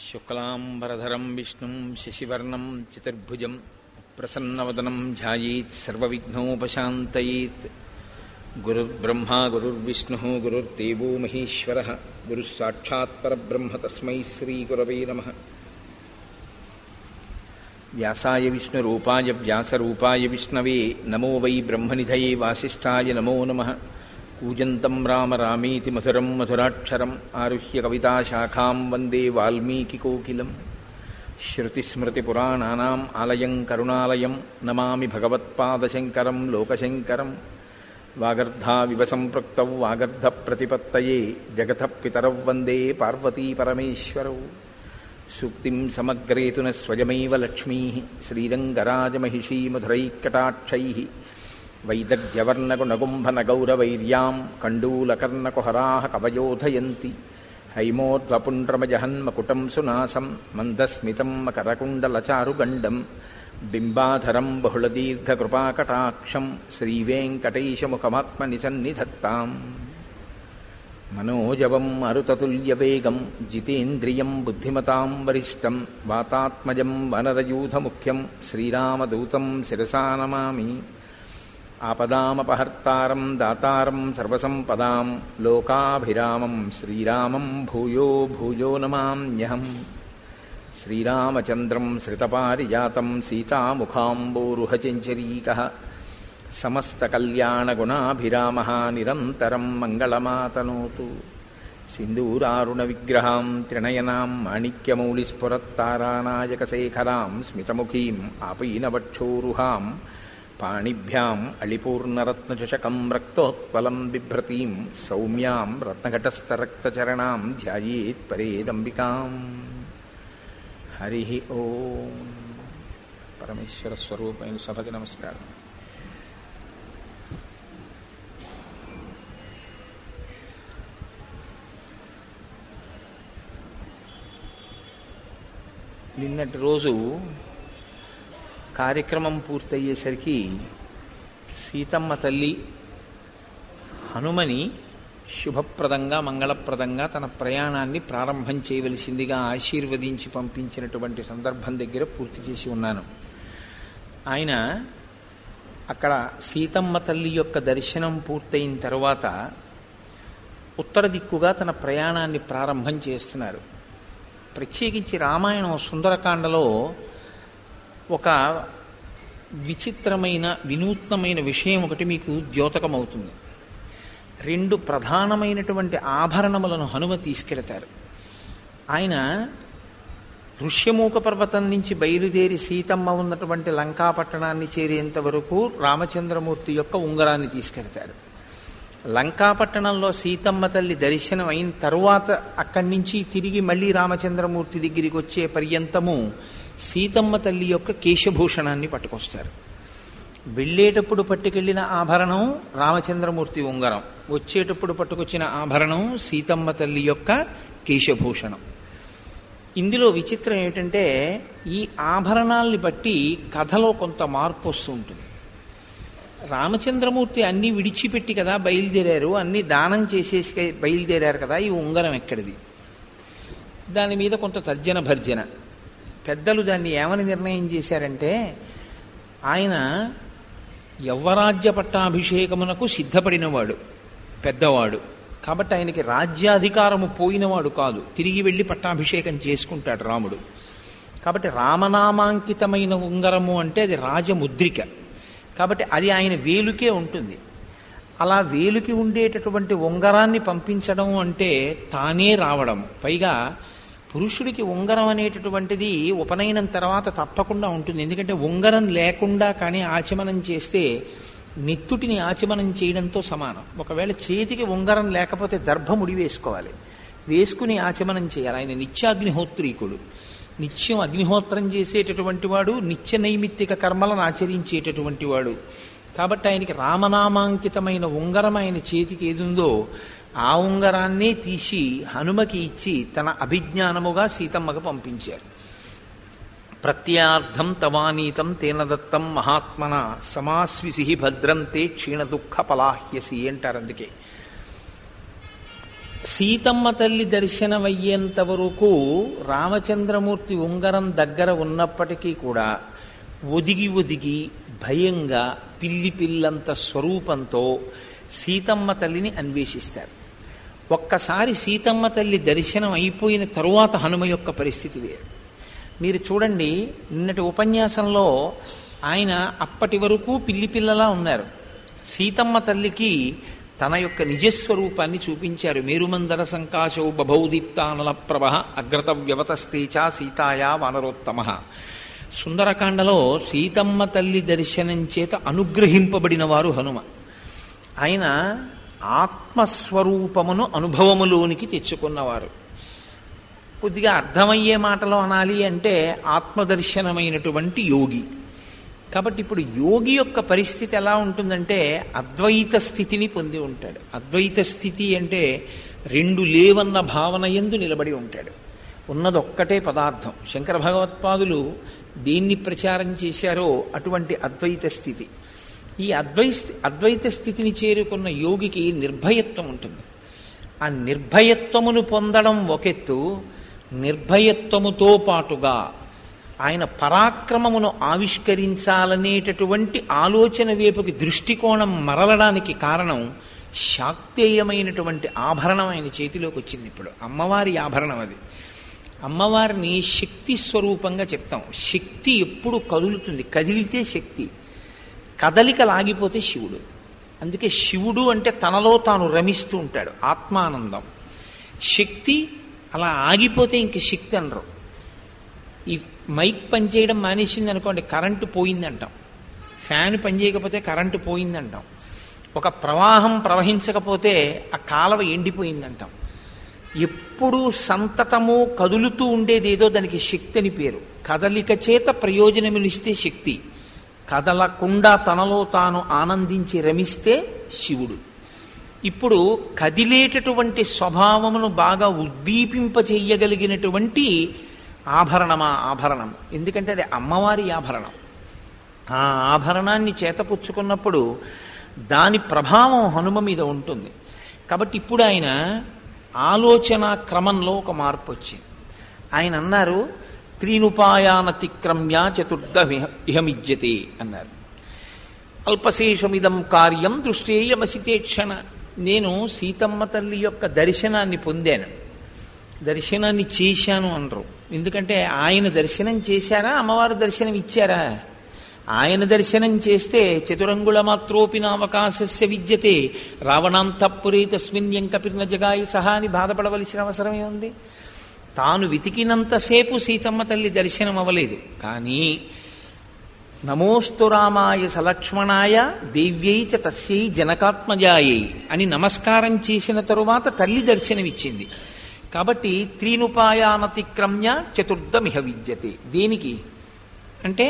శుక్లాంబరధరం విష్ణుం శశివర్ణం చతుర్భుజం ప్రసన్నవదనం ధ్యాయేత్ సర్వవిఘ్నోపశాంతయేత్ గురుర్బ్రహ్మా గురుర్విష్ణుः గురుర్దేవో మహేశ్వరः గురుः సాక్షాత్ పరబ్రహ్మ తస్మై శ్రీగురవే నమः వ్యాసాయ విష్ణురూపాయ వ్యాసరూపాయ విష్ణవే నమో వై బ్రహ్మనిధయే వాసిష్ఠాయ నమో నమः కూజంతం రామ రామేతి మధురం మధురాక్షరం ఆరుహ్య కవితాశాఖాం వందే వాల్మీకికోకిలం శృతిస్మృతిపురాణానాम् ఆలయం కరుణాలయం నమామి భగవత్పాదశంకరం లోకశంకరం వాగర్ధావివ సంపృక్తౌ వాగర్ధప్రతిపత్తయే జగతః పితరౌ వందే పార్వతీపరమేశ్వరౌ సూక్తిం సమగ్రేతు న స్వయమైవ లక్ష్మీ శ్రీరంగరాజమహిషీ మధురైకటాక్షైः వైదగ్ధ్యవర్ణగుణగుంభనగౌరవైర్యాం కండూలకర్ణకుహరాः కవయోధయంతి హైమోర్ధ్వపుండ్రమజహన్మకుటం సునాసం మందస్మితం మకరకుండలచారుగండం బింబాధరం బహుళదీర్ఘకృపాకటాక్షం శ్రీవేంకటేశముఖమాత్మని సన్నిధత్తాం మనోజవం మరుతతుల్యవేగం జితేంద్రియం బుద్ధిమతాం వరిష్టం వాతాత్మజం వనరయూధముఖ్యం శ్రీరామదూతం శిరసా నమామి ఆపదామపహర్తారం దాతారం సర్వసంపదాం లోకాభిరామం శ్రీరామం భూయో భూయో నమామ్యహం శ్రీరామచంద్రం శ్రితపారిజాతం సీతాముఖాంబోరుహచంచరీకः సమస్తకల్యాణగుణాభిరామः నిరంతరం మంగళమాతనోతు सिन्दूरारुणविग्रहां त्रिणयनां माणिक्यमौलिस्फुरत्तारानायकशेखरां स्मितमुखीम् आपीनवक्षोरुहां पाणिभ्याम् अळिपूर्णरत्नचषकं रक्तोत्पलं बिभ्रतीं सौम्यां रत्नघटस्थरक्तचरणां ध्यायेत् परेदम्बिकाम् हरिः ఓం పరమేశ్వర స్వరూపమైన సభకి నమస్కారం నిన్నటి రోజు కార్యక్రమం పూర్తయ్యేసరికి సీతమ్మ తల్లి హనుమని శుభప్రదంగా మంగళప్రదంగా తన ప్రయాణాన్ని ప్రారంభం చేయవలసిందిగా ఆశీర్వదించి పంపించినటువంటి సందర్భం దగ్గర పూర్తి చేసి ఉన్నాను ఆయన అక్కడ సీతమ్మ తల్లి యొక్క దర్శనం పూర్తయిన తర్వాత ఉత్తర దిక్కుగా తన ప్రయాణాన్ని ప్రారంభం చేస్తున్నారు ప్రత్యేకించి రామాయణం సుందరకాండలో ఒక విచిత్రమైన వినూత్నమైన విషయం ఒకటి మీకు ద్యోతకమవుతుంది రెండు ప్రధానమైనటువంటి ఆభరణములను హనుమ తీసుకెడతారు ఆయన ఋష్యమూక పర్వతం నుంచి బయలుదేరి సీతమ్మ ఉన్నటువంటి లంకాపట్టణాన్ని చేరేంత వరకు రామచంద్రమూర్తి యొక్క ఉంగరాన్ని తీసుకెడతారు లంకాపట్టణంలో సీతమ్మ తల్లి దర్శనం అయిన తరువాత అక్కడి నుంచి తిరిగి మళ్ళీ రామచంద్రమూర్తి దగ్గరికి వచ్చే పర్యంతము సీతమ్మ తల్లి యొక్క కేశభూషణాన్ని పట్టుకొస్తారు వెళ్ళేటప్పుడు పట్టుకెళ్లిన ఆభరణం రామచంద్రమూర్తి ఉంగరం వచ్చేటప్పుడు పట్టుకొచ్చిన ఆభరణం సీతమ్మ తల్లి యొక్క కేశభూషణం ఇందులో విచిత్రం ఏమిటంటే ఈ ఆభరణాల్ని బట్టి కథలో కొంత మార్పు వస్తూ ఉంటుంది రామచంద్రమూర్తి అన్నీ విడిచిపెట్టి కదా బయలుదేరారు అన్నీ దానం చేసేసి బయలుదేరారు కదా ఈ ఉంగరం ఎక్కడిది దాని మీద కొంత తర్జన భర్జన పెద్దలు దాన్ని ఏమని నిర్ణయం చేశారంటే ఆయన యవ్వరాజ్య పట్టాభిషేకమునకు సిద్ధపడినవాడు పెద్దవాడు కాబట్టి ఆయనకి రాజ్యాధికారము పోయినవాడు కాదు తిరిగి వెళ్ళి పట్టాభిషేకం చేసుకుంటాడు రాముడు కాబట్టి రామనామాంకితమైన ఉంగరము అంటే అది రాజముద్రిక కాబట్టి అది ఆయన వేలుకే ఉంటుంది అలా వేలుకి ఉండేటటువంటి ఉంగరాన్ని పంపించడం అంటే తానే రావడం పైగా పురుషుడికి ఉంగరం అనేటటువంటిది ఉపనయనం తర్వాత తప్పకుండా ఉంటుంది ఎందుకంటే ఉంగరం లేకుండా కానీ ఆచమనం చేస్తే నెత్తుటిని ఆచమనం చేయడంతో సమానం ఒకవేళ చేతికి ఉంగరం లేకపోతే దర్భముడి వేసుకోవాలి వేసుకుని ఆచమనం చేయాలి ఆయన నిత్యాగ్నిహోత్రీకుడు నిత్యం అగ్నిహోత్రం చేసేటటువంటి వాడు నిత్య నైమిత్తిక కర్మలను ఆచరించేటటువంటి వాడు కాబట్టి ఆయనకి రామనామాంకితమైన ఉంగరం ఆయన చేతికి ఏదుందో ఆ ఉంగరాన్నే తీసి హనుమకి ఇచ్చి తన అభిజ్ఞానముగా సీతమ్మకు పంపించారు ప్రత్యార్థం తవానీతం తేన దత్తం మహాత్మన సమాస్విసి భద్రంతే క్షీణ దుఃఖ పలాహ్యసి అంటారు అందుకే సీతమ్మ తల్లి దర్శనమయ్యేంత వరకు రామచంద్రమూర్తి ఉంగరం దగ్గర ఉన్నప్పటికీ కూడా ఒదిగి ఒదిగి భయంగా పిల్లి పిల్లంత స్వరూపంతో సీతమ్మ తల్లిని అన్వేషిస్తారు ఒక్కసారి సీతమ్మ తల్లి దర్శనం అయిపోయిన తరువాత హనుమ యొక్క పరిస్థితి వేరు మీరు చూడండి నిన్నటి ఉపన్యాసంలో ఆయన అప్పటి వరకు పిల్లి పిల్లలా ఉన్నారు సీతమ్మ తల్లికి తన యొక్క నిజస్వరూపాన్ని చూపించారు మేరుమందర సంకాశౌ బభౌదీప్తానల ప్రభ అగ్రత వ్యవతస్తేచ సీతాయా వానరోత్తమ సుందరకాండలో సీతమ్మ తల్లి దర్శనం చేత అనుగ్రహింపబడిన వారు హనుమ ఆయన ఆత్మస్వరూపమును అనుభవములోనికి తెచ్చుకున్నవారు కొద్దిగా అర్థమయ్యే మాటలో అనాలి అంటే ఆత్మదర్శనమైనటువంటి యోగి కాబట్టి ఇప్పుడు యోగి యొక్క పరిస్థితి ఎలా ఉంటుందంటే అద్వైత స్థితిని పొంది ఉంటాడు అద్వైత స్థితి అంటే రెండు లేవన్న భావన ఎందు నిలబడి ఉంటాడు ఉన్నదొక్కటే పదార్థం శంకర భగవత్పాదులు దేన్ని ప్రచారం చేశారో అటువంటి అద్వైత స్థితి ఈ అద్వై అద్వైత స్థితిని చేరుకున్న యోగికి నిర్భయత్వం ఉంటుంది ఆ నిర్భయత్వమును పొందడం ఒకెత్తు నిర్భయత్వముతో పాటుగా ఆయన పరాక్రమమును ఆవిష్కరించాలనేటటువంటి ఆలోచన వైపుకి దృష్టికోణం మరలడానికి కారణం శాక్తేయమైనటువంటి ఆభరణం ఆయన చేతిలోకి వచ్చింది ఇప్పుడు అమ్మవారి ఆభరణం అది అమ్మవారిని శక్తి స్వరూపంగా చెప్తాం శక్తి ఎప్పుడు కదులుతుంది కదిలితే శక్తి కదలిక లాగిపోతే శివుడు అందుకే శివుడు అంటే తనలో తాను రమిస్తూ ఉంటాడు ఆత్మానందం శక్తి అలా ఆగిపోతే ఇంక శక్తి అనరు ఈ మైక్ పనిచేయడం మానేసింది అనుకోండి కరెంటు పోయిందంటాం ఫ్యాన్ పనిచేయకపోతే కరెంటు పోయిందంటాం ఒక ప్రవాహం ప్రవహించకపోతే ఆ కాలవ ఎండిపోయిందంటాం ఎప్పుడు సంతతము కదులుతూ ఉండేదేదో దానికి శక్తి అని పేరు కదలిక చేత ప్రయోజనమునిస్తే శక్తి కదలకుండా తనలో తాను ఆనందించి రమిస్తే శివుడు ఇప్పుడు కదిలేటటువంటి స్వభావమును బాగా ఉద్దీపింపచేయగలిగినటువంటి ఆభరణమా ఆభరణం ఎందుకంటే అది అమ్మవారి ఆభరణం ఆ ఆభరణాన్ని చేతపుచ్చుకున్నప్పుడు దాని ప్రభావం హనుమ మీద ఉంటుంది కాబట్టి ఇప్పుడు ఆయన ఆలోచన క్రమంలో ఒక మార్పు వచ్చింది ఆయన అన్నారు త్రీనుపాయానతిక్రమ్య చతుర్థ ఇహమిజ్యతే అన్నారు అల్పశేషమిదం కార్యం దృష్టేయమసితే క్షణ నేను సీతమ్మ తల్లి యొక్క దర్శనాన్ని పొందాను దర్శనాన్ని చేశాను అనరు ఎందుకంటే ఆయన దర్శనం చేశారా అమ్మవారు దర్శనం ఇచ్చారా ఆయన దర్శనం చేస్తే చతురంగుళ మాత్రోపి నావకాశస్య విద్యతే రావణాంతపురే తస్మిన్ ఎంకపిర్న జగాయి సహా అని బాధపడవలసిన అవసరమే ఉంది తాను వెతికినంతసేపు సీతమ్మ తల్లి దర్శనం అవ్వలేదు కానీ నమోస్తు రామాయ సలక్ష్మణాయ దేవ్యై చ తస్యై జనకాత్మజాయై అని నమస్కారం చేసిన తరువాత తల్లి దర్శనమిచ్చింది కాబట్టి త్రీనుపాయానతిక్రమ్య చతుర్థమిహ విద్యతే దేనికి అంటే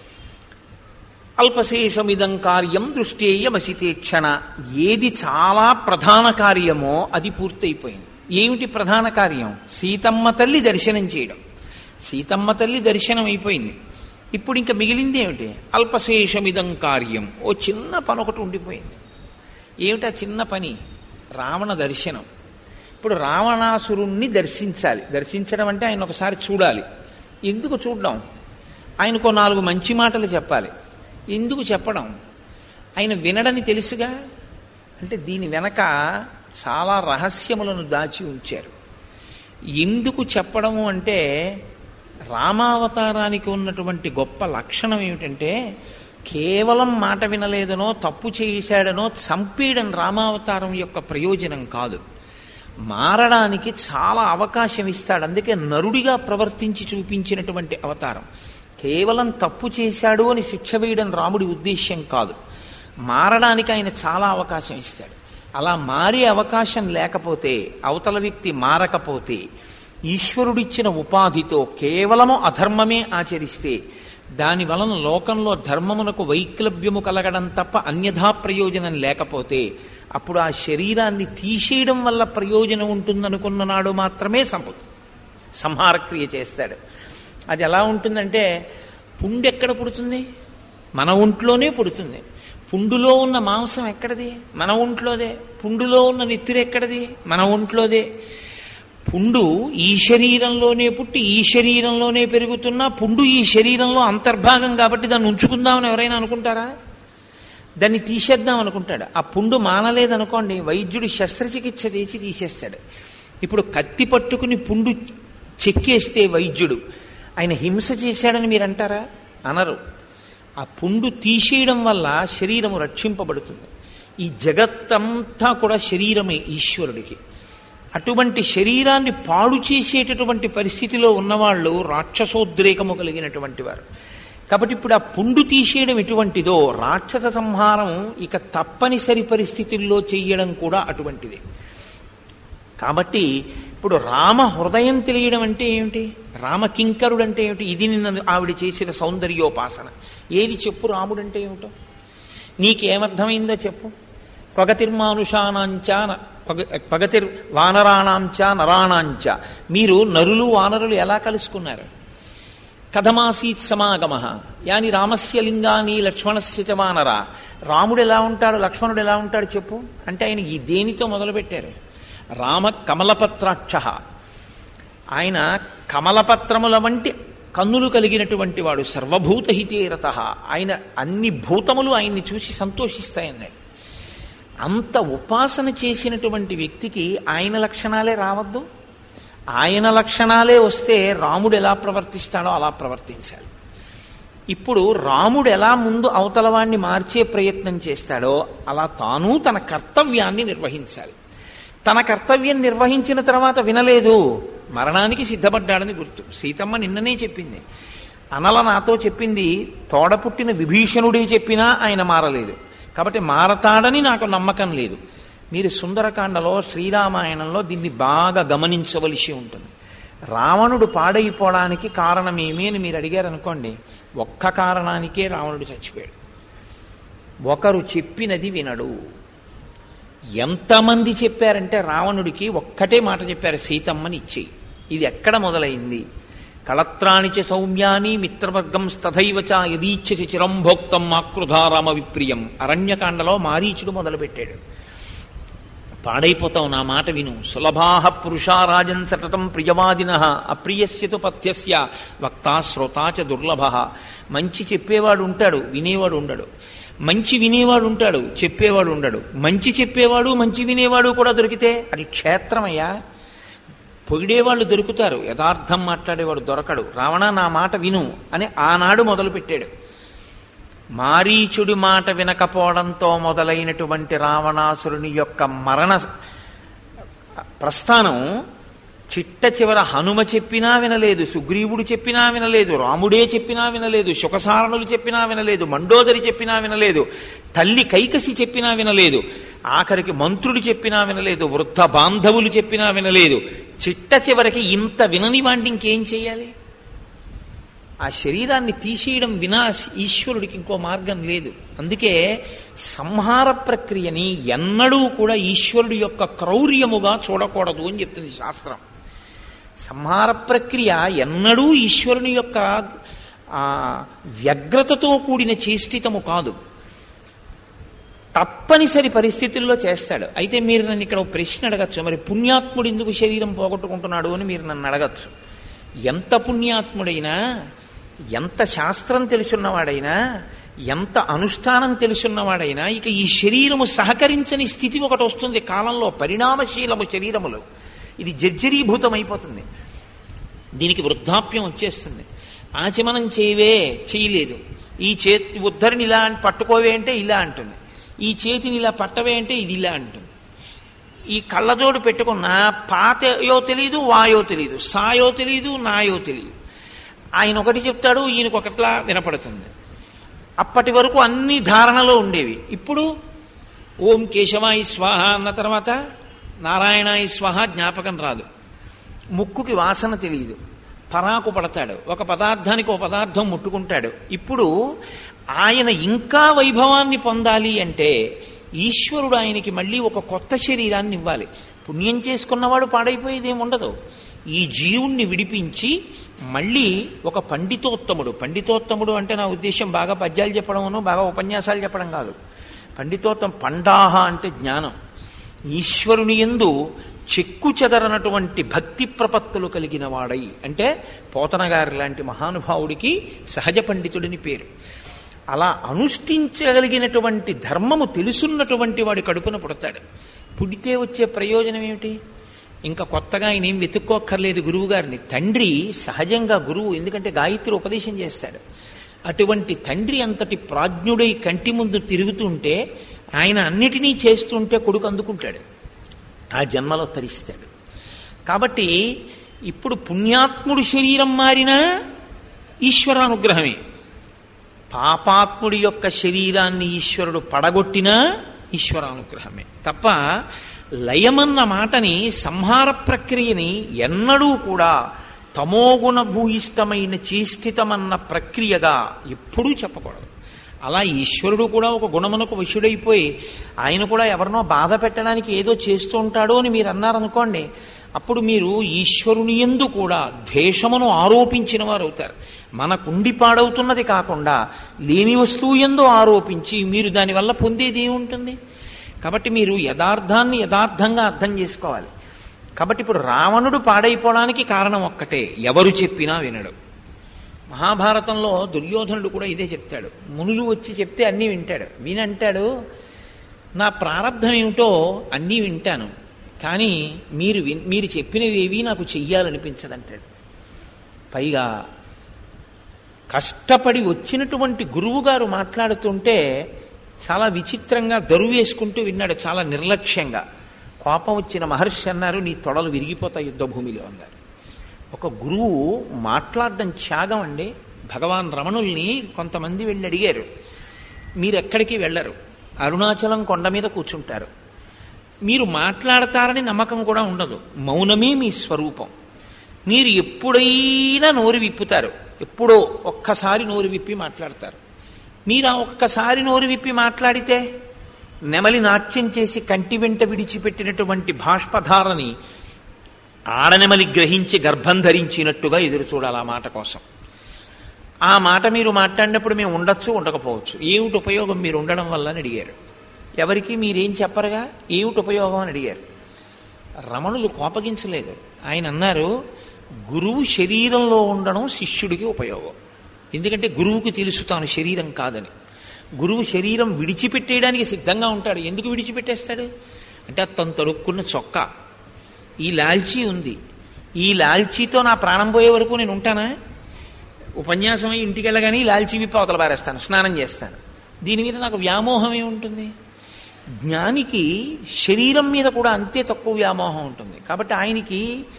అల్పశేషమిదం కార్యం దృష్టేయమసితే క్షణ ఏది చాలా ప్రధాన కార్యమో అది పూర్తయిపోయింది ఏమిటి ప్రధాన కార్యం సీతమ్మ తల్లి దర్శనం చేయడం సీతమ్మ తల్లి దర్శనం అయిపోయింది ఇప్పుడు ఇంకా మిగిలింది ఏమిటి అల్పశేషమిదం కార్యం ఓ చిన్న పని ఒకటి ఉండిపోయింది ఏమిటా చిన్న పని రావణ దర్శనం ఇప్పుడు రావణాసురుణ్ణి దర్శించాలి దర్శించడం అంటే ఆయన ఒకసారి చూడాలి ఎందుకు చూడడం ఆయనకు నాలుగు మంచి మాటలు చెప్పాలి ఎందుకు చెప్పడం ఆయన వినడని తెలుసుగా అంటే దీని వెనక చాలా రహస్యములను దాచి ఉంచారు ఎందుకు చెప్పడము అంటే రామావతారానికి ఉన్నటువంటి గొప్ప లక్షణం ఏమిటంటే కేవలం మాట వినలేదనో తప్పు చేశాడనో చంపేయడం రామావతారం యొక్క ప్రయోజనం కాదు మారడానికి చాలా అవకాశం ఇస్తాడు అందుకే నరుడిగా ప్రవర్తించి చూపించినటువంటి అవతారం కేవలం తప్పు చేశాడు అని శిక్ష వేయడం రాముడి ఉద్దేశ్యం కాదు మారడానికి ఆయన చాలా అవకాశం ఇస్తాడు అలా మారే అవకాశం లేకపోతే అవతల వ్యక్తి మారకపోతే ఈశ్వరుడిచ్చిన ఉపాధితో కేవలము అధర్మమే ఆచరిస్తే దాని వలన లోకంలో ధర్మమునకు వైక్లభ్యము కలగడం తప్ప అన్యథా ప్రయోజనం లేకపోతే అప్పుడు ఆ శరీరాన్ని తీసేయడం వల్ల ప్రయోజనం ఉంటుందనుకున్న నాడు మాత్రమే సంపు సంహారక్రియ చేస్తాడు అది ఎలా ఉంటుందంటే పుండెక్కడ పుడుతుంది మన ఒంట్లోనే పుడుతుంది పుండులో ఉన్న మాంసం ఎక్కడది మన ఒంట్లోదే పుండులో ఉన్న నెత్తురు ఎక్కడది మన ఒంట్లోదే పుండు ఈ శరీరంలోనే పుట్టి ఈ శరీరంలోనే పెరుగుతున్నా పుండు ఈ శరీరంలో అంతర్భాగం కాబట్టి దాన్ని ఉంచుకుందామని ఎవరైనా అనుకుంటారా దాన్ని తీసేద్దాం అనుకుంటాడు ఆ పుండు మానలేదనుకోండి వైద్యుడు శస్త్రచికిత్స చేసి తీసేస్తాడు ఇప్పుడు కత్తి పట్టుకుని పుండు చెక్కేస్తే వైద్యుడు ఆయన హింస చేశాడని మీరు అంటారా అనరు ఆ పుండు తీసేయడం వల్ల శరీరము రక్షింపబడుతుంది ఈ జగత్తంతా కూడా శరీరమే ఈశ్వరుడికి అటువంటి శరీరాన్ని పాడు చేసేటటువంటి పరిస్థితిలో ఉన్నవాళ్ళు రాక్షసోద్రేకము కలిగినటువంటి వారు కాబట్టి ఇప్పుడు ఆ పుండు తీసేయడం ఎటువంటిదో రాక్షస సంహారం ఇక తప్పనిసరి పరిస్థితుల్లో చెయ్యడం కూడా అటువంటిదే కాబట్టి ఇప్పుడు రామ హృదయం తెలియడం అంటే ఏమిటి రామ కింకరుడు అంటే ఏమిటి ఇది నిన్న ఆవిడ చేసిన సౌందర్యోపాసన ఏది చెప్పు రాముడు అంటే ఏమిటో నీకేమర్థమైందో చెప్పు పగతిర్మానుషానాంచ పగ పగతిర్ వానరాణాంచ నరాణాంచ మీరు నరులు వానరులు ఎలా కలుసుకున్నారు కథమాసీత్ సమాగమ యాని రామస్య లింగాని లక్ష్మణస్య చ వానర రాముడు ఎలా ఉంటాడు లక్ష్మణుడు ఎలా ఉంటాడు చెప్పు అంటే ఆయన ఈ దేనితో మొదలుపెట్టారు రామ కమలపత్రాక్ష ఆయన కమలపత్రముల వంటి కన్నులు కలిగినటువంటి వాడు సర్వభూత హితేరత ఆయన అన్ని భూతములు ఆయన్ని చూసి సంతోషిస్తాయన్నాడు అంత ఉపాసన చేసినటువంటి వ్యక్తికి ఆయన లక్షణాలే రావద్దు ఆయన లక్షణాలే వస్తే రాముడు ఎలా ప్రవర్తిస్తాడో అలా ప్రవర్తించాలి ఇప్పుడు రాముడు ఎలా ముందు అవతలవాణ్ణి మార్చే ప్రయత్నం చేస్తాడో అలా తాను తన కర్తవ్యాన్ని నిర్వహించాలి తన కర్తవ్యం నిర్వహించిన తర్వాత వినలేదు మరణానికి సిద్ధపడ్డాడని గుర్తు సీతమ్మ నిన్ననే చెప్పింది అనల నాతో చెప్పింది తోడ పుట్టిన విభీషణుడే చెప్పినా ఆయన మారలేదు కాబట్టి మారతాడని నాకు నమ్మకం లేదు మీరు సుందరకాండలో శ్రీరామాయణంలో దీన్ని బాగా గమనించవలసి ఉంటుంది రావణుడు పాడైపోవడానికి కారణమేమి అని మీరు అడిగారు అనుకోండి ఒక్క కారణానికే రావణుడు చచ్చిపోయాడు ఒకరు చెప్పినది వినడు ఎంతమంది చెప్పారంటే రావణుడికి ఒక్కటే మాట చెప్పారు సీతమ్మని ఇచ్చేయి ఇది ఎక్కడ మొదలైంది కళత్రాణిచ సౌమ్యాని మిత్రవర్గం స్తథైవ చ యదీచ్ఛసి చిరం భోక్తం ఆకృధారామ విప్రియం అరణ్యకాండలో మారీచుడు మొదలుపెట్టాడు పాడైపోతావు నా మాట విను సులభాహ పురుషారాజన్ సతతం ప్రియవాదిన అప్రియస్యతు పథ్యస్య వక్తా శ్రోతా చ దుర్లభ మంచి చెప్పేవాడు ఉంటాడు వినేవాడు ఉండడు మంచి వినేవాడు ఉంటాడు చెప్పేవాడు ఉండడు మంచి చెప్పేవాడు మంచి వినేవాడు కూడా దొరికితే అది క్షేత్రమయ్యా పొగిడేవాళ్ళు దొరుకుతారు యథార్థం మాట్లాడేవాడు దొరకడు రావణ నా మాట విను అని ఆనాడు మొదలుపెట్టాడు మారీచుడి మాట వినకపోవడంతో మొదలైనటువంటి రావణాసురుని యొక్క మరణ ప్రస్థానం చిట్ట చివర హనుమ చెప్పినా వినలేదు సుగ్రీవుడు చెప్పినా వినలేదు రాముడే చెప్పినా వినలేదు శుకసారణులు చెప్పినా వినలేదు మండోదరి చెప్పినా వినలేదు తల్లి కైకసి చెప్పినా వినలేదు ఆఖరికి మంత్రులు చెప్పినా వినలేదు వృద్ధ బాంధవులు చెప్పినా వినలేదు చిట్ట చివరికి ఇంత వినని వాడిని ఇంకేం చేయాలి ఆ శరీరాన్ని తీసేయడం వినా ఈశ్వరుడికి ఇంకో మార్గం లేదు అందుకే సంహార ప్రక్రియని ఎన్నడూ కూడా ఈశ్వరుడి యొక్క క్రౌర్యముగా చూడకూడదు అని చెప్తుంది శాస్త్రం సంహార ప్రక్రియ ఎన్నడూ ఈశ్వరుని యొక్క వ్యగ్రతతో కూడిన చేష్టితము కాదు తప్పనిసరి పరిస్థితుల్లో చేస్తాడు అయితే మీరు నన్ను ఇక్కడ ప్రశ్న అడగచ్చు మరి పుణ్యాత్ముడు ఎందుకు శరీరం పోగొట్టుకుంటున్నాడు అని మీరు నన్ను అడగచ్చు ఎంత పుణ్యాత్ముడైనా ఎంత శాస్త్రం తెలుసున్నవాడైనా ఎంత అనుష్ఠానం తెలుసున్నవాడైనా ఇక ఈ శరీరము సహకరించని స్థితి ఒకటి వస్తుంది కాలంలో పరిణామశీలము శరీరములు ఇది జర్జరీభూతమైపోతుంది దీనికి వృద్ధాప్యం వచ్చేస్తుంది ఆచమనం చేయవే చేయలేదు ఈ చేతి ఉద్ధరిని ఇలా పట్టుకోవే అంటే ఇలా అంటుంది ఈ చేతిని ఇలా పట్టవే అంటే ఇది ఇలా అంటుంది ఈ కళ్ళజోడు పెట్టుకున్న పాతయో తెలియదు వాయో తెలియదు సాయో తెలియదు నాయో తెలియదు ఆయన ఒకటి చెప్తాడు ఈయనకు ఒకట్లా వినపడుతుంది అప్పటి వరకు అన్ని ధారణలో ఉండేవి ఇప్పుడు ఓం కేశవాయి స్వాహ అన్న తర్వాత నారాయణాయి స్వాహ జ్ఞాపకం రాదు ముక్కుకి వాసన తెలియదు పరాకు పడతాడు ఒక పదార్థానికి ఒక పదార్థం ముట్టుకుంటాడు ఇప్పుడు ఆయన ఇంకా వైభవాన్ని పొందాలి అంటే ఈశ్వరుడు ఆయనకి మళ్ళీ ఒక కొత్త శరీరాన్ని ఇవ్వాలి పుణ్యం చేసుకున్నవాడు పాడైపోయేది ఏమి ఉండదు ఈ జీవుణ్ణి విడిపించి మళ్ళీ ఒక పండితోత్తముడు పండితోత్తముడు అంటే నా ఉద్దేశం బాగా పద్యాలు చెప్పడమును బాగా ఉపన్యాసాలు చెప్పడం కాదు పండితోత్తం పండాహ అంటే జ్ఞానం ఈశ్వరుని ఎందు చెక్కు చెదరనటువంటి భక్తి ప్రపత్తులు కలిగిన వాడై అంటే పోతన గారి లాంటి మహానుభావుడికి సహజ పండితుడిని పేరు అలా అనుష్ఠించగలిగినటువంటి ధర్మము తెలుసున్నటువంటి వాడి కడుపున పుడతాడు పుడితే వచ్చే ప్రయోజనం ఏమిటి ఇంకా కొత్తగా ఆయన ఏం వెతుక్కోక్కర్లేదు గురువు గారిని తండ్రి సహజంగా గురువు ఎందుకంటే గాయత్రి ఉపదేశం చేస్తాడు అటువంటి తండ్రి అంతటి ప్రాజ్ఞుడై కంటి ముందు తిరుగుతుంటే ఆయన అన్నిటినీ చేస్తుంటే కొడుకు అందుకుంటాడు ఆ జన్మలో తరిస్తాడు కాబట్టి ఇప్పుడు పుణ్యాత్ముడు శరీరం మారినా ఈశ్వరానుగ్రహమే పాపాత్ముడి యొక్క శరీరాన్ని ఈశ్వరుడు పడగొట్టినా ఈశ్వరానుగ్రహమే తప్ప లయమన్న మాటని సంహార ప్రక్రియని ఎన్నడూ కూడా తమోగుణ భూయిష్టమైన చేస్థితమన్న ప్రక్రియగా ఎప్పుడూ చెప్పకూడదు అలా ఈశ్వరుడు కూడా ఒక గుణమునకు వశుడైపోయి ఆయన కూడా ఎవరినో బాధ పెట్టడానికి ఏదో చేస్తూ ఉంటాడో అని మీరు అన్నారనుకోండి అప్పుడు మీరు ఈశ్వరుని ఎందు కూడా ద్వేషమును ఆరోపించిన వారు అవుతారు మన కుండి పాడవుతున్నది కాకుండా లేని వస్తువు ఎందు ఆరోపించి మీరు దానివల్ల పొందేది ఏముంటుంది కాబట్టి మీరు యథార్థాన్ని యథార్థంగా అర్థం చేసుకోవాలి కాబట్టి ఇప్పుడు రావణుడు పాడైపోవడానికి కారణం ఒక్కటే ఎవరు చెప్పినా వినడు మహాభారతంలో దుర్యోధనుడు కూడా ఇదే చెప్తాడు మునులు వచ్చి చెప్తే అన్నీ వింటాడు వినంటాడు నా ప్రారంధం ఏమిటో అన్నీ వింటాను కానీ మీరు విన్- మీరు చెప్పినవి ఏవి నాకు చెయ్యాలనిపించదంటాడు పైగా కష్టపడి వచ్చినటువంటి గురువు గారు మాట్లాడుతుంటే చాలా విచిత్రంగా దరువు వేసుకుంటూ విన్నాడు చాలా నిర్లక్ష్యంగా కోపం వచ్చిన మహర్షి అన్నారు నీ తొడలు విరిగిపోతాయి యుద్ధ భూమిలో అన్నారు ఒక గురువు మాట్లాడడం త్యాగం అండి భగవాన్ రమణుల్ని కొంతమంది వెళ్ళి అడిగారు మీరు ఎక్కడికి వెళ్ళరు అరుణాచలం కొండ మీద కూర్చుంటారు మీరు మాట్లాడతారని నమ్మకం కూడా ఉండదు మౌనమే మీ స్వరూపం మీరు ఎప్పుడైనా నోరు విప్పుతారు ఎప్పుడో ఒక్కసారి నోరు విప్పి మాట్లాడతారు మీరు ఆ ఒక్కసారి నోరు విప్పి మాట్లాడితే నెమలి నాట్యం చేసి కంటి వెంట విడిచిపెట్టినటువంటి బాష్పధారని ఆడనెమలి గ్రహించి గర్భం ధరించినట్టుగా ఎదురు చూడాలి ఆ మాట కోసం ఆ మాట మీరు మాట్లాడినప్పుడు మేము ఉండొచ్చు ఉండకపోవచ్చు ఏమిటి ఉపయోగం మీరు ఉండడం వల్ల అని అడిగారు ఎవరికి మీరేం చెప్పరుగా ఏమిటి ఉపయోగం అని అడిగారు రమణులు కోపగించలేదు ఆయన అన్నారు గురువు శరీరంలో ఉండడం శిష్యుడికి ఉపయోగం ఎందుకంటే గురువుకు తెలుసు తాను శరీరం కాదని గురువు శరీరం విడిచిపెట్టేయడానికి సిద్ధంగా ఉంటాడు ఎందుకు విడిచిపెట్టేస్తాడు అంటే అది తను తొడుక్కున్న చొక్కా ఈ లాల్చీ ఉంది ఈ లాల్చీతో నా ప్రాణం పోయే వరకు నేను ఉంటానా ఉపన్యాసం అయి ఇంటికి వెళ్ళగానే ఈ లాల్చీ విప్పి అవతల పారేస్తాను స్నానం చేస్తాను దీని మీద నాకు వ్యామోహం ఏముంటుంది జ్ఞానికి శరీరం మీద కూడా అంతే తక్కువ వ్యామోహం ఉంటుంది కాబట్టి ఆయనకి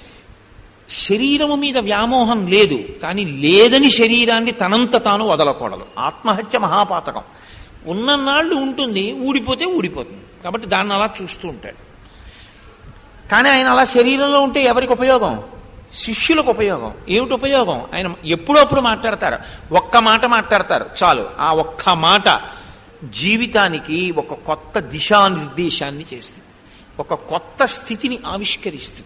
శరీరము మీద వ్యామోహం లేదు కానీ లేదని శరీరాన్ని తనంత తాను వదలకూడదు ఆత్మహత్య మహాపాతకం ఉన్ననాళ్ళు ఉంటుంది ఊడిపోతే ఊడిపోతుంది కాబట్టి దాన్ని అలా చూస్తూ ఉంటాడు కానీ ఆయన అలా శరీరంలో ఉంటే ఎవరికి ఉపయోగం శిష్యులకు ఉపయోగం ఏమిటి ఉపయోగం ఆయన ఎప్పుడప్పుడు మాట్లాడతారు ఒక్క మాట మాట్లాడతారు చాలు ఆ ఒక్క మాట జీవితానికి ఒక కొత్త దిశానిర్దేశాన్ని చేస్తుంది ఒక కొత్త స్థితిని ఆవిష్కరిస్తుంది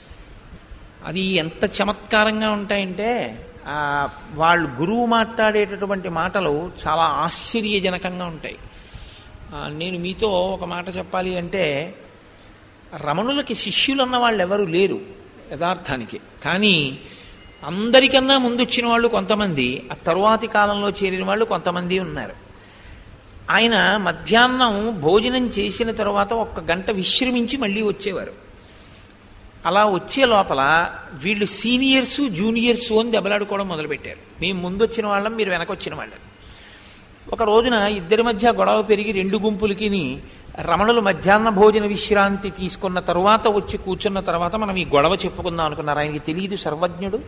అది ఎంత చమత్కారంగా ఉంటాయంటే ఆ, వాళ్ళు గురువు మాట్లాడేటటువంటి మాటలు చాలా ఆశ్చర్యజనకంగా ఉంటాయి ఆ, నేను మీతో ఒక మాట చెప్పాలి అంటే రమణులకి శిష్యులు అన్న వాళ్ళు ఎవరు లేరు యథార్థానికి కానీ అందరికన్నా ముందు వచ్చిన వాళ్ళు కొంతమంది ఆ తరువాతి కాలంలో చేరిన వాళ్ళు కొంతమంది ఉన్నారు ఆయన మధ్యాహ్నం భోజనం చేసిన తర్వాత ఒక్క గంట విశ్రమించి మళ్ళీ వచ్చేవారు అలా వచ్చే లోపల వీళ్ళు సీనియర్స్ జూనియర్స్ అని దెబ్బలాడుకోవడం మొదలుపెట్టారు మేము ముందు వచ్చిన వాళ్ళం మీరు వెనకొచ్చిన వాళ్ళం ఒక రోజున ఇద్దరి మధ్య గొడవ పెరిగి రెండు గుంపులకి రమణులు మధ్యాహ్న భోజన విశ్రాంతి తీసుకున్న తరువాత వచ్చి కూర్చున్న తర్వాత మనం ఈ గొడవ చెప్పుకుందాం అనుకున్నారు ఆయనకి తెలియదు సర్వజ్ఞుడు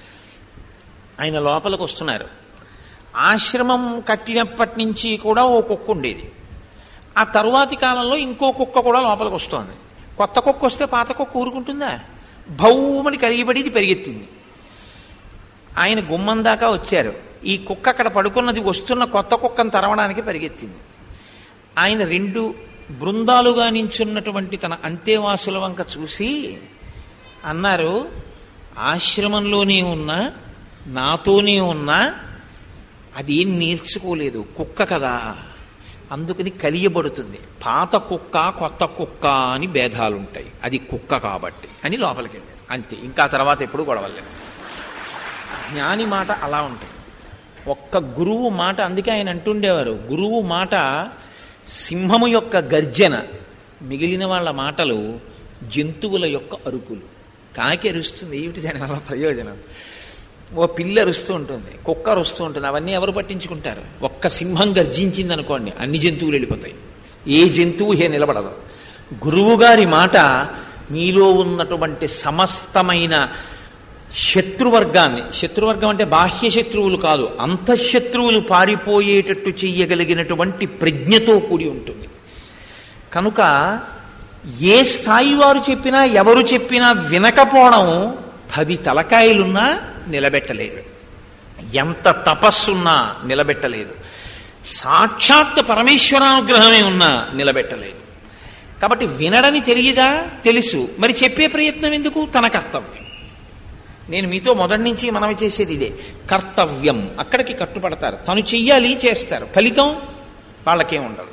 ఆయన లోపలికి వస్తున్నారు ఆశ్రమం కట్టినప్పటి నుంచి కూడా ఓ కుక్క ఉండేది ఆ తరువాతి కాలంలో ఇంకో కుక్క కూడా లోపలికి వస్తోంది కొత్త కుక్క వస్తే పాత కుక్క ఊరుకుంటుందా భౌమని కరిగిపడి ఇది పెరిగెత్తింది ఆయన గుమ్మం దాకా వచ్చారు ఈ కుక్క అక్కడ పడుకున్నది వస్తున్న కొత్త కుక్కను తరవడానికి పరిగెత్తింది ఆయన రెండు బృందాలుగా నించున్నటువంటి తన అంతేవాసుల వంక చూసి అన్నారు ఆశ్రమంలోనే ఉన్నా నాతోనే ఉన్నా అదేం నేర్చుకోలేదు కుక్క కదా అందుకని కలియబడుతుంది పాత కుక్క కొత్త కుక్క అని భేదాలు ఉంటాయి అది కుక్క కాబట్టి అని లోపలికి వెళ్ళారు అంతే ఇంకా తర్వాత ఎప్పుడు గొడవలేదు జ్ఞాని మాట అలా ఉంటుంది ఒక్క గురువు మాట అందుకే ఆయన అంటుండేవారు గురువు మాట సింహము యొక్క గర్జన మిగిలిన వాళ్ళ మాటలు జంతువుల యొక్క అరుపులు కాకి అరుస్తుంది ఏమిటి దానివల్ల ప్రయోజనం ఓ పిల్ల అరుస్తూ ఉంటుంది కుక్క అరుస్తూ ఉంటుంది అవన్నీ ఎవరు పట్టించుకుంటారు ఒక్క సింహం గర్జించింది అనుకోండి అన్ని జంతువులు వెళ్ళిపోతాయి ఏ జంతువు హే నిలబడదు గురువుగారి మాట మీలో ఉన్నటువంటి సమస్తమైన శత్రువర్గాన్ని శత్రువర్గం అంటే బాహ్య శత్రువులు కాదు అంతఃశత్రువులు పారిపోయేటట్టు చెయ్యగలిగినటువంటి ప్రజ్ఞతో కూడి ఉంటుంది కనుక ఏ స్థాయి వారు చెప్పినా ఎవరు చెప్పినా వినకపోవడం పది తలకాయలున్నా నిలబెట్టలేదు ఎంత తపస్సున్నా నిలబెట్టలేదు సాక్షాత్ పరమేశ్వరానుగ్రహమే ఉన్నా నిలబెట్టలేదు కాబట్టి వినడని తెలియదా తెలుసు మరి చెప్పే ప్రయత్నం ఎందుకు తన కర్తవ్యం నేను మీతో మొదటి నుంచి మనవి చేసేది ఇదే కర్తవ్యం అక్కడికి కట్టుపడతారు తను చెయ్యాలి చేస్తారు ఫలితం వాళ్ళకేం ఉండదు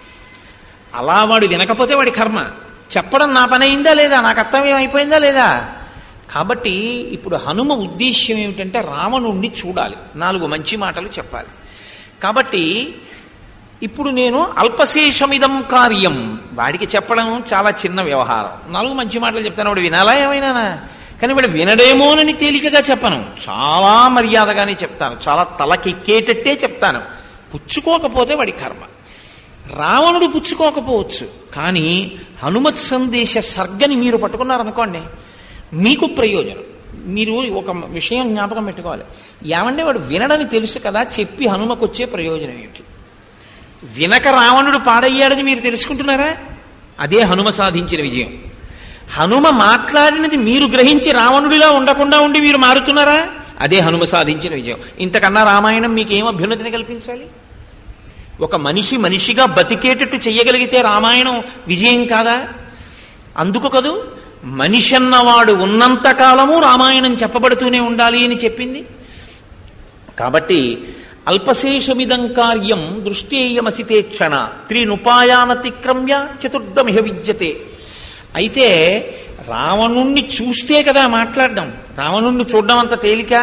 అలా వాడు వినకపోతే వాడి కర్మ చెప్పడం నా పని అయిందా లేదా నా కర్తవ్యం అయిపోయిందా లేదా కాబట్టి ఇప్పుడు హనుమ ఉద్దేశ్యం ఏమిటంటే రావణుణ్ణి చూడాలి నాలుగు మంచి మాటలు చెప్పాలి కాబట్టి ఇప్పుడు నేను అల్పశేషమిదం కార్యం వాడికి చెప్పడం చాలా చిన్న వ్యవహారం నాలుగు మంచి మాటలు చెప్తాను వాడు వినాలా ఏమైనా కానీ వాడు వినడేమోనని తేలికగా చెప్పను చాలా మర్యాదగానే చెప్తాను చాలా తలకెక్కేటట్టే చెప్తాను పుచ్చుకోకపోతే వాడి కర్మ రావణుడు పుచ్చుకోకపోవచ్చు కానీ హనుమత్ సందేశ సర్గని మీరు పట్టుకున్నారనుకోండి మీకు ప్రయోజనం మీరు ఒక విషయం జ్ఞాపకం పెట్టుకోవాలి ఏమంటే వాడు వినడని తెలుసు కదా చెప్పి హనుమకు వచ్చే ప్రయోజనం ఏమిటి వినక రావణుడు పాడయ్యాడని మీరు తెలుసుకుంటున్నారా అదే హనుమ సాధించిన విజయం హనుమ మాట్లాడినది మీరు గ్రహించి రావణుడిలా ఉండకుండా ఉండి మీరు మారుతున్నారా అదే హనుమ సాధించిన విజయం ఇంతకన్నా రామాయణం మీకు ఏం అభ్యున్నతిని కల్పించాలి ఒక మనిషి మనిషిగా బతికేటట్టు చెయ్యగలిగితే రామాయణం విజయం కాదా అందుకు కదూ మనిషి అన్నవాడు ఉన్నంత కాలము రామాయణం చెప్పబడుతూనే ఉండాలి అని చెప్పింది కాబట్టి అల్పశేషమిదం కార్యం దృష్టేయమసితే క్షణ త్రీనుపాయానతిక్రమ్య చతుర్థమిహ విద్యతే అయితే రావణుణ్ణి చూస్తే కదా మాట్లాడడం రావణుణ్ణి చూడడం అంత తేలిక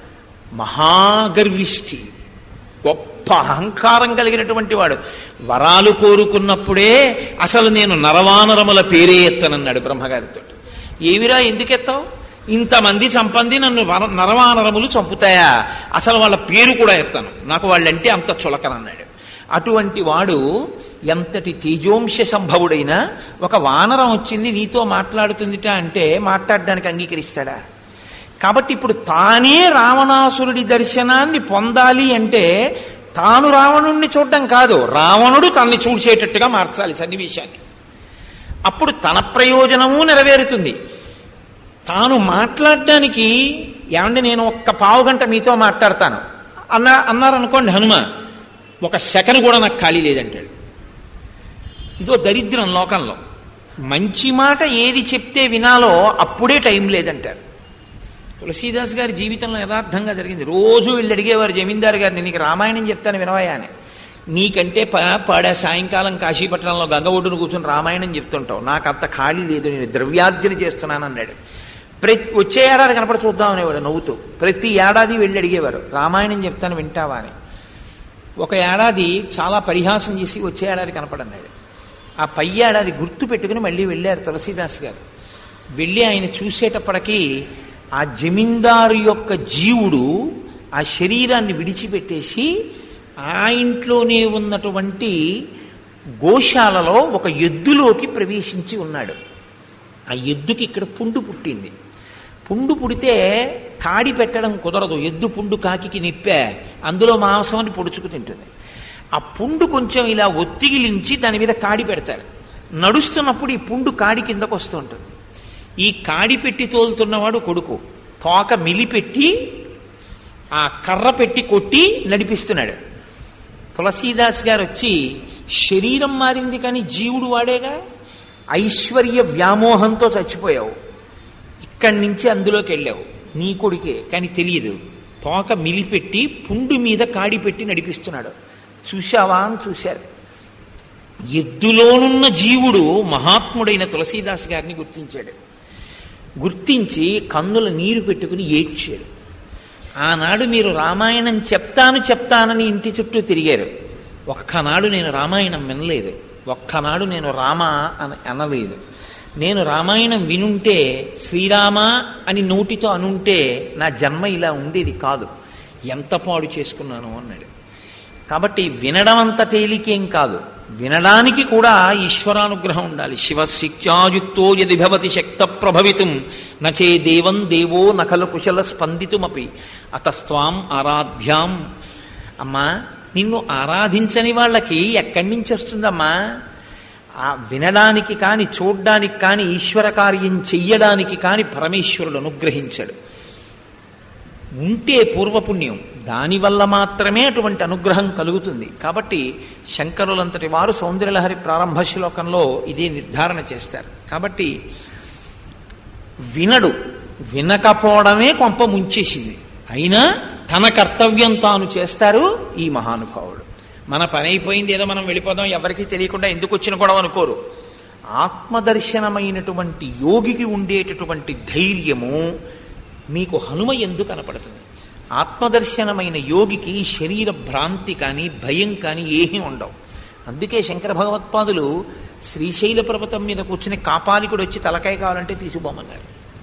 మహాగర్విష్టి గొప్ప అహంకారం కలిగినటువంటి వాడు వరాలు కోరుకున్నప్పుడే అసలు నేను నరవానరముల పేరే ఎత్తనన్నాడు బ్రహ్మగారితో ఏవిరా ఎందుకెత్తావు ఇంతమంది చంపంది నన్ను వర- నరవానరములు చంపుతాయా అసలు వాళ్ళ పేరు కూడా ఎత్తాను నాకు వాళ్ళంటే అంత చులకనన్నాడు అటువంటి వాడు ఎంతటి తేజోంశ సంభవుడైనా ఒక వానరం వచ్చింది నీతో మాట్లాడుతుందిట అంటే మాట్లాడడానికి అంగీకరిస్తాడా కాబట్టి ఇప్పుడు తానే రావణాసురుడి దర్శనాన్ని పొందాలి అంటే తాను రావణుణ్ణి చూడడం కాదు రావణుడు తనని చూసేటట్టుగా మార్చాలి సన్నివేశాన్ని అప్పుడు తన ప్రయోజనము నెరవేరుతుంది తాను మాట్లాడడానికి ఏమంటే నేను ఒక్క పావు గంట మీతో మాట్లాడతాను అన్న అన్నారనుకోండి హనుమ ఒక సెకను కూడా నాకు ఖాళీ లేదంటాడు ఇదో దరిద్రం లోకంలో మంచి మాట ఏది చెప్తే వినాలో అప్పుడే టైం లేదంటారు తులసీదాస్ గారి జీవితంలో యథార్థంగా జరిగింది రోజు వీళ్ళు అడిగేవారు జమీందారు గారిని నీకు రామాయణం చెప్తాను వినవయ్యా అని నీకంటే ప- పాడా సాయంకాలం కాశీపట్నంలో గంగ ఒడ్డును కూర్చొని రామాయణం చెప్తుంటావు నాకు అంత ఖాళీ లేదు నేను ద్రవ్యార్జన చేస్తున్నాను అన్నాడు ప్రతి వచ్చే ఏడాది కనపడి చూద్దాం అనేవాడు నవ్వుతూ ప్రతి ఏడాది వెళ్ళి అడిగేవారు రామాయణం చెప్తాను వింటావా అని ఒక ఏడాది చాలా పరిహాసం చేసి వచ్చే ఏడాది కనపడన్నాడు ఆ పై ఏడాది గుర్తు పెట్టుకుని మళ్ళీ వెళ్ళారు తులసీదాస్ గారు వెళ్ళి ఆయన చూసేటప్పటికీ ఆ జమీందారు యొక్క జీవుడు ఆ శరీరాన్ని విడిచిపెట్టేసి ఆ ఇంట్లోనే ఉన్నటువంటి గోశాలలో ఒక ఎద్దులోకి ప్రవేశించి ఉన్నాడు ఆ ఎద్దుకి ఇక్కడ పుండు పుట్టింది పుండు పుడితే కాడి పెట్టడం కుదరదు ఎద్దు పుండు కాకికి నిప్పే అందులో మాంసం అని పొడుచుకు తింటుంది ఆ పుండు కొంచెం ఇలా ఒత్తిగిలించి దాని మీద కాడి పెడతారు నడుస్తున్నప్పుడు ఈ పుండు కాడి కిందకు వస్తూ ఉంటుంది ఈ కాడి పెట్టి తోలుతున్నవాడు కొడుకు తోక మిలిపెట్టి ఆ కర్ర పెట్టి కొట్టి నడిపిస్తున్నాడు తులసీదాస్ గారు వచ్చి శరీరం మారింది కానీ జీవుడు వాడేగా ఐశ్వర్య వ్యామోహంతో చచ్చిపోయావు ఇక్కడి నుంచి అందులోకి వెళ్ళావు నీ కొడుకే కానీ తెలియదు తోక మిలిపెట్టి పుండు మీద కాడి పెట్టి నడిపిస్తున్నాడు చూశావా అని చూశారు ఎద్దులోనున్న జీవుడు మహాత్ముడైన తులసీదాస్ గారిని గుర్తించాడు గుర్తించి కన్నుల నీరు పెట్టుకుని ఏడ్చాడు ఆనాడు మీరు రామాయణం చెప్తాను చెప్తానని ఇంటి చుట్టూ తిరిగారు ఒక్కనాడు నేను రామాయణం వినలేదు ఒక్కనాడు నేను రామ అని అనలేదు నేను రామాయణం వినుంటే శ్రీరామ అని నోటితో అనుంటే నా జన్మ ఇలా ఉండేది కాదు ఎంత పాడు చేసుకున్నాను అన్నాడు కాబట్టి వినడం అంత తేలికేం కాదు వినడానికి కూడా ఈశ్వరానుగ్రహం ఉండాలి శివశిత్యాయుక్తో యది భవతి శక్త ప్రభవితం నచే దేవం దేవో నకలు కుశల స్పందితుమపి అతస్వాం ఆరాధ్యాం అమ్మా నిన్ను ఆరాధించని వాళ్ళకి ఎక్కడి నుంచి వస్తుందమ్మా ఆ వినడానికి కాని చూడ్డానికి కాని ఈశ్వర కార్యం చెయ్యడానికి కాని పరమేశ్వరుడు అనుగ్రహించాడు ఉంటే పూర్వపుణ్యం దానివల్ల మాత్రమే అటువంటి అనుగ్రహం కలుగుతుంది కాబట్టి శంకరులంతటి వారు సౌందర్యలహరి ప్రారంభ శ్లోకంలో ఇదే నిర్ధారణ చేస్తారు కాబట్టి వినడు వినకపోవడమే కొంప ముంచేసింది అయినా తన కర్తవ్యం తాను చేస్తారు ఈ మహానుభావుడు మన పని అయిపోయింది ఏదో మనం వెళ్ళిపోదాం ఎవరికీ తెలియకుండా ఎందుకు వచ్చిన గొడవ అనుకోరు ఆత్మదర్శనమైనటువంటి యోగికి ఉండేటటువంటి ధైర్యము మీకు హనుమ ఎందుకు కనపడుతుంది ఆత్మదర్శనమైన యోగికి శరీర భ్రాంతి కానీ భయం కానీ ఏమీ ఉండవు అందుకే శంకర భగవత్పాదులు శ్రీశైల పర్వతం మీద కూర్చుని కాపాలికుడు వచ్చి తలకాయ కావాలంటే తీసుకుపోమన్నారు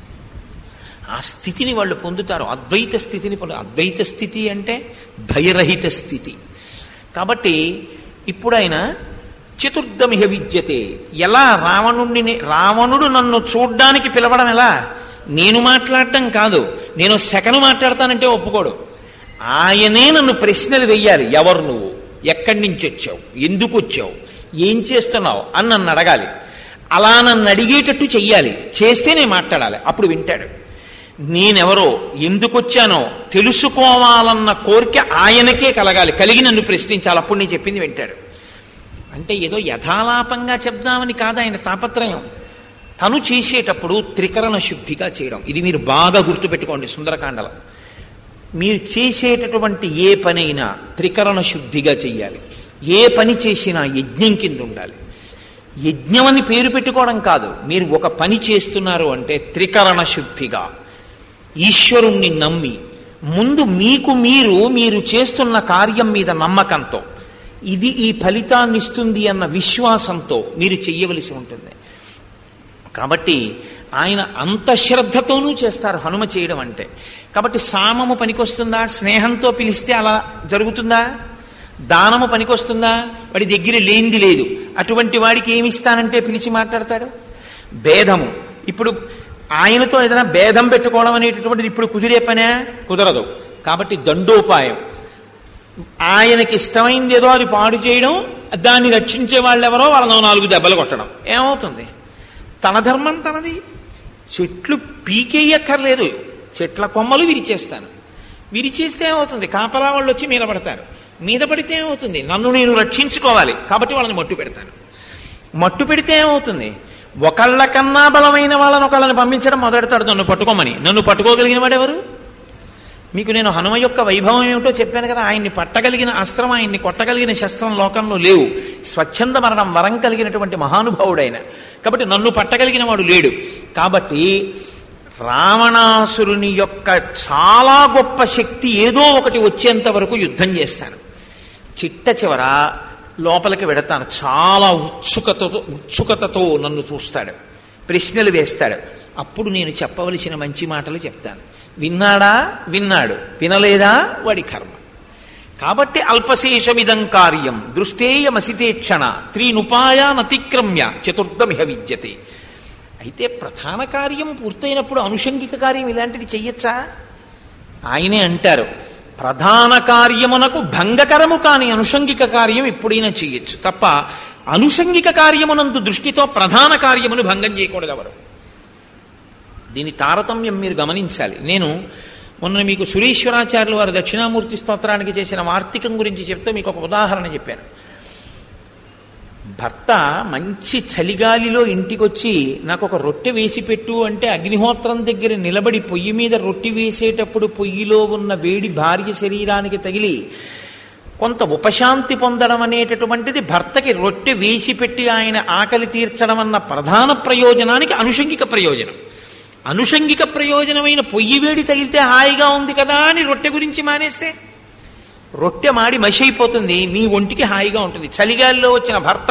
ఆ స్థితిని వాళ్ళు పొందుతారు అద్వైత స్థితిని పొందు అద్వైత స్థితి అంటే భయరహిత స్థితి కాబట్టి ఇప్పుడు ఆయన చతుర్థమిహ విద్యతే ఎలా రావణుడిని రావణుడు నన్ను చూడ్డానికి పిలవడం ఎలా నేను మాట్లాడటం కాదు నేను సెకను మాట్లాడతానంటే ఒప్పుకోడు ఆయనే నన్ను ప్రశ్నలు వెయ్యాలి ఎవరు నువ్వు ఎక్కడి నుంచి వచ్చావు ఎందుకు వచ్చావు ఏం చేస్తున్నావు అని నన్ను అడగాలి అలా నన్ను అడిగేటట్టు చెయ్యాలి చేస్తే నేను మాట్లాడాలి అప్పుడు వింటాడు నేనెవరో ఎందుకు వచ్చానో తెలుసుకోవాలన్న కోరిక ఆయనకే కలగాలి కలిగి నన్ను ప్రశ్నించాలి అప్పుడు నేను చెప్పింది వింటాడు అంటే ఏదో యథాలాపంగా చెప్దామని కాదు ఆయన తాపత్రయం తను చేసేటప్పుడు త్రికరణ శుద్ధిగా చేయడం ఇది మీరు బాగా గుర్తుపెట్టుకోండి సుందరకాండలో మీరు చేసేటటువంటి ఏ పనైనా త్రికరణ శుద్ధిగా చెయ్యాలి ఏ పని చేసినా యజ్ఞం కింద ఉండాలి యజ్ఞం అని పేరు పెట్టుకోవడం కాదు మీరు ఒక పని చేస్తున్నారు అంటే త్రికరణ శుద్ధిగా ఈశ్వరుణ్ణి నమ్మి ముందు మీకు మీరు మీరు చేస్తున్న కార్యం మీద నమ్మకంతో ఇది ఈ ఫలితాన్ని ఇస్తుంది అన్న విశ్వాసంతో మీరు చెయ్యవలసి ఉంటుంది కాబట్టి ఆయన అంత శ్రద్ధతోనూ చేస్తారు హనుమ చేయడం అంటే కాబట్టి సామము పనికొస్తుందా స్నేహంతో పిలిస్తే అలా జరుగుతుందా దానము పనికొస్తుందా వాడి దగ్గర లేనిది లేదు అటువంటి వాడికి ఏమి ఇస్తానంటే పిలిచి మాట్లాడతాడు భేదము ఇప్పుడు ఆయనతో ఏదైనా భేదం పెట్టుకోవడం అనేటటువంటిది ఇప్పుడు కుదిరే పనే కుదరదు కాబట్టి దండోపాయం ఆయనకి ఇష్టమైంది ఏదో అది పాడు చేయడం దాన్ని రక్షించే వాళ్ళు ఎవరో వాళ్ళను నాలుగు దెబ్బలు కొట్టడం ఏమవుతుంది తన ధర్మం తనది చెట్లు పీకేయక్కర్లేదు చెట్ల కొమ్మలు విరిచేస్తాను విరిచేస్తే ఏమవుతుంది కాపలా వాళ్ళు వచ్చి మీద పడతారు మీద పడితే ఏమవుతుంది నన్ను నేను రక్షించుకోవాలి కాబట్టి వాళ్ళని మట్టు పెడతాను మట్టు పెడితే ఏమవుతుంది ఒకళ్ళ కన్నా బలమైన వాళ్ళని ఒకళ్ళని పంపించడం మొదలెడతాడు నన్ను పట్టుకోమని నన్ను పట్టుకోగలిగిన వాడెవరు మీకు నేను హనుమ యొక్క వైభవం ఏమిటో చెప్పాను కదా ఆయన్ని పట్టగలిగిన అస్త్రం ఆయన్ని కొట్టగలిగిన శస్త్రం లోకంలో లేవు స్వచ్ఛంద మరణం వరం కలిగినటువంటి మహానుభావుడైన కాబట్టి నన్ను పట్టగలిగిన వాడు లేడు కాబట్టి రావణాసురుని యొక్క చాలా గొప్ప శక్తి ఏదో ఒకటి వచ్చేంత వరకు యుద్ధం చేస్తాను చిట్ట చివర లోపలికి వెడతాను చాలా ఉత్సుకతతో ఉత్సుకతతో నన్ను చూస్తాడు ప్రశ్నలు వేస్తాడు అప్పుడు నేను చెప్పవలసిన మంచి మాటలు చెప్తాను విన్నాడా విన్నాడు వినలేదా వాడి కర్మ కాబట్టి అల్పశేషమిదం కార్యం దృష్టేయమసితేక్షణ త్రీనుపాయానతిక్రమ్య చతుర్థమిహ విద్యతే అయితే ప్రధాన కార్యం పూర్తయినప్పుడు అనుషంగిక కార్యం ఇలాంటిది చెయ్యొచ్చా ఆయనే అంటారు ప్రధాన కార్యమునకు భంగకరము కాని అనుషంగిక కార్యం ఎప్పుడైనా చెయ్యొచ్చు తప్ప అనుషంగిక కార్యమునందు దృష్టితో ప్రధాన కార్యమును భంగం చేయకూడదు ఎవరు దీని తారతమ్యం మీరు గమనించాలి నేను మొన్న మీకు సురేశ్వరాచార్యులు వారు దక్షిణామూర్తి స్తోత్రానికి చేసిన వార్తికం గురించి చెప్తే మీకు ఒక ఉదాహరణ చెప్పాను భర్త మంచి చలిగాలిలో ఇంటికొచ్చి నాకు ఒక రొట్టె వేసి పెట్టు అంటే అగ్నిహోత్రం దగ్గర నిలబడి పొయ్యి మీద రొట్టె వేసేటప్పుడు పొయ్యిలో ఉన్న వేడి భార్య శరీరానికి తగిలి కొంత ఉపశాంతి పొందడం అనేటటువంటిది భర్తకి రొట్టె వేసి పెట్టి ఆయన ఆకలి తీర్చడం అన్న ప్రధాన ప్రయోజనానికి అనుషంగిక ప్రయోజనం అనుషంగిక ప్రయోజనమైన పొయ్యి వేడి తగిలితే హాయిగా ఉంది కదా అని రొట్టె గురించి మానేస్తే రొట్టె మాడి మసి అయిపోతుంది మీ ఒంటికి హాయిగా ఉంటుంది చలిగాలిలో వచ్చిన భర్త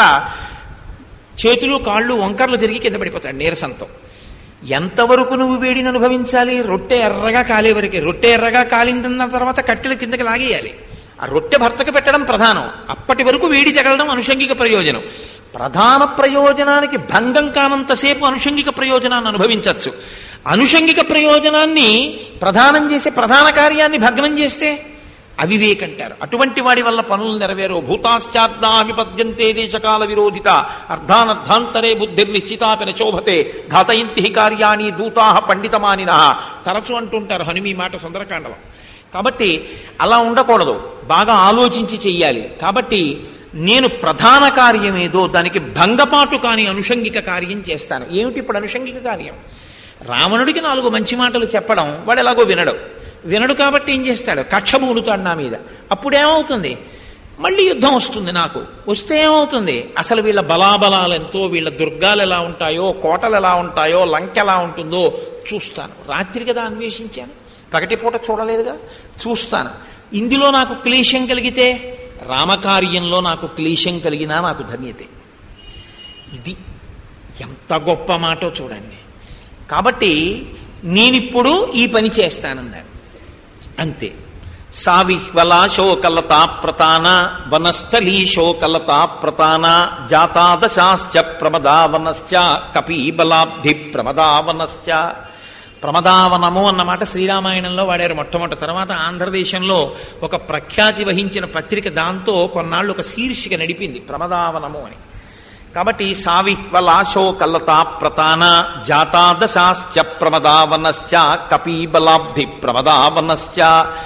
చేతులు కాళ్ళు వంకర్లు తిరిగి కింద పడిపోతాడు నీరసంతో ఎంతవరకు నువ్వు వేడిని అనుభవించాలి రొట్టె ఎర్రగా కాలే వరకే రొట్టె ఎర్రగా కాలిందన్న తర్వాత కట్టెలు కిందకి లాగేయాలి ఆ రొట్టె భర్తకు పెట్టడం ప్రధానం అప్పటి వరకు వేడి జగలడం అనుషంగిక ప్రయోజనం ప్రధాన ప్రయోజనానికి భంగం కానంతసేపు అనుషంగిక ప్రయోజనాన్ని అనుభవించవచ్చు అనుషంగిక ప్రయోజనాన్ని ప్రధానం చేసే ప్రధాన కార్యాన్ని భగ్నం చేస్తే అవివేకంటారు అటువంటి వాడి వల్ల పనులు నెరవేరు భూతాశ్చార్దా విపద్యంతే దేశకాల విరోధిత అర్ధానర్ధాంతరే బుద్ధిర్నిశ్చితాపిన శోభతే ఘాతయంతి కార్యాణి దూతా పండితమానిన తరచు అంటుంటారు హనుమి మాట సుందరకాండలో కాబట్టి అలా ఉండకూడదు బాగా ఆలోచించి చెయ్యాలి కాబట్టి నేను ప్రధాన కార్యం ఏదో దానికి భంగపాటు కాని అనుషంగిక కార్యం చేస్తాను ఏమిటి ఇప్పుడు అనుషంగిక కార్యం రావణుడికి నాలుగు మంచి మాటలు చెప్పడం వాడు ఎలాగో వినడు వినడు కాబట్టి ఏం చేస్తాడు కక్ష పూనుతాడు నా మీద అప్పుడేమవుతుంది మళ్ళీ యుద్ధం వస్తుంది నాకు వస్తే ఏమవుతుంది అసలు వీళ్ళ బలాబలాలు ఎంతో వీళ్ళ దుర్గాలు ఎలా ఉంటాయో కోటలు ఎలా ఉంటాయో లంక ఎలా ఉంటుందో చూస్తాను రాత్రి కదా అన్వేషించాను పగటిపూట చూడలేదుగా చూస్తాను ఇందులో నాకు క్లేశం కలిగితే రామకార్యంలో నాకు క్లేశం కలిగినా నాకు ధన్యతే ఇది ఎంత గొప్ప మాటో చూడండి కాబట్టి నేనిప్పుడు ఈ పని చేస్తానన్నారు అంతే సావిహ్వలా శోకలతా ప్రతాన వనస్థలీ శోకలతా ప్రతాన జాతాదశాశ్చ ప్రమదావనశ్చ కపీబలాబ్ధి ప్రమదావనశ్చ ప్రమదావనము అన్నమాట శ్రీరామాయణంలో వాడారు మొట్టమొదటి తర్వాత ఆంధ్రదేశంలో ఒక ప్రఖ్యాతి వహించిన పత్రిక దాంతో కొన్నాళ్ళు ఒక శీర్షిక నడిపింది ప్రమదావనము అని కాబట్టి సావిహ్వలాశో కల్లతా ప్రతాన జాతాదశాశ్చ ప్రమదావనశ్చ కపీబలాబ్ధి ప్రమదావనశ్చ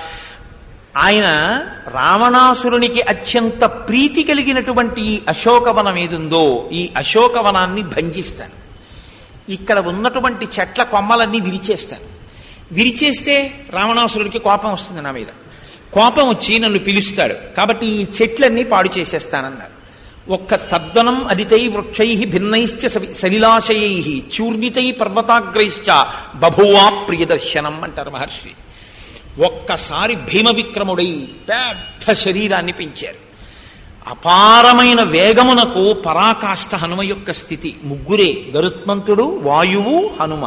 ఆయన రావణాసురునికి అత్యంత ప్రీతి కలిగినటువంటి ఈ అశోకవనం ఏదుందో ఈ అశోకవనాన్ని భంజిస్తాను ఇక్కడ ఉన్నటువంటి చెట్ల కొమ్మలన్నీ విరిచేస్తాను విరిచేస్తే రావణాసురుడికి కోపం వస్తుంది నా మీద కోపం వచ్చి నన్ను పిలుస్తాడు కాబట్టి ఈ చెట్లన్నీ పాడు చేసేస్తానన్నారు ఒక్క సద్వనం అదితై వృక్షై భిన్నైశ్చ సలిలాశయై చూర్ణితై పర్వతాగ్రైశ్చ బభువా ప్రియదర్శనం అంటారు మహర్షి ఒక్కసారి భీమ విక్రముడై పెద్ద శరీరాన్ని పెంచారు అపారమైన వేగమునకు పరాకాష్ఠ హనుమ యొక్క స్థితి ముగ్గురే గరుత్మంతుడు వాయువు హనుమ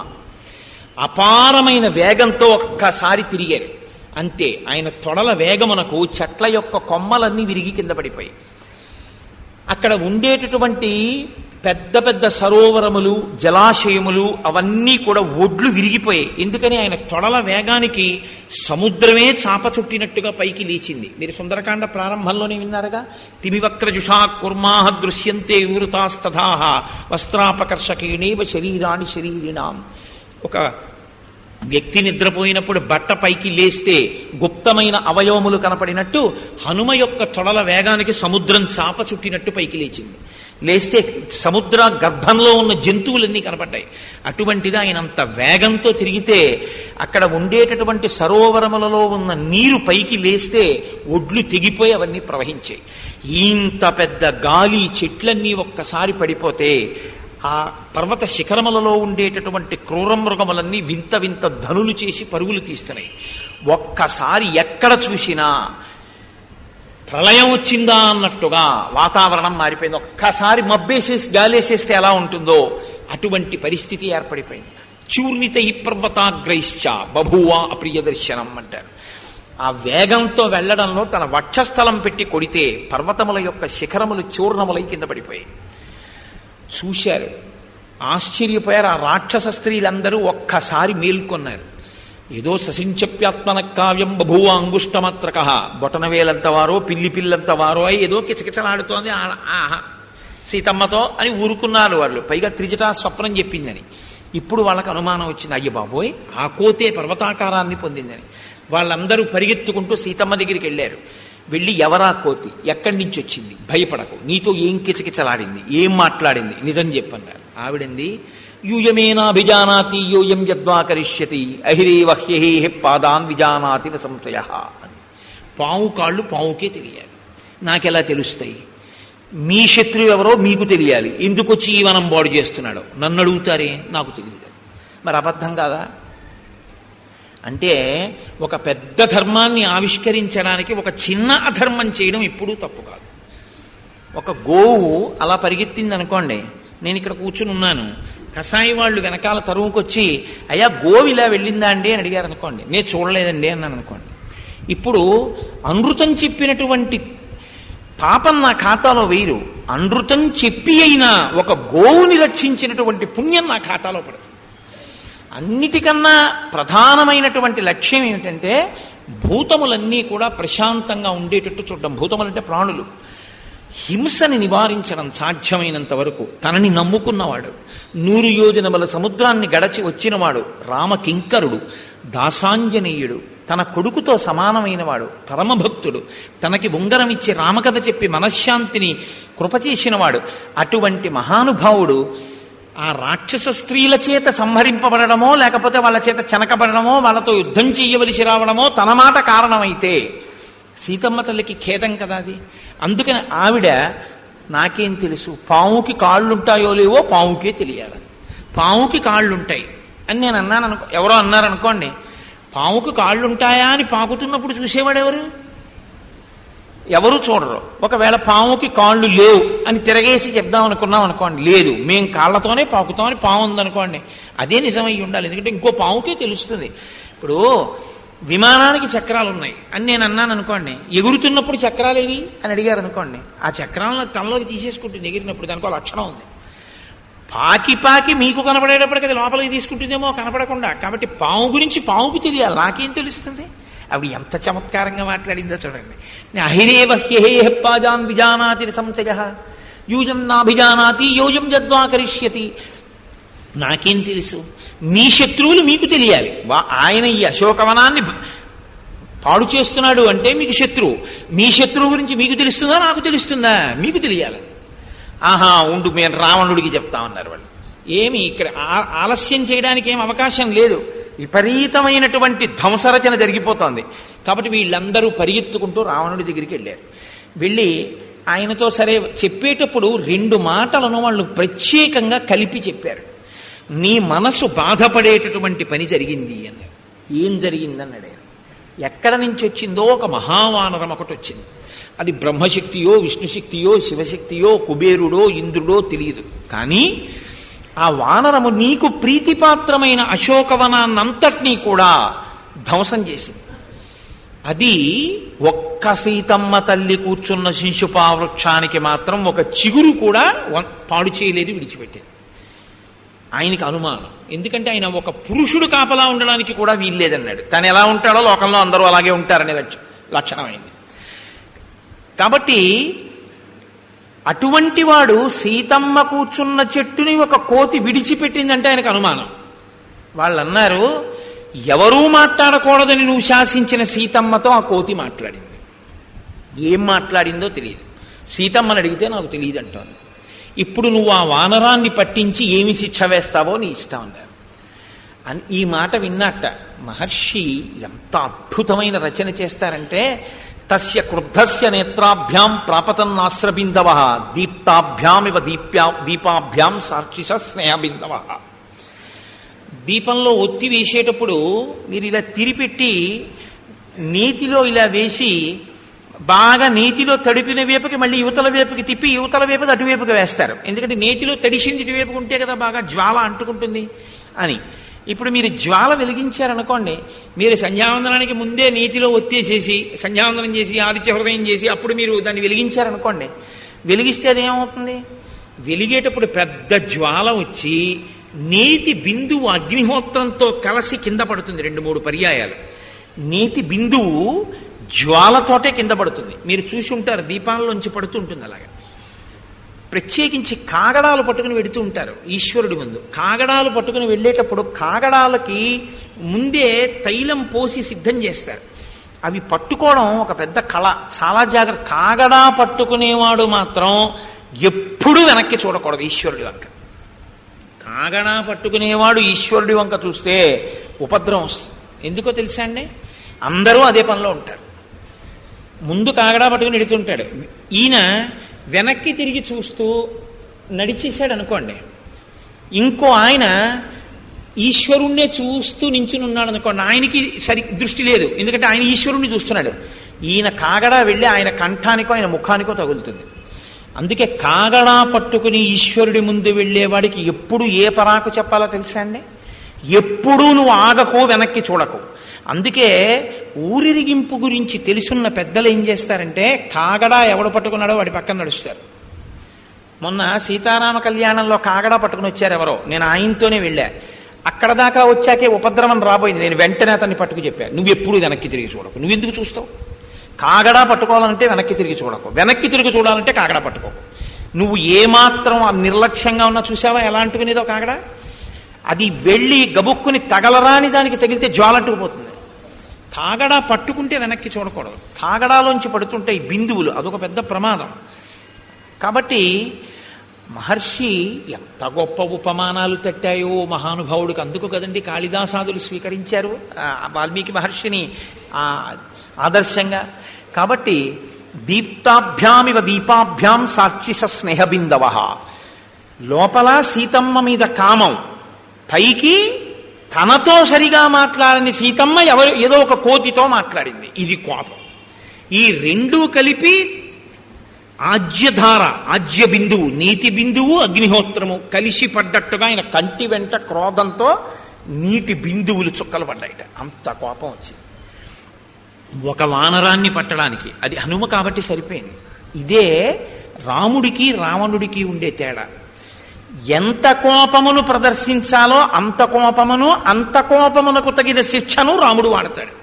అపారమైన వేగంతో ఒక్కసారి తిరిగారు అంతే ఆయన తొడల వేగమునకు చెట్ల యొక్క కొమ్మలన్నీ విరిగి కింద పడిపోయి అక్కడ ఉండేటటువంటి పెద్ద పెద్ద సరోవరములు జలాశయములు అవన్నీ కూడా ఒడ్లు విరిగిపోయాయి ఎందుకని ఆయన తొడల వేగానికి సముద్రమే చాప చుట్టినట్టుగా పైకి లేచింది మీరు సుందరకాండ ప్రారంభంలోనే విన్నారుగా తిమివక్రజుషా కుర్మాహ దృశ్యంతే వివృతాస్తథాహ వస్త్రాపకర్షకేణేవ శరీరాణి శరీరిణాం ఒక వ్యక్తి నిద్రపోయినప్పుడు బట్ట పైకి లేస్తే గుప్తమైన అవయవములు కనపడినట్టు హనుమ యొక్క తొడల వేగానికి సముద్రం చాప చుట్టినట్టు పైకి లేచింది లేస్తే సముద్ర గర్భంలో ఉన్న జంతువులన్నీ కనపడ్డాయి అటువంటిది ఆయన అంత వేగంతో తిరిగితే అక్కడ ఉండేటటువంటి సరోవరములలో ఉన్న నీరు పైకి లేస్తే ఒడ్లు తెగిపోయి అవన్నీ ప్రవహించాయి ఇంత పెద్ద గాలి చెట్లన్నీ ఒక్కసారి పడిపోతే ఆ పర్వత శిఖరములలో ఉండేటటువంటి క్రూర మృగములన్నీ వింత వింత ధనులు చేసి పరుగులు తీస్తున్నాయి ఒక్కసారి ఎక్కడ చూసినా ప్రళయం వచ్చిందా అన్నట్టుగా వాతావరణం మారిపోయింది ఒక్కసారి మబ్బేసేసి గాలేసేస్తే ఎలా ఉంటుందో అటువంటి పరిస్థితి ఏర్పడిపోయింది చూర్ణిత ఈ పర్వతాగ్రైశ్చ బభువా అప్రియ దర్శనం అంటారు ఆ వేగంతో వెళ్లడంలో తన వక్షస్థలం పెట్టి కొడితే పర్వతముల యొక్క శిఖరములు చూర్ణములై కింద పడిపోయాయి చూశారు ఆశ్చర్యపోయారు ఆ రాక్షస స్త్రీలందరూ ఒక్కసారి మేల్కొన్నారు ఏదో ససించప్యాత్మన కావ్యం బభువ అంగుష్టమాత్రక బొటనవేలంత వారో పిల్లి పిల్లంత వారో అయి ఏదో కిచకిచలాడుతోంది ఆహా సీతమ్మతో అని ఊరుకున్నారు వాళ్ళు పైగా త్రిజటా స్వప్నం చెప్పిందని ఇప్పుడు వాళ్ళకి అనుమానం వచ్చింది అయ్య బాబోయ్ ఆ కోతే పర్వతాకారాన్ని పొందిందని వాళ్ళందరూ పరిగెత్తుకుంటూ సీతమ్మ దగ్గరికి వెళ్ళారు వెళ్ళి ఎవరా కోతి ఎక్కడి నుంచి వచ్చింది భయపడకు నీతో ఏం కిచకిచలాడింది ఏం మాట్లాడింది నిజం చెప్పన్నారు ఆవిడంది యూయమేనాభిజానాతి యూయం యద్వా కరిష్యతి అహిరే వహ్యహే పాదాన్ విజానాతి న సంశయ అని పాము కాళ్ళు పావుకే తెలియాలి నాకెలా తెలుస్తాయి మీ శత్రువు ఎవరో మీకు తెలియాలి ఎందుకు వచ్చి ఈ వనం బాడు చేస్తున్నాడో నన్ను అడుగుతారే నాకు తెలియదు మరి అబద్ధం కాదా అంటే ఒక పెద్ద ధర్మాన్ని ఆవిష్కరించడానికి ఒక చిన్న అధర్మం చేయడం ఎప్పుడూ తప్పు కాదు ఒక గోవు అలా పరిగెత్తింది అనుకోండి నేను ఇక్కడ కూర్చుని ఉన్నాను కషాయి వాళ్ళు వెనకాల తరువుకొచ్చి అయ్యా గోవు ఇలా వెళ్ళిందా అండి అని అడిగారు అనుకోండి నేను చూడలేదండి అన్నాను అనుకోండి ఇప్పుడు అనృతం చెప్పినటువంటి పాపం నా ఖాతాలో వేయరు అనృతం చెప్పి అయినా ఒక గోవుని రక్షించినటువంటి పుణ్యం నా ఖాతాలో పడుతుంది అన్నిటికన్నా ప్రధానమైనటువంటి లక్ష్యం ఏమిటంటే భూతములన్నీ కూడా ప్రశాంతంగా ఉండేటట్టు చూడడం భూతములంటే ప్రాణులు హింసని నివారించడం సాధ్యమైనంత వరకు తనని నమ్ముకున్నవాడు నూరు యోజనముల సముద్రాన్ని గడచి వచ్చినవాడు రామకింకరుడు దాసాంజనేయుడు తన కొడుకుతో సమానమైనవాడు పరమభక్తుడు తనకి ఉంగరం ఇచ్చి రామకథ చెప్పి మనశ్శాంతిని కృప చేసినవాడు అటువంటి మహానుభావుడు ఆ రాక్షస స్త్రీల చేత సంహరింపబడమో లేకపోతే వాళ్ళ చేత చెనకబడమో వాళ్ళతో యుద్ధం చేయవలసి రావడమో తన మాట కారణమైతే సీతమ్మ తల్లికి ఖేదం కదా అది అందుకని ఆవిడ నాకేం తెలుసు పావుకి కాళ్ళుంటాయో లేవో పావుకే తెలియాలి పావుకి కాళ్ళుంటాయి అని నేను అన్నాను అనుకో ఎవరో అన్నారనుకోండి పావుకి కాళ్ళుంటాయా అని పాకుతున్నప్పుడు చూసేవాడు ఎవరు ఎవరు చూడరు ఒకవేళ పాముకి కాళ్ళు లేవు అని తిరగేసి చెప్దాం అనుకున్నాం అనుకోండి లేదు మేం కాళ్ళతోనే పాకుతామని పాము ఉందనుకోండి అదే నిజమై ఉండాలి ఎందుకంటే ఇంకో పాముకే తెలుస్తుంది ఇప్పుడు విమానానికి చక్రాలు ఉన్నాయి అని నేను అన్నాను అనుకోండి ఎగురుతున్నప్పుడు చక్రాలేవి అని అడిగారు అనుకోండి ఆ చక్రాలను తనలోకి తీసేసుకుంటుంది ఎగిరినప్పుడు దానికి ఒక లక్షణం ఉంది పాకి పాకి మీకు కనపడేటప్పటికి అది లోపలికి తీసుకుంటుందేమో కనపడకుండా కాబట్టి పాము గురించి పాముకు తెలియాలి నాకేం తెలుస్తుంది అవి ఎంత చమత్కారంగా మాట్లాడిందో చూడండి అహిరేవ హ్యేహ పాజాన్ విజానాతి సంతయ యూజం నాభిజానాతి యోజం జద్వా కరిష్యతి నాకేం తెలుసు మీ శత్రువులు మీకు తెలియాలి వా- ఆయన ఈ అశోకవనాన్ని పాడు చేస్తున్నాడు అంటే మీకు శత్రువు మీ శత్రువు గురించి మీకు తెలుస్తుందా నాకు తెలుస్తుందా మీకు తెలియాలి ఆహా ఉండు మేము రావణుడికి చెప్తామన్నారు వాళ్ళు ఏమి ఇక్కడ ఆ- ఆలస్యం చేయడానికి ఏం అవకాశం లేదు విపరీతమైనటువంటి ధ్వంసరచన జరిగిపోతోంది కాబట్టి వీళ్ళందరూ పరిగెత్తుకుంటూ రావణుడి దగ్గరికి వెళ్ళారు వెళ్ళి ఆయనతో సరే చెప్పేటప్పుడు రెండు మాటలను వాళ్ళు ప్రత్యేకంగా కలిపి చెప్పారు నీ మనసు బాధపడేటటువంటి పని జరిగింది అన్నారు ఏం జరిగిందన్నాడు ఆయన. ఎక్కడ నుంచి వచ్చిందో ఒక మహావానరం ఒకటి వచ్చింది అది బ్రహ్మశక్తియో విష్ణుశక్తియో శివశక్తియో కుబేరుడో ఇంద్రుడో తెలియదు కానీ ఆ వానరము నీకు ప్రీతిపాత్రమైన అశోకవనాన్నంతటినీ కూడా ధ్వంసం చేసింది అది ఒక్క సీతమ్మ తల్లి కూర్చున్న శింశుపా వృక్షానికి మాత్రం ఒక చిగురు కూడా వ- పాడు చేయలేదు విడిచిపెట్టింది ఆయనకి అనుమానం ఎందుకంటే ఆయన ఒక పురుషుడు కాపలా ఉండడానికి కూడా వీల్లేదన్నాడు తను ఎలా ఉంటాడో లోకంలో అందరూ అలాగే ఉంటారనే లక్ష లక్షణమైంది కాబట్టి అటువంటి వాడు సీతమ్మ కూర్చున్న చెట్టుని ఒక కోతి విడిచిపెట్టిందంటే ఆయనకు అనుమానం వాళ్ళు అన్నారు ఎవరూ మాట్లాడకూడదని నువ్వు శాసించిన సీతమ్మతో ఆ కోతి మాట్లాడింది ఏం మాట్లాడిందో తెలియదు సీతమ్మని అడిగితే నాకు తెలియదు అంటోంది ఇప్పుడు నువ్వు ఆ వానరాన్ని పట్టించి ఏమి శిక్ష వేస్తావో నీ ఇష్టం అన్నారు అని ఈ మాట విన్నట్ట మహర్షి ఎంత అద్భుతమైన రచన చేస్తారంటే తస్య క్రుద్ధస్య నేత్రాభ్యాం ప్రాపతన్నాశ్రబిందవ దీప్తాభ్యామివ దీప్యా దీపాభ్యాం సాక్షిష స్నేహబిందవ దీపంలో ఒత్తి వేసేటప్పుడు మీరు ఇలా తిరిపెట్టి నీతిలో ఇలా వేసి బాగా నీతిలో తడిపిన వేపుకి మళ్ళీ యువతల వేపుకి తిప్పి యువతల వేపుకి అటువైపుకి వేస్తారు ఎందుకంటే నేతిలో తడిసింది ఇటువైపుకి ఉంటే కదా బాగా జ్వాల అంటుకుంటుంది అని ఇప్పుడు మీరు జ్వాల వెలిగించారనుకోండి మీరు సంధ్యావందనానికి ముందే నీతిలో ఒత్తేసేసి సంధ్యావందనం చేసి ఆదిత్య హృదయం చేసి అప్పుడు మీరు దాన్ని వెలిగించారనుకోండి వెలిగిస్తే అదేమవుతుంది వెలిగేటప్పుడు పెద్ద జ్వాల వచ్చి నీతి బిందువు అగ్నిహోత్రంతో కలిసి కింద పడుతుంది రెండు మూడు పర్యాయాలు నీతి బిందువు జ్వాలతోటే కింద పడుతుంది మీరు చూసి ఉంటారు దీపాలలోంచి పడుతుంటుంది అలాగా ప్రత్యేకించి కాగడాలు పట్టుకుని వెడుతూ ఉంటారు ఈశ్వరుడి ముందు కాగడాలు పట్టుకుని వెళ్ళేటప్పుడు కాగడాలకి ముందే తైలం పోసి సిద్ధం చేస్తారు అవి పట్టుకోవడం ఒక పెద్ద కళ చాలా జాగ్రత్త కాగడా పట్టుకునేవాడు మాత్రం ఎప్పుడూ వెనక్కి చూడకూడదు ఈశ్వరుడి వంక కాగడా పట్టుకునేవాడు ఈశ్వరుడి వంక చూస్తే ఉపద్రవం వస్తుంది ఎందుకో తెలుసా అండి అందరూ అదే పనిలో ఉంటారు ముందు కాగడా పట్టుకుని ఎడుతుంటాడు ఈయన వెనక్కి తిరిగి చూస్తూ నడిచేశాడు అనుకోండి ఇంకో ఆయన ఈశ్వరుణ్ణే చూస్తూ నించుని ఉన్నాడు అనుకోండి ఆయనకి సరి దృష్టి లేదు ఎందుకంటే ఆయన ఈశ్వరుణ్ణి చూస్తున్నాడు ఈయన కాగడా వెళ్ళి ఆయన కంఠానికో ఆయన ముఖానికో తగులుతుంది అందుకే కాగడా పట్టుకుని ఈశ్వరుడి ముందు వెళ్ళేవాడికి ఎప్పుడు ఏ పరాకు చెప్పాలో తెలుసా అండి ఎప్పుడూ నువ్వు ఆగకో వెనక్కి చూడకు అందుకే ఊరిరిగింపు గురించి తెలుసున్న పెద్దలు ఏం చేస్తారంటే కాగడా ఎవడు పట్టుకున్నాడో వాడి పక్కన నడుస్తారు మొన్న సీతారామ కళ్యాణంలో కాగడా పట్టుకుని వచ్చారు ఎవరో నేను ఆయనతోనే వెళ్ళా అక్కడ దాకా వచ్చాకే ఉపద్రవం రాబోయింది నేను వెంటనే అతన్ని పట్టుకు చెప్పాను నువ్వు ఎప్పుడు వెనక్కి తిరిగి చూడకు నువ్వు ఎందుకు చూస్తావు కాగడా పట్టుకోవాలంటే వెనక్కి తిరిగి చూడకు వెనక్కి తిరిగి చూడాలంటే కాగడా పట్టుకోకు నువ్వు ఏమాత్రం ఆ నిర్లక్ష్యంగా ఉన్నా చూసావా ఎలా అంటుకునేదో కాగడా అది వెళ్ళి గబుక్కుని తగలరాని దానికి తగిలితే జ్వాలంటుకుపోతుంది కాగడా పట్టుకుంటే వెనక్కి చూడకూడదు కాగడాలోంచి పడుతుంటాయి బిందువులు అదొక పెద్ద ప్రమాదం కాబట్టి మహర్షి ఎంత గొప్ప ఉపమానాలు తట్టాయో మహానుభావుడికి అందుకు కదండి కాళిదాసాదులు స్వీకరించారు ఆ వాల్మీకి మహర్షిని ఆ ఆదర్శంగా కాబట్టి దీప్తాభ్యామివ దీపాభ్యాం సాక్షిస స్నేహబిందవ లోపల సీతమ్మ మీద కామం పైకి తనతో సరిగా మాట్లాడని సీతమ్మ ఎవరు ఏదో ఒక కోతితో మాట్లాడింది ఇది కోపం ఈ రెండూ కలిపి ఆజ్యధార ఆజ్య బిందువు నీతి బిందువు అగ్నిహోత్రము కలిసి పడ్డట్టుగా ఆయన కంటి వెంట క్రోధంతో నీటి బిందువులు చుక్కలు పడ్డాయిట అంత కోపం వచ్చింది ఒక వానరాన్ని పట్టడానికి అది హనుమ కాబట్టి సరిపోయింది ఇదే రాముడికి రావణుడికి ఉండే తేడా ఎంత కోపమును ప్రదర్శించాలో అంత కోపమును అంత కోపమునకు తగిన శిక్షను రాముడు వాడతాడు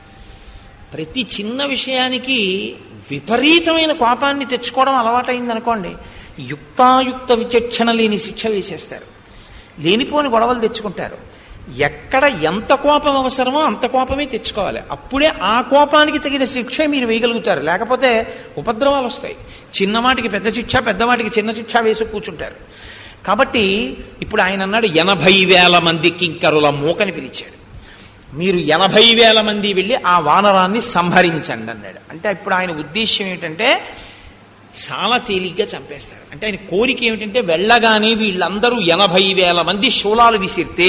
ప్రతి చిన్న విషయానికి విపరీతమైన కోపాన్ని తెచ్చుకోవడం అలవాటైంది అనుకోండి యుక్తాయుక్త విచక్షణ లేని శిక్ష వేసేస్తారు లేనిపోని గొడవలు తెచ్చుకుంటారు ఎక్కడ ఎంత కోపం అవసరమో అంత కోపమే తెచ్చుకోవాలి అప్పుడే ఆ కోపానికి తగిన శిక్ష మీరు వేయగలుగుతారు లేకపోతే ఉపద్రవాలు వస్తాయి చిన్నవాటికి పెద్ద శిక్ష పెద్దవాటికి చిన్న శిక్ష వేసి కూర్చుంటారు కాబట్టి ఇప్పుడు ఆయన అన్నాడు ఎనభై వేల మంది కింకరుల మూకని పిలిచాడు మీరు ఎనభై వేల మంది వెళ్ళి ఆ వానరాన్ని సంహరించండి అన్నాడు అంటే ఇప్పుడు ఆయన ఉద్దేశ్యం ఏమిటంటే చాలా తేలిగ్గా చంపేస్తారు అంటే ఆయన కోరిక ఏమిటంటే వెళ్ళగానే వీళ్ళందరూ ఎనభై వేల మంది శూలాలు విసిరితే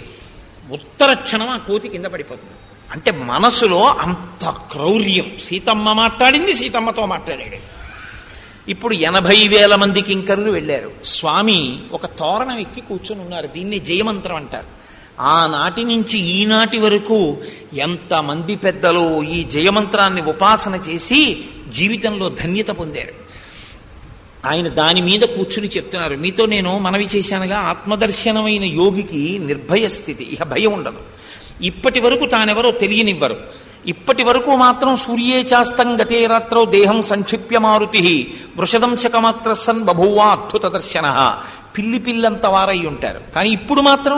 ఉత్తర క్షణం ఆ కోతి కింద పడిపోతుంది అంటే మనసులో అంత క్రౌర్యం సీతమ్మ మాట్లాడింది సీతమ్మతో మాట్లాడాడు ఇప్పుడు ఎనభై వేల మంది కింకరులు వెళ్ళారు స్వామి ఒక తోరణం ఎక్కి కూర్చొని ఉన్నారు దీన్ని జయమంత్రం అంటారు ఆనాటి నుంచి ఈనాటి వరకు ఎంతమంది పెద్దలు ఈ జయమంత్రాన్ని ఉపాసన చేసి జీవితంలో ధన్యత పొందారు ఆయన దాని మీద కూర్చుని చెప్తున్నారు మీతో నేను మనవి చేశానుగా ఆత్మదర్శనమైన యోగికి నిర్భయ స్థితి ఇక భయం ఉండదు ఇప్పటి వరకు తానెవరో తెలియనివ్వరు ఇప్పటి వరకు మాత్రం సూర్యే చాస్తం గతే రాత్రో దేహం సంక్షిప్య మారుతి వృషదంశకమాత్ర సన్ బభూవా అద్భుత దర్శన పిల్లి పిల్లంత వారై ఉంటారు కానీ ఇప్పుడు మాత్రం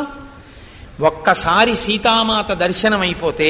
ఒక్కసారి సీతామాత దర్శనమైపోతే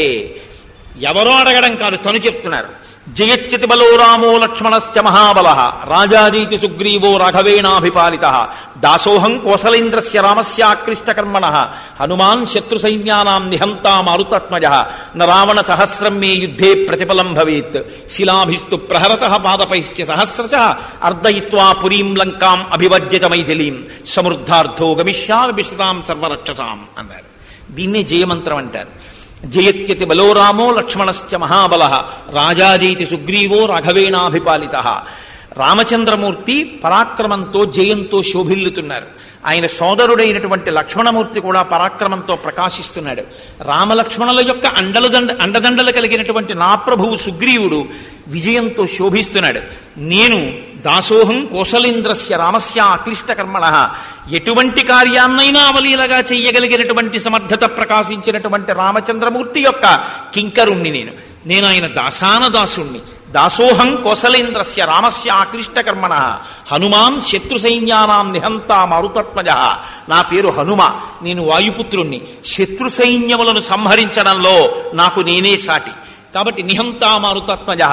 ఎవరో అడగడం కాదు తను చెప్తున్నారు జయచ్యుతి బలో రామో లక్ష్మణశ్చ మహాబల రాజాదీతి సుగ్రీవో రాఘవేణాభిపాలిత దాసోహం కోసలేంద్రస్య రామస్యాక్లిష్టకర్మణ హనుమాన్ శత్రు సైన్యానాం నిహంతా మారుతత్మజ న రావణ సహస్రం మే యుద్ధే ప్రతిఫలం భవేత్ శిలాభిస్తు ప్రహరత పాదపైశ్చ సహస్రశ అర్ధయిత్వా పురీం లంకాం అభివర్జిత మైథిలీం సమృద్ధార్థో గమిష్యామి విశతాం సర్వరక్షసాం అన్నారు దీన్నే జయమంత్రం అంటారు జయత్యతి బలో రామో లక్ష్మణశ్చ మహాబల రాజాదీతి సుగ్రీవో రాఘవేణాభిపాలిత రామచంద్రమూర్తి పరాక్రమంతో జయంతో శోభిల్లుతున్నారు ఆయన సోదరుడైనటువంటి లక్ష్మణమూర్తి కూడా పరాక్రమంతో ప్రకాశిస్తున్నాడు రామలక్ష్మణుల యొక్క అండలు దండ అండదండలు కలిగినటువంటి నా ప్రభువు సుగ్రీవుడు విజయంతో శోభిస్తున్నాడు నేను దాసోహం కోసలేంద్రస్య రామస్య అక్లిష్టకర్మణ ఎటువంటి కార్యాన్నైనా అవలీలగా చెయ్యగలిగినటువంటి సమర్థత ప్రకాశించినటువంటి రామచంద్రమూర్తి యొక్క కింకరుణ్ణి నేను నేను ఆయన దాసాన దాసుణ్ణి దాసోహం కోసలేంద్రస్య రామస్య ఆక్లిష్టకర్మణ హనుమాన్ శత్రు సైన్యానాం నిహంతా మారుతత్మజ నా పేరు హనుమ నేను వాయుపుత్రుణ్ణి శత్రు సైన్యములను సంహరించడంలో నాకు నేనే సాటి కాబట్టి నిహంతా మారుతత్మజ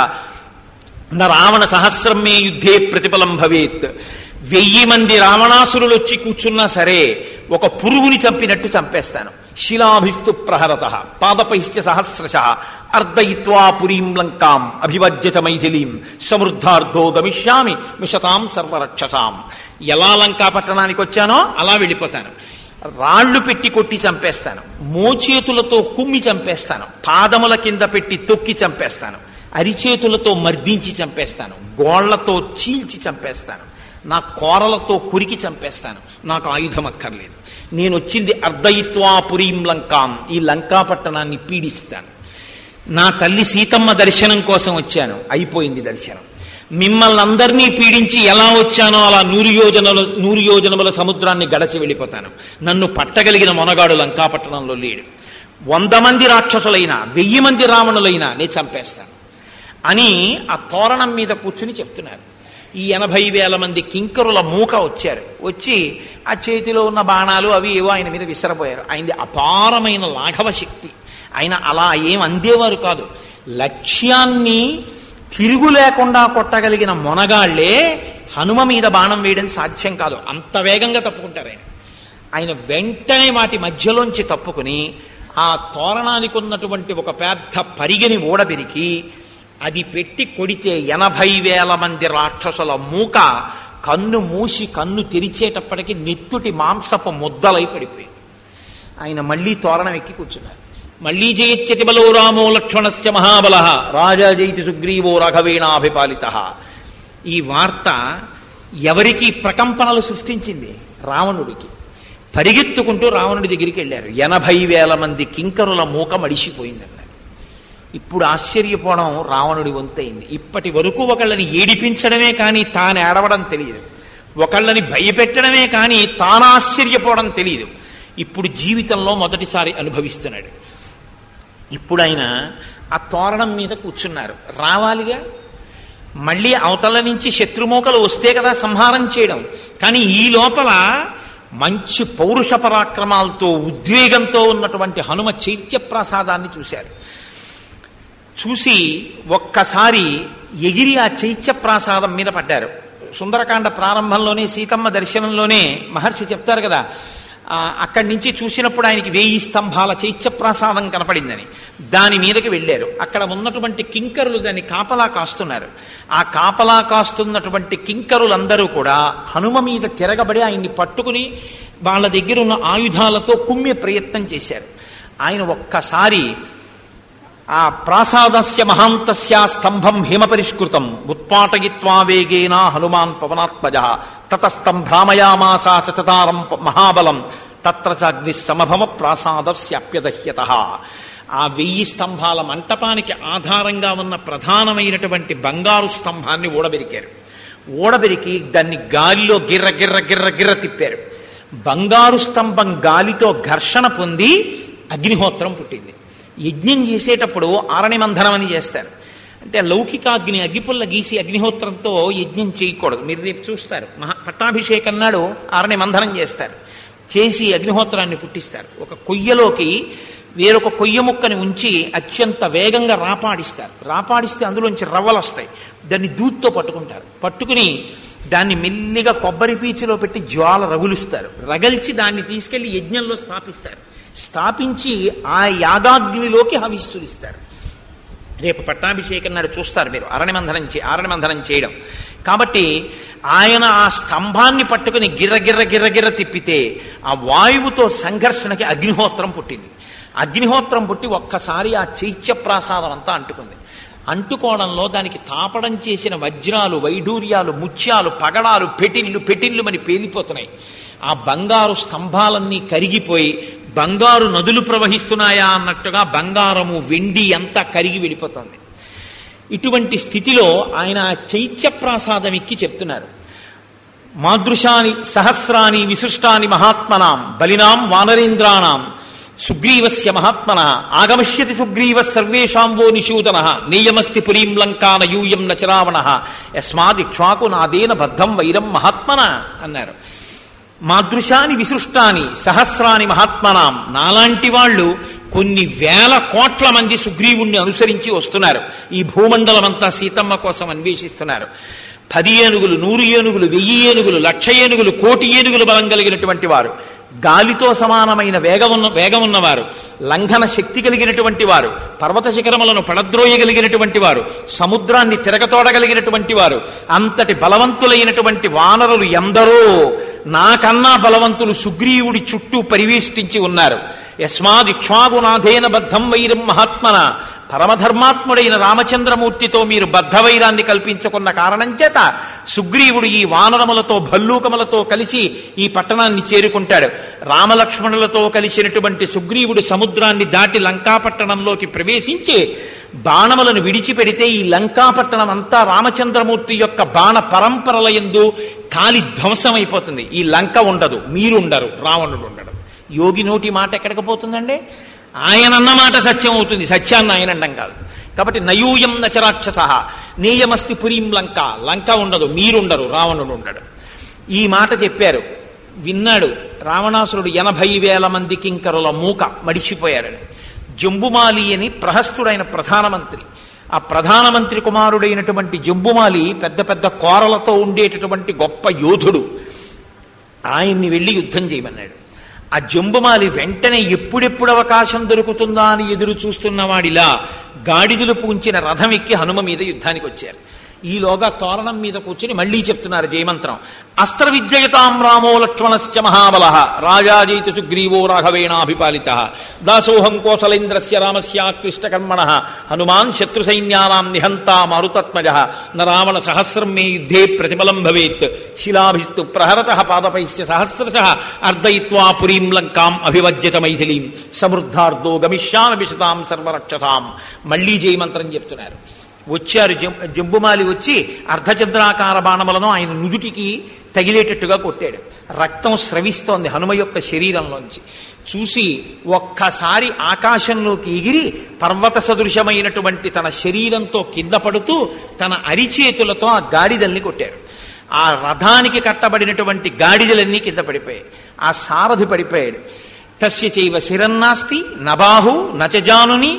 న రావణ సహస్రం మే యుద్ధే ప్రతిఫలం భవేత్ వెయ్యి మంది రావణాసురులు వచ్చి కూర్చున్నా సరే ఒక పురుగుని చంపినట్టు చంపేస్తాను శిలాభిస్తు ప్రహరత పాదపైశ్చ సహస్రశ అర్ధయిత్వా పురీం లంకాం అభివజ్యత మైథిలీం సమృద్ధార్థో గమిష్యామి మిషతాం సర్వరక్షసాం ఎలా లంకా పట్టణానికి వచ్చానో అలా వెళ్ళిపోతాను రాళ్లు పెట్టి కొట్టి చంపేస్తాను మోచేతులతో కుమ్మి చంపేస్తాను పాదముల కింద పెట్టి తొక్కి చంపేస్తాను అరిచేతులతో మర్దించి చంపేస్తాను గోళ్లతో చీల్చి చంపేస్తాను నా కోరలతో కురికి చంపేస్తాను నాకు ఆయుధం అక్కర్లేదు నేను వచ్చింది అర్ధయిత్వా పురీం లంకాం ఈ లంకా పట్టణాన్ని పీడిస్తాను నా తల్లి సీతమ్మ దర్శనం కోసం వచ్చాను అయిపోయింది దర్శనం మిమ్మల్ని అందరినీ పీడించి ఎలా వచ్చానో అలా నూరు యోజనల నూరు యోజనముల సముద్రాన్ని గడచి వెళ్ళిపోతాను నన్ను పట్టగలిగిన మొనగాడు లంకాపట్టణంలో లేడు వంద మంది రాక్షసులైనా వెయ్యి మంది రావణులైనా నేను చంపేస్తాను అని ఆ తోరణం మీద కూర్చుని చెప్తున్నారు ఈ ఎనభై వేల మంది కింకరుల మూక వచ్చారు వచ్చి ఆ చేతిలో ఉన్న బాణాలు అవి ఏవో ఆయన మీద విసరపోయారు ఆయనది అపారమైన లాఘవ శక్తి ఆయన అలా ఏం అందేవారు కాదు లక్ష్యాన్ని తిరుగు లేకుండా కొట్టగలిగిన మొనగాళ్లే హనుమ మీద బాణం వేయడం సాధ్యం కాదు అంత వేగంగా తప్పుకుంటారు ఆయన ఆయన వెంటనే వాటి మధ్యలోంచి తప్పుకుని ఆ తోరణానికి ఉన్నటువంటి ఒక పెద్ద పరిగని ఓడబెరికి అది పెట్టి కొడితే ఎనభై వేల మంది రాక్షసుల మూక కన్ను మూసి కన్ను తెరిచేటప్పటికి నెత్తుటి మాంసపు ముద్దలై పడిపోయింది ఆయన మళ్ళీ తోరణం ఎక్కి కూర్చున్నారు మళ్ళీ జయత్యతి బలో రామో లక్ష్మణస్య మహాబల రాజా జయితి సుగ్రీవో రాఘవేణాభిపాలిత ఈ వార్త ఎవరికి ప్రకంపనలు సృష్టించింది రావణుడికి పరిగెత్తుకుంటూ రావణుడి దగ్గరికి వెళ్ళారు ఎనభై వేల మంది కింకరుల మూక మడిసిపోయిందన్నారు ఇప్పుడు ఆశ్చర్యపోవడం రావణుడి వంతైంది ఇప్పటి వరకు ఒకళ్ళని ఏడిపించడమే కానీ తాను ఏడవడం తెలియదు ఒకళ్ళని భయపెట్టడమే కానీ తాను ఆశ్చర్యపోవడం తెలియదు ఇప్పుడు జీవితంలో మొదటిసారి అనుభవిస్తున్నాడు ఇప్పుడు ఆయన ఆ తోరణం మీద కూర్చున్నారు రావాలిగా మళ్ళీ అవతల నుంచి శత్రుమూకలు వస్తే కదా సంహారం చేయడం కానీ ఈ లోపల మంచి పౌరుష పరాక్రమాలతో ఉద్వేగంతో ఉన్నటువంటి హనుమ చైత్య ప్రసాదాన్ని చూశారు చూసి ఒక్కసారి ఎగిరి ఆ చైత్య ప్రాసాదం మీద పడ్డారు సుందరకాండ ప్రారంభంలోనే సీతమ్మ దర్శనంలోనే మహర్షి చెప్తారు కదా ఆ, అక్కడి నుంచి చూసినప్పుడు ఆయనకి వేయి స్తంభాల చైత్య ప్రాసాదం కనపడిందని దాని మీదకి వెళ్ళారు అక్కడ ఉన్నటువంటి కింకరులు దాన్ని కాపలా కాస్తున్నారు ఆ కాపలా కాస్తున్నటువంటి కింకరులందరూ కూడా హనుమ మీద తిరగబడి ఆయన్ని పట్టుకుని వాళ్ళ దగ్గర ఉన్న ఆయుధాలతో కుమ్మే ప్రయత్నం చేశారు ఆయన ఒక్కసారి ఆ ప్రాసాదస్య మహాంతస్య స్తంభం హిమపరిష్కృతం ఉత్పాటయిత్వా వేగేన హనుమాన్ పవనాత్మజ తతస్తం భ్రామయామాస సతతారం మహాబలం తత్ర చాగ్ని సమభమ ప్రాసాదస్యాప్యదహ్యత ఆ వెయ్యి స్తంభాల మంటపానికి ఆధారంగా ఉన్న ప్రధానమైనటువంటి బంగారు స్తంభాన్ని ఊడబెరికారు ఊడబెరికి దాన్ని గాలిలో గిర్ర గిర్ర గిర్ర గిర్ర తిప్పారు బంగారు స్తంభం గాలితో ఘర్షణ పొంది అగ్నిహోత్రం పుట్టింది యజ్ఞం చేసేటప్పుడు ఆరణి మంధనం అని చేస్తారు అంటే లౌకికాగ్ని అగ్గిపుల్ల గీసి అగ్నిహోత్రంతో యజ్ఞం చేయకూడదు మీరు రేపు చూస్తారు మహా పట్టాభిషేకం నాడు ఆరణి మంధనం చేస్తారు చేసి అగ్నిహోత్రాన్ని పుట్టిస్తారు ఒక కొయ్యలోకి వేరొక కొయ్య ముక్కని ఉంచి అత్యంత వేగంగా రాపాడిస్తారు రాపాడిస్తే అందులోంచి రవ్వలు వస్తాయి దాన్ని దూత్తో పట్టుకుంటారు పట్టుకుని దాన్ని మెల్లిగా కొబ్బరి పీచులో పెట్టి జ్వాల రగులుస్తారు రగల్చి దాన్ని తీసుకెళ్లి యజ్ఞంలో స్థాపిస్తారు స్థాపించి ఆ యాగాగ్నిలోకి హవిస్తులిస్తారు రేపు పట్టాభిషేకం నాడు చూస్తారు మీరు అరణిమంధనం చే అరణిమంధనం చేయడం కాబట్టి ఆయన ఆ స్తంభాన్ని పట్టుకుని గిర్ర గిర్ర గిర్ర గిర్ర తిప్పితే ఆ వాయువుతో సంఘర్షణకి అగ్నిహోత్రం పుట్టింది అగ్నిహోత్రం పుట్టి ఒక్కసారి ఆ చైత్య ప్రాసాదం అంతా అంటుకుంది అంటుకోవడంలో దానికి తాపడం చేసిన వజ్రాలు వైఢూర్యాలు ముత్యాలు పగడాలు పెటిల్లు పెటిల్లు మని పేలిపోతున్నాయి ఆ బంగారు స్తంభాలన్నీ కరిగిపోయి బంగారు నదులు ప్రవహిస్తున్నాయా అన్నట్టుగా బంగారము వెండి అంతా కరిగి వెళ్ళిపోతుంది ఇటువంటి స్థితిలో ఆయన చైత్య ప్రాసాదం ఎక్కి చెప్తున్నారు మాదృశాని సహస్రాని విశిష్టాని మహాత్మనాం బలినాం వానరేంద్రాణం సుగ్రీవస్య మహాత్మన ఆగమిష్యతి సుగ్రీవ సర్వేషాంవో నిషూదన నీయమస్తి పురీం లంకాన యూయం నచరావణ యస్మాదిక్ష్వాకు నాదేన బద్ధం వైరం మహాత్మన అన్నారు మాదృశాని విసృష్టాని సహస్రాని మహాత్మనాం నాలాంటి వాళ్ళు కొన్ని వేల కోట్ల మంది సుగ్రీవుణ్ణి అనుసరించి వస్తున్నారు ఈ భూమండలమంతా సీతమ్మ కోసం అన్వేషిస్తున్నారు పది ఏనుగులు నూరు ఏనుగులు వెయ్యి ఏనుగులు లక్ష ఏనుగులు కోటి ఏనుగులు బలం కలిగినటువంటి వారు గాలితో సమానమైన వేగం ఉన్న వేగం ఉన్నవారు లంఘన శక్తి కలిగినటువంటి వారు పర్వత శిఖరములను పడద్రోయగలిగినటువంటి వారు సముద్రాన్ని తిరగతోడగలిగినటువంటి వారు అంతటి బలవంతులైనటువంటి వానరులు ఎందరో నాకన్నా బలవంతులు సుగ్రీవుడి చుట్టూ పరివేష్టించి ఉన్నారు యస్మాదిక్ష్వాగునాథేన బద్ధం వైరం మహాత్మన పరమధర్మాత్ముడైన రామచంద్రమూర్తితో మీరు బద్ధవైరాన్ని కల్పించుకున్న కారణం చేత సుగ్రీవుడు ఈ వానరములతో భల్లూకములతో కలిసి ఈ పట్టణాన్ని చేరుకుంటాడు రామలక్ష్మణులతో కలిసినటువంటి సుగ్రీవుడు సముద్రాన్ని దాటి లంకాపట్టణంలోకి ప్రవేశించి బాణములను విడిచిపెడితే ఈ లంకాపట్టణం అంతా రామచంద్రమూర్తి యొక్క బాణ పరంపరల ఎందు కాలి ధ్వంసమైపోతుంది ఈ లంక ఉండదు మీరుండరు రావణుడు ఉండడు యోగి నోటి మాట ఎక్కడికి పోతుందండి ఆయన అన్న మాట సత్యం అవుతుంది సత్యాన్ని ఆయన అండం కాదు కాబట్టి నయూయం నచరాక్షస నేయమస్తి పురీం లంక లంక ఉండదు మీరుండరు రావణుడు ఉండడు ఈ మాట చెప్పారు విన్నాడు రావణాసురుడు ఎనభై వేల మంది కింకరుల మూక మడిసిపోయారని జంబుమాలి అని ప్రహస్తుడైన ప్రధానమంత్రి ఆ ప్రధానమంత్రి కుమారుడైనటువంటి జంబుమాలి పెద్ద పెద్ద కోరలతో ఉండేటటువంటి గొప్ప యోధుడు ఆయన్ని వెళ్ళి యుద్ధం చేయమన్నాడు ఆ జంబుమాలి వెంటనే ఎప్పుడెప్పుడు అవకాశం దొరుకుతుందా అని ఎదురు చూస్తున్న వాడిలా గాడిదలు పూంచిన రథం ఎక్కి హనుమ మీద యుద్ధానికి వచ్చారు ఈలోగా తోరణం మీద కూర్చుని మళ్లీ చెప్తున్నారు జయమంత్రం అస్త్ర విద్యయతాం రామో లక్ష్మణశ్చ మహాబల రాజాజైత సుగ్రీవో రాఘవేణాభిపాలిత దాసోహం కోసలేంద్రస్య రామస్యాక్లిష్టకర్మణ హనుమాన్ శత్రు సైన్యానాం నిహంతా మారుతత్మజ న రావణ సహస్రం మే యుద్ధే ప్రతిఫలం భవేత్ శిలాభిస్తు ప్రహరత పాదపైశ్చ సహస్రశ అర్దయిత్వా పురీం లంకాం అభివజ్యత మైథిలీం సమృద్ధార్థో గమిష్యామి విశతాం సర్వరక్షతాం మళ్లీ జయమంత్రం చెప్తున్నారు వచ్చారు జం జంబుమాలి వచ్చి అర్ధచంద్రాకార బాణములను ఆయన నుదుటికి తగిలేటట్టుగా కొట్టాడు రక్తం స్రవిస్తోంది హనుమ యొక్క శరీరంలోంచి చూసి ఒక్కసారి ఆకాశంలోకి ఎగిరి పర్వత సదృశమైనటువంటి తన శరీరంతో కింద పడుతూ తన అరిచేతులతో ఆ గాడిదల్ని కొట్టాడు ఆ రథానికి కట్టబడినటువంటి గాడిదలన్నీ కింద పడిపోయాయి ఆ సారథి పడిపోయాడు తస్య చైవ శిరన్నాస్తి నబాహు నచజానుని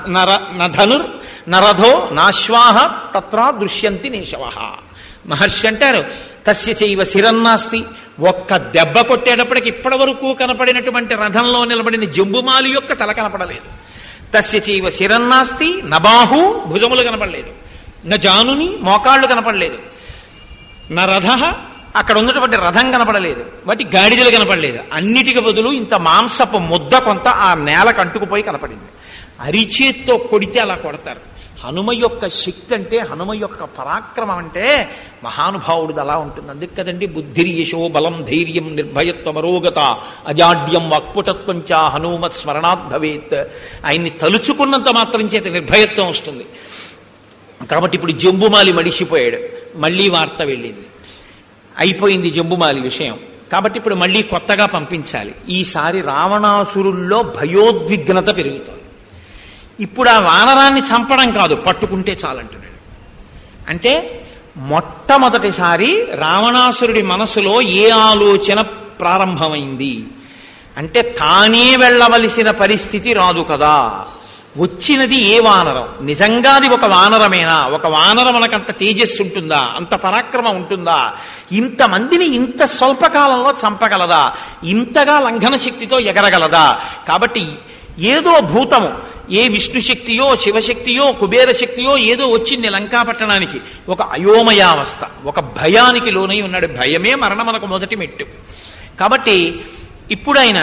నధనుర్ నరథో నాశ్వాహ తత్రా దృశ్యంతి నేశవ మహర్షి అంటారు తస్య చైవ శిరన్నాస్తి ఒక్క దెబ్బ కొట్టేటప్పటికి ఇప్పటి వరకు కనపడినటువంటి రథంలో నిలబడిన జంబుమాలి యొక్క తల కనపడలేదు తస్య చైవ శిరన్నాస్తి నబాహు భుజములు కనపడలేదు న జానుని మోకాళ్ళు కనపడలేదు నా రథ అక్కడ ఉన్నటువంటి రథం కనపడలేదు వాటి గాడిదలు కనపడలేదు అన్నిటికి బదులు ఇంత మాంసపు ముద్ద కొంత ఆ నేలకు అంటుకుపోయి కనపడింది అరిచేత్తో కొడితే అలా కొడతారు హనుమ యొక్క శక్తి అంటే హనుమ యొక్క పరాక్రమం అంటే మహానుభావుడు అలా ఉంటుంది అందుకు కదండి బుద్ధిర్యశో బలం ధైర్యం నిర్భయత్వమరోగత అజాడ్యం వాక్పుటత్వం చ హనుమత్ స్మరణాత్ భవేత్ ఆయన్ని తలుచుకున్నంత మాత్రం చేత నిర్భయత్వం వస్తుంది కాబట్టి ఇప్పుడు జంబుమాలి మడిసిపోయాడు మళ్ళీ వార్త వెళ్ళింది అయిపోయింది జంబుమాలి విషయం కాబట్టి ఇప్పుడు మళ్ళీ కొత్తగా పంపించాలి ఈసారి రావణాసురుల్లో భయోద్విగ్నత పెరుగుతోంది ఇప్పుడు ఆ వానరాన్ని చంపడం కాదు పట్టుకుంటే చాలంటున్నాడు అంటే మొట్టమొదటిసారి రావణాసురుడి మనసులో ఏ ఆలోచన ప్రారంభమైంది అంటే తానే వెళ్ళవలసిన పరిస్థితి రాదు కదా వచ్చినది ఏ వానరం నిజంగా అది ఒక వానరమేనా ఒక వానరం మనకంత తేజస్సు ఉంటుందా అంత పరాక్రమం ఉంటుందా ఇంతమందిని ఇంత స్వల్పకాలంలో చంపగలదా ఇంతగా లంఘన శక్తితో ఎగరగలదా కాబట్టి ఏదో భూతము ఏ విష్ణు శక్తియో శివశక్తియో కుబేర శక్తియో ఏదో వచ్చింది లంకాపట్టణానికి ఒక అయోమయావస్థ ఒక భయానికి లోనై ఉన్నాడు భయమే మరణమనకు మొదటి మెట్టు కాబట్టి ఇప్పుడైన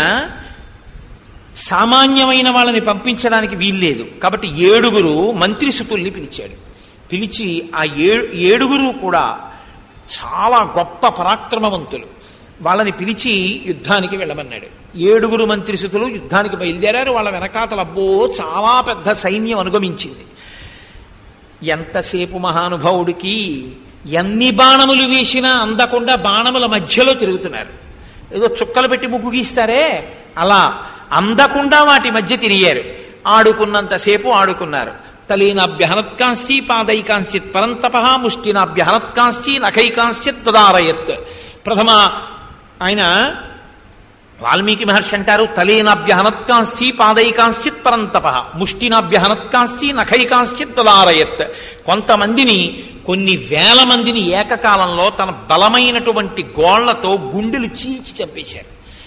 సామాన్యమైన వాళ్ళని పంపించడానికి వీల్లేదు కాబట్టి ఏడుగురు మంత్రిసుతుల్ని పిలిచాడు పిలిచి ఆ ఏడు ఏడుగురు కూడా చాలా గొప్ప పరాక్రమవంతులు వాళ్ళని పిలిచి యుద్ధానికి వెళ్ళమన్నాడు ఏడుగురు మంత్రిసుతులు యుద్ధానికి బయలుదేరారు వాళ్ళ వెనకాతల అబ్బో చాలా పెద్ద సైన్యం అనుగమించింది ఎంతసేపు మహానుభావుడికి ఎన్ని బాణములు వేసినా అందకుండా బాణముల మధ్యలో తిరుగుతున్నారు ఏదో చుక్కలు పెట్టి ముగ్గు గీస్తారే అలా అందకుండా వాటి మధ్య తిరిగారు ఆడుకున్నంతసేపు ఆడుకున్నారు తలీనాభ్యహనత్కాంశ్చి పాదైకాంశ్చిత్ పరంతప ముష్టినాభ్యహనత్కాంశ్చి నఖైకాంశ్చిత్ తదారయత్ ప్రథమ ఆయన వాల్మీకి మహర్షి అంటారు తలేనాభ్యహనత్కాంశ్చి పాదైకాంశ్చిత్ పరంతప ముష్టినాభ్యహనత్కాంశ్చి నఖైకాంశ్చిత్ తదారయత్ కొంతమందిని కొన్ని వేల మందిని ఏకకాలంలో తన బలమైనటువంటి గోళ్లతో గుండెలు చీల్చి చంపేశారు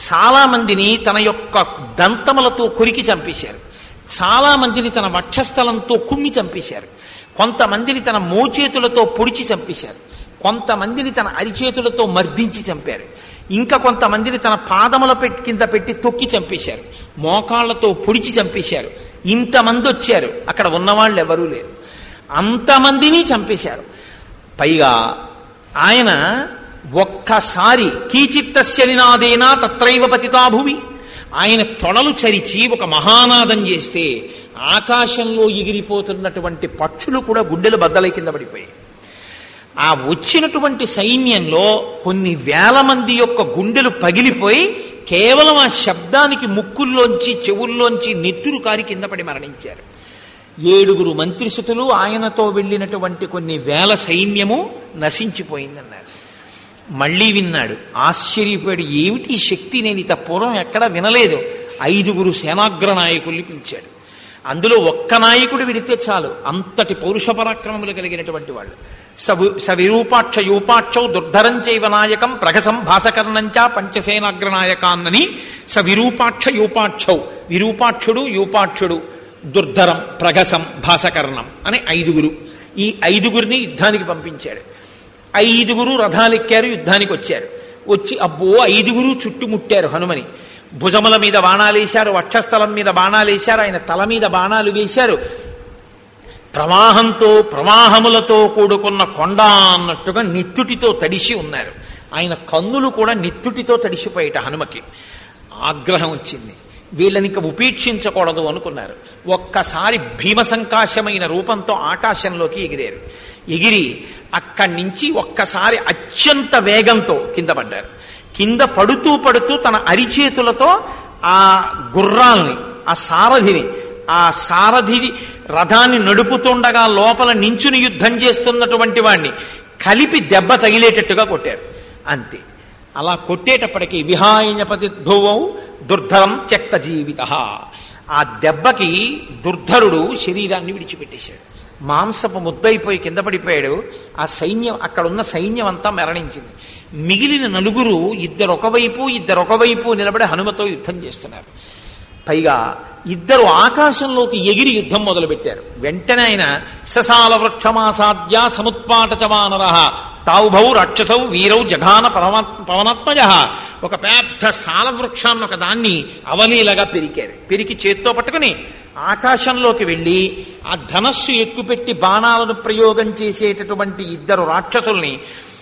చాలా మందిని తన యొక్క దంతములతో కొరికి చంపేశారు చాలా మందిని తన వక్షస్థలంతో కుమ్మి చంపేశారు కొంతమందిని తన మోచేతులతో పొడిచి చంపేశారు కొంతమందిని తన అరిచేతులతో మర్దించి చంపారు ఇంకా కొంతమందిని తన పాదముల పెట్టి కింద పెట్టి తొక్కి చంపేశారు మోకాళ్లతో పొడిచి చంపేశారు ఇంతమంది వచ్చారు అక్కడ ఉన్నవాళ్ళు ఎవరూ లేరు అంతమందిని చంపేశారు పైగా ఆయన ఒక్కసారి కీచిత్తస్య నినాదేనా తత్రైవ పతితాభువి ఆయన తొడలు చరిచి ఒక మహానాదం చేస్తే ఆకాశంలో ఎగిరిపోతున్నటువంటి పక్షులు కూడా గుండెలు బద్దలై కింద పడిపోయాయి ఆ వచ్చినటువంటి సైన్యంలో కొన్ని వేల మంది యొక్క గుండెలు పగిలిపోయి కేవలం ఆ శబ్దానికి ముక్కుల్లోంచి చెవుల్లోంచి నెత్తురు కారి కింద పడి మరణించారు ఏడుగురు మంత్రిసుతులు ఆయనతో వెళ్ళినటువంటి కొన్ని వేల సైన్యము నశించిపోయిందన్నారు మళ్ళీ విన్నాడు ఆశ్చర్యపోయాడు ఏమిటి ఈ శక్తి నేను ఇత పూర్వం ఎక్కడా వినలేదు ఐదుగురు సేనాగ్ర నాయకుల్ని పిలిచాడు అందులో ఒక్క నాయకుడు విడితే చాలు అంతటి పౌరుష పరాక్రమములు కలిగినటువంటి వాళ్ళు సవి సవిరూపాక్ష యూపాక్షౌ దుర్ధరం చైవ నాయకం ప్రగసం భాసకర్ణంచ పంచసేనాగ్రనాయకాన్నని స విరూపాక్ష యూపాక్షౌ విరూపాక్షుడు యూపాక్షుడు దుర్ధరం ప్రగసం భాసకర్ణం అని ఐదుగురు ఈ ఐదుగురిని యుద్ధానికి పంపించాడు ఐదుగురు రథాలెక్కారు యుద్ధానికి వచ్చారు వచ్చి అబ్బో ఐదుగురు చుట్టుముట్టారు హనుమని భుజముల మీద బాణాలేశారు వక్షస్థలం మీద బాణాలేశారు ఆయన తల మీద బాణాలు వేశారు ప్రవాహంతో ప్రవాహములతో కూడుకున్న కొండ అన్నట్టుగా నెత్తుటితో తడిసి ఉన్నారు ఆయన కన్నులు కూడా నెత్తుటితో తడిసిపోయేట హనుమకి ఆగ్రహం వచ్చింది వీళ్ళని ఇక ఉపేక్షించకూడదు అనుకున్నారు ఒక్కసారి భీమసంకాశమైన రూపంతో ఆకాశంలోకి ఎగిరారు ఎగిరి అక్కడి నుంచి ఒక్కసారి అత్యంత వేగంతో కింద పడ్డారు కింద పడుతూ పడుతూ తన అరిచేతులతో ఆ గుర్రాల్ని ఆ సారథిని ఆ సారథి రథాన్ని నడుపుతుండగా లోపల నించుని యుద్ధం చేస్తున్నటువంటి వాణ్ణి కలిపి దెబ్బ తగిలేటట్టుగా కొట్టారు అంతే అలా కొట్టేటప్పటికి విహాయపతి ధ్రువం దుర్ధరం త్యక్త జీవిత ఆ దెబ్బకి దుర్ధరుడు శరీరాన్ని విడిచిపెట్టేశాడు మాంసపు ముద్దయిపోయి కింద పడిపోయాడు ఆ సైన్యం అక్కడున్న సైన్యం అంతా మరణించింది మిగిలిన నలుగురు ఇద్దరు ఒకవైపు ఇద్దరు ఒకవైపు నిలబడి హనుమతో యుద్ధం చేస్తున్నారు పైగా ఇద్దరు ఆకాశంలోకి ఎగిరి యుద్ధం మొదలుపెట్టారు వెంటనే ఆయన ససాల వృక్షమాసాద్య సముత్పాటచమానర తావుభౌ రాక్షసౌ వీరౌ జఘాన పవనాత్మజ ఒక పెద్ద సాల వృక్షాన్ని ఒక దాన్ని అవలీలగా పెరికారు పెరికి చేత్తో పట్టుకుని ఆకాశంలోకి వెళ్ళి ఆ ధనస్సు ఎక్కుపెట్టి బాణాలను ప్రయోగం చేసేటటువంటి ఇద్దరు రాక్షసుల్ని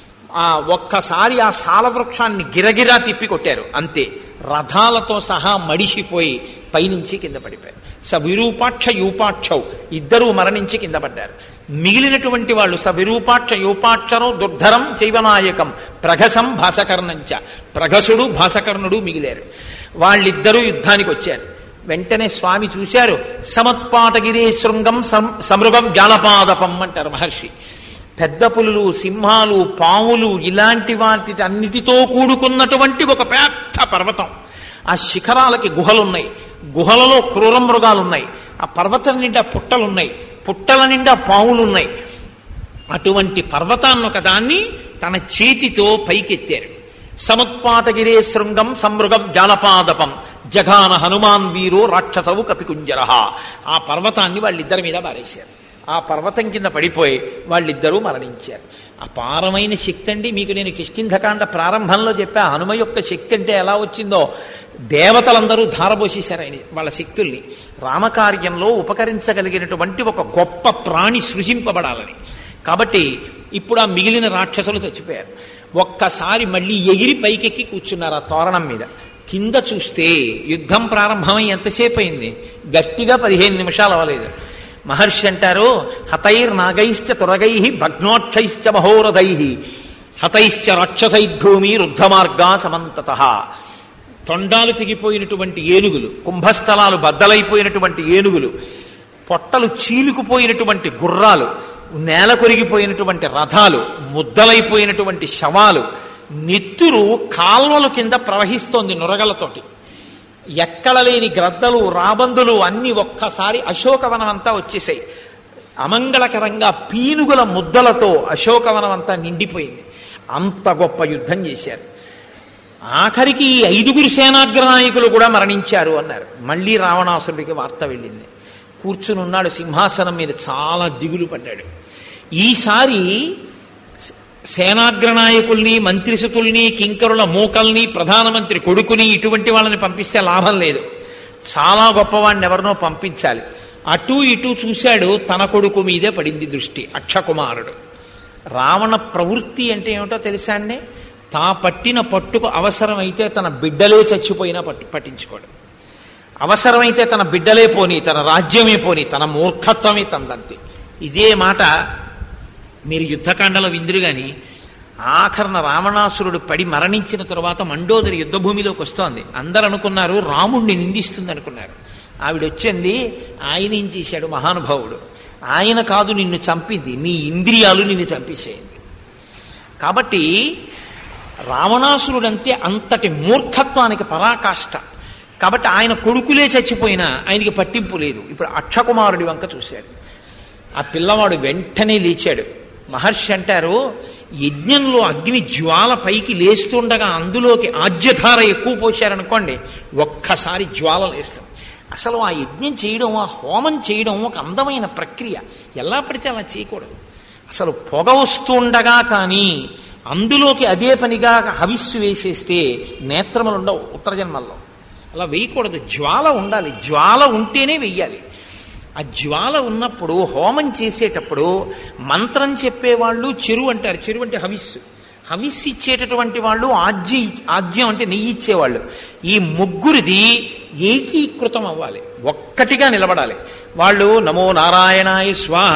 ఆ ఒక్కసారి ఆ సాల వృక్షాన్ని గిరగిరా తిప్పి కొట్టారు అంతే రథాలతో సహా మడిసిపోయి పైనుంచి కింద పడిపోయారు స విరూపాక్ష యూపాక్షౌ ఇద్దరూ మరణించి కింద పడ్డారు మిగిలినటువంటి వాళ్ళు స విరూపాక్ష యూపాక్షరం దుర్ధరం చైవనాయకం ప్రగసం భాసకర్ణంచ ప్రగసుడు భాసకర్ణుడు మిగిలారు వాళ్ళిద్దరూ యుద్ధానికి వచ్చారు వెంటనే స్వామి చూశారు సమత్పాటగిరి శృంగం సమృగం జాలపాదపం అంటారు మహర్షి పెద్ద పులులు సింహాలు పాములు ఇలాంటి వాటి అన్నిటితో కూడుకున్నటువంటి ఒక పెద్ద పర్వతం ఆ శిఖరాలకి గుహలున్నాయి గుహలలో క్రూర మృగాలున్నాయి ఆ పర్వతం నిండా పుట్టలున్నాయి పుట్టల నిండా పాములున్నాయి అటువంటి పర్వతాన్ని ఒక దాన్ని తన చేతితో పైకెత్తారు సముత్పాటగిరే శృంగం సమృగం జాలపాదపం జఘాన హనుమాన్ వీరో రాక్షసవు కపికుంజర ఆ పర్వతాన్ని వాళ్ళిద్దరి మీద బారేశారు ఆ పర్వతం కింద పడిపోయి వాళ్ళిద్దరూ మరణించారు అపారమైన శక్తి అండి మీకు నేను కిష్కింధకాండ ప్రారంభంలో చెప్పా హనుమ యొక్క శక్తి అంటే ఎలా వచ్చిందో దేవతలందరూ ధారపోసేశారు ఆయన వాళ్ళ శక్తుల్ని రామకార్యంలో ఉపకరించగలిగినటువంటి ఒక గొప్ప ప్రాణి సృజింపబడాలని కాబట్టి ఇప్పుడు ఆ మిగిలిన రాక్షసులు చచ్చిపోయారు ఒక్కసారి మళ్ళీ ఎగిరి పైకెక్కి కూర్చున్నారు ఆ తోరణం మీద కింద చూస్తే యుద్ధం ప్రారంభమై ఎంతసేపు అయింది గట్టిగా పదిహేను నిమిషాలు అవ్వలేదు మహర్షి అంటారు హతైర్ నాగైశ్చ తురగై భగ్నోక్షైశ్చ మహోరథై హతైశ్చ రాక్షసైభూమి రుద్ధమార్గా సమంతత తొండాలు తెగిపోయినటువంటి ఏనుగులు కుంభస్థలాలు బద్దలైపోయినటువంటి ఏనుగులు పొట్టలు చీలుకుపోయినటువంటి గుర్రాలు నేల కొరిగిపోయినటువంటి రథాలు ముద్దలైపోయినటువంటి శవాలు నెత్తురు కాల్వల కింద ప్రవహిస్తోంది నురగలతోటి ఎక్కడ లేని గ్రద్దలు రాబందులు అన్ని ఒక్కసారి అశోకవనం అంతా వచ్చేసాయి అమంగళకరంగా పీనుగుల ముద్దలతో అశోకవనం అంతా నిండిపోయింది అంత గొప్ప యుద్ధం చేశారు ఆఖరికి ఈ ఐదుగురు సేనాగ్ర నాయకులు కూడా మరణించారు అన్నారు మళ్ళీ రావణాసురుడికి వార్త వెళ్ళింది కూర్చుని ఉన్నాడు సింహాసనం మీద చాలా దిగులు పడ్డాడు ఈసారి సేనాగ్ర నాయకుల్ని మంత్రిసుతుల్ని కింకరుల మూకల్ని ప్రధానమంత్రి కొడుకుని ఇటువంటి వాళ్ళని పంపిస్తే లాభం లేదు చాలా గొప్పవాడిని ఎవరినో పంపించాలి అటు ఇటు చూశాడు తన కొడుకు మీదే పడింది దృష్టి అక్షకుమారుడు రావణ ప్రవృత్తి అంటే ఏమిటో తెలుసా అండి తా పట్టిన పట్టుకు అవసరమైతే తన బిడ్డలే చచ్చిపోయినా పట్టు పట్టించుకోడు అవసరమైతే తన బిడ్డలే పోని తన రాజ్యమే పోని తన మూర్ఖత్వమే తందంతి ఇదే మాట మీరు యుద్ధకాండలో విందురు గాని ఆఖరణ రావణాసురుడు పడి మరణించిన తరువాత మండోదరి యుద్ధభూమిలోకి వస్తోంది అందరు అనుకున్నారు రాముణ్ణి నిందిస్తుంది అనుకున్నారు ఆవిడ వచ్చింది ఆయన ఏం చేశాడు మహానుభావుడు ఆయన కాదు నిన్ను చంపింది నీ ఇంద్రియాలు నిన్ను చంపేసేయండి కాబట్టి రావణాసురుడంతే అంతటి మూర్ఖత్వానికి పరాకాష్ట కాబట్టి ఆయన కొడుకులే చచ్చిపోయినా ఆయనకి పట్టింపు లేదు ఇప్పుడు అక్షకుమారుడి వంక చూశాడు ఆ పిల్లవాడు వెంటనే లేచాడు మహర్షి అంటారు యజ్ఞంలో అగ్ని జ్వాల పైకి లేస్తుండగా అందులోకి ఆజ్యధార ఎక్కువ పోశారనుకోండి ఒక్కసారి జ్వాల లేస్తుంది అసలు ఆ యజ్ఞం చేయడం ఆ హోమం చేయడం ఒక అందమైన ప్రక్రియ ఎలా పడితే అలా చేయకూడదు అసలు పొగ వస్తుండగా కానీ అందులోకి అదే పనిగా హవిస్సు వేసేస్తే నేత్రములు ఉండవు ఉత్తర జన్మల్లో అలా వేయకూడదు జ్వాల ఉండాలి జ్వాల ఉంటేనే వెయ్యాలి ఆ జ్వాల ఉన్నప్పుడు హోమం చేసేటప్పుడు మంత్రం చెప్పేవాళ్ళు చెరువు అంటారు చెరువు అంటే హవిస్సు హవిస్సు ఇచ్చేటటువంటి వాళ్ళు ఆజ్య ఆజ్యం అంటే నెయ్యి ఇచ్చేవాళ్ళు ఈ ముగ్గురిది ఏకీకృతం అవ్వాలి ఒక్కటిగా నిలబడాలి వాళ్ళు నమో నారాయణాయ స్వాహ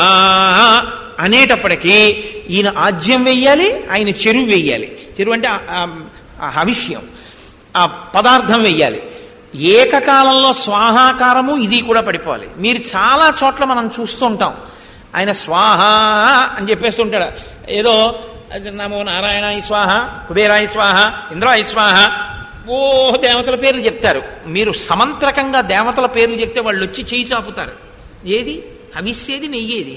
అనేటప్పటికీ ఈయన ఆజ్యం వెయ్యాలి ఆయన చెరువు వెయ్యాలి చెరువు అంటే ఆ- ఆ- ఆ హవిష్యం ఆ పదార్థం వెయ్యాలి ఏకకాలంలో స్వాహాకారము ఇది కూడా పడిపోవాలి మీరు చాలా చోట్ల మనం చూస్తూ ఉంటాం ఆయన స్వాహ అని చెప్పేస్తుంటాడు ఏదో అది నమో నారాయణాయ స్వాహ కుబేరాయ స్వాహ ఇంద్రాయ స్వాహ ఓ దేవతల పేర్లు చెప్తారు మీరు సమంత్రకంగా దేవతల పేర్లు చెప్తే వాళ్ళు వచ్చి చేయి చాపుతారు ఏది అవిస్సేది నెయ్యేది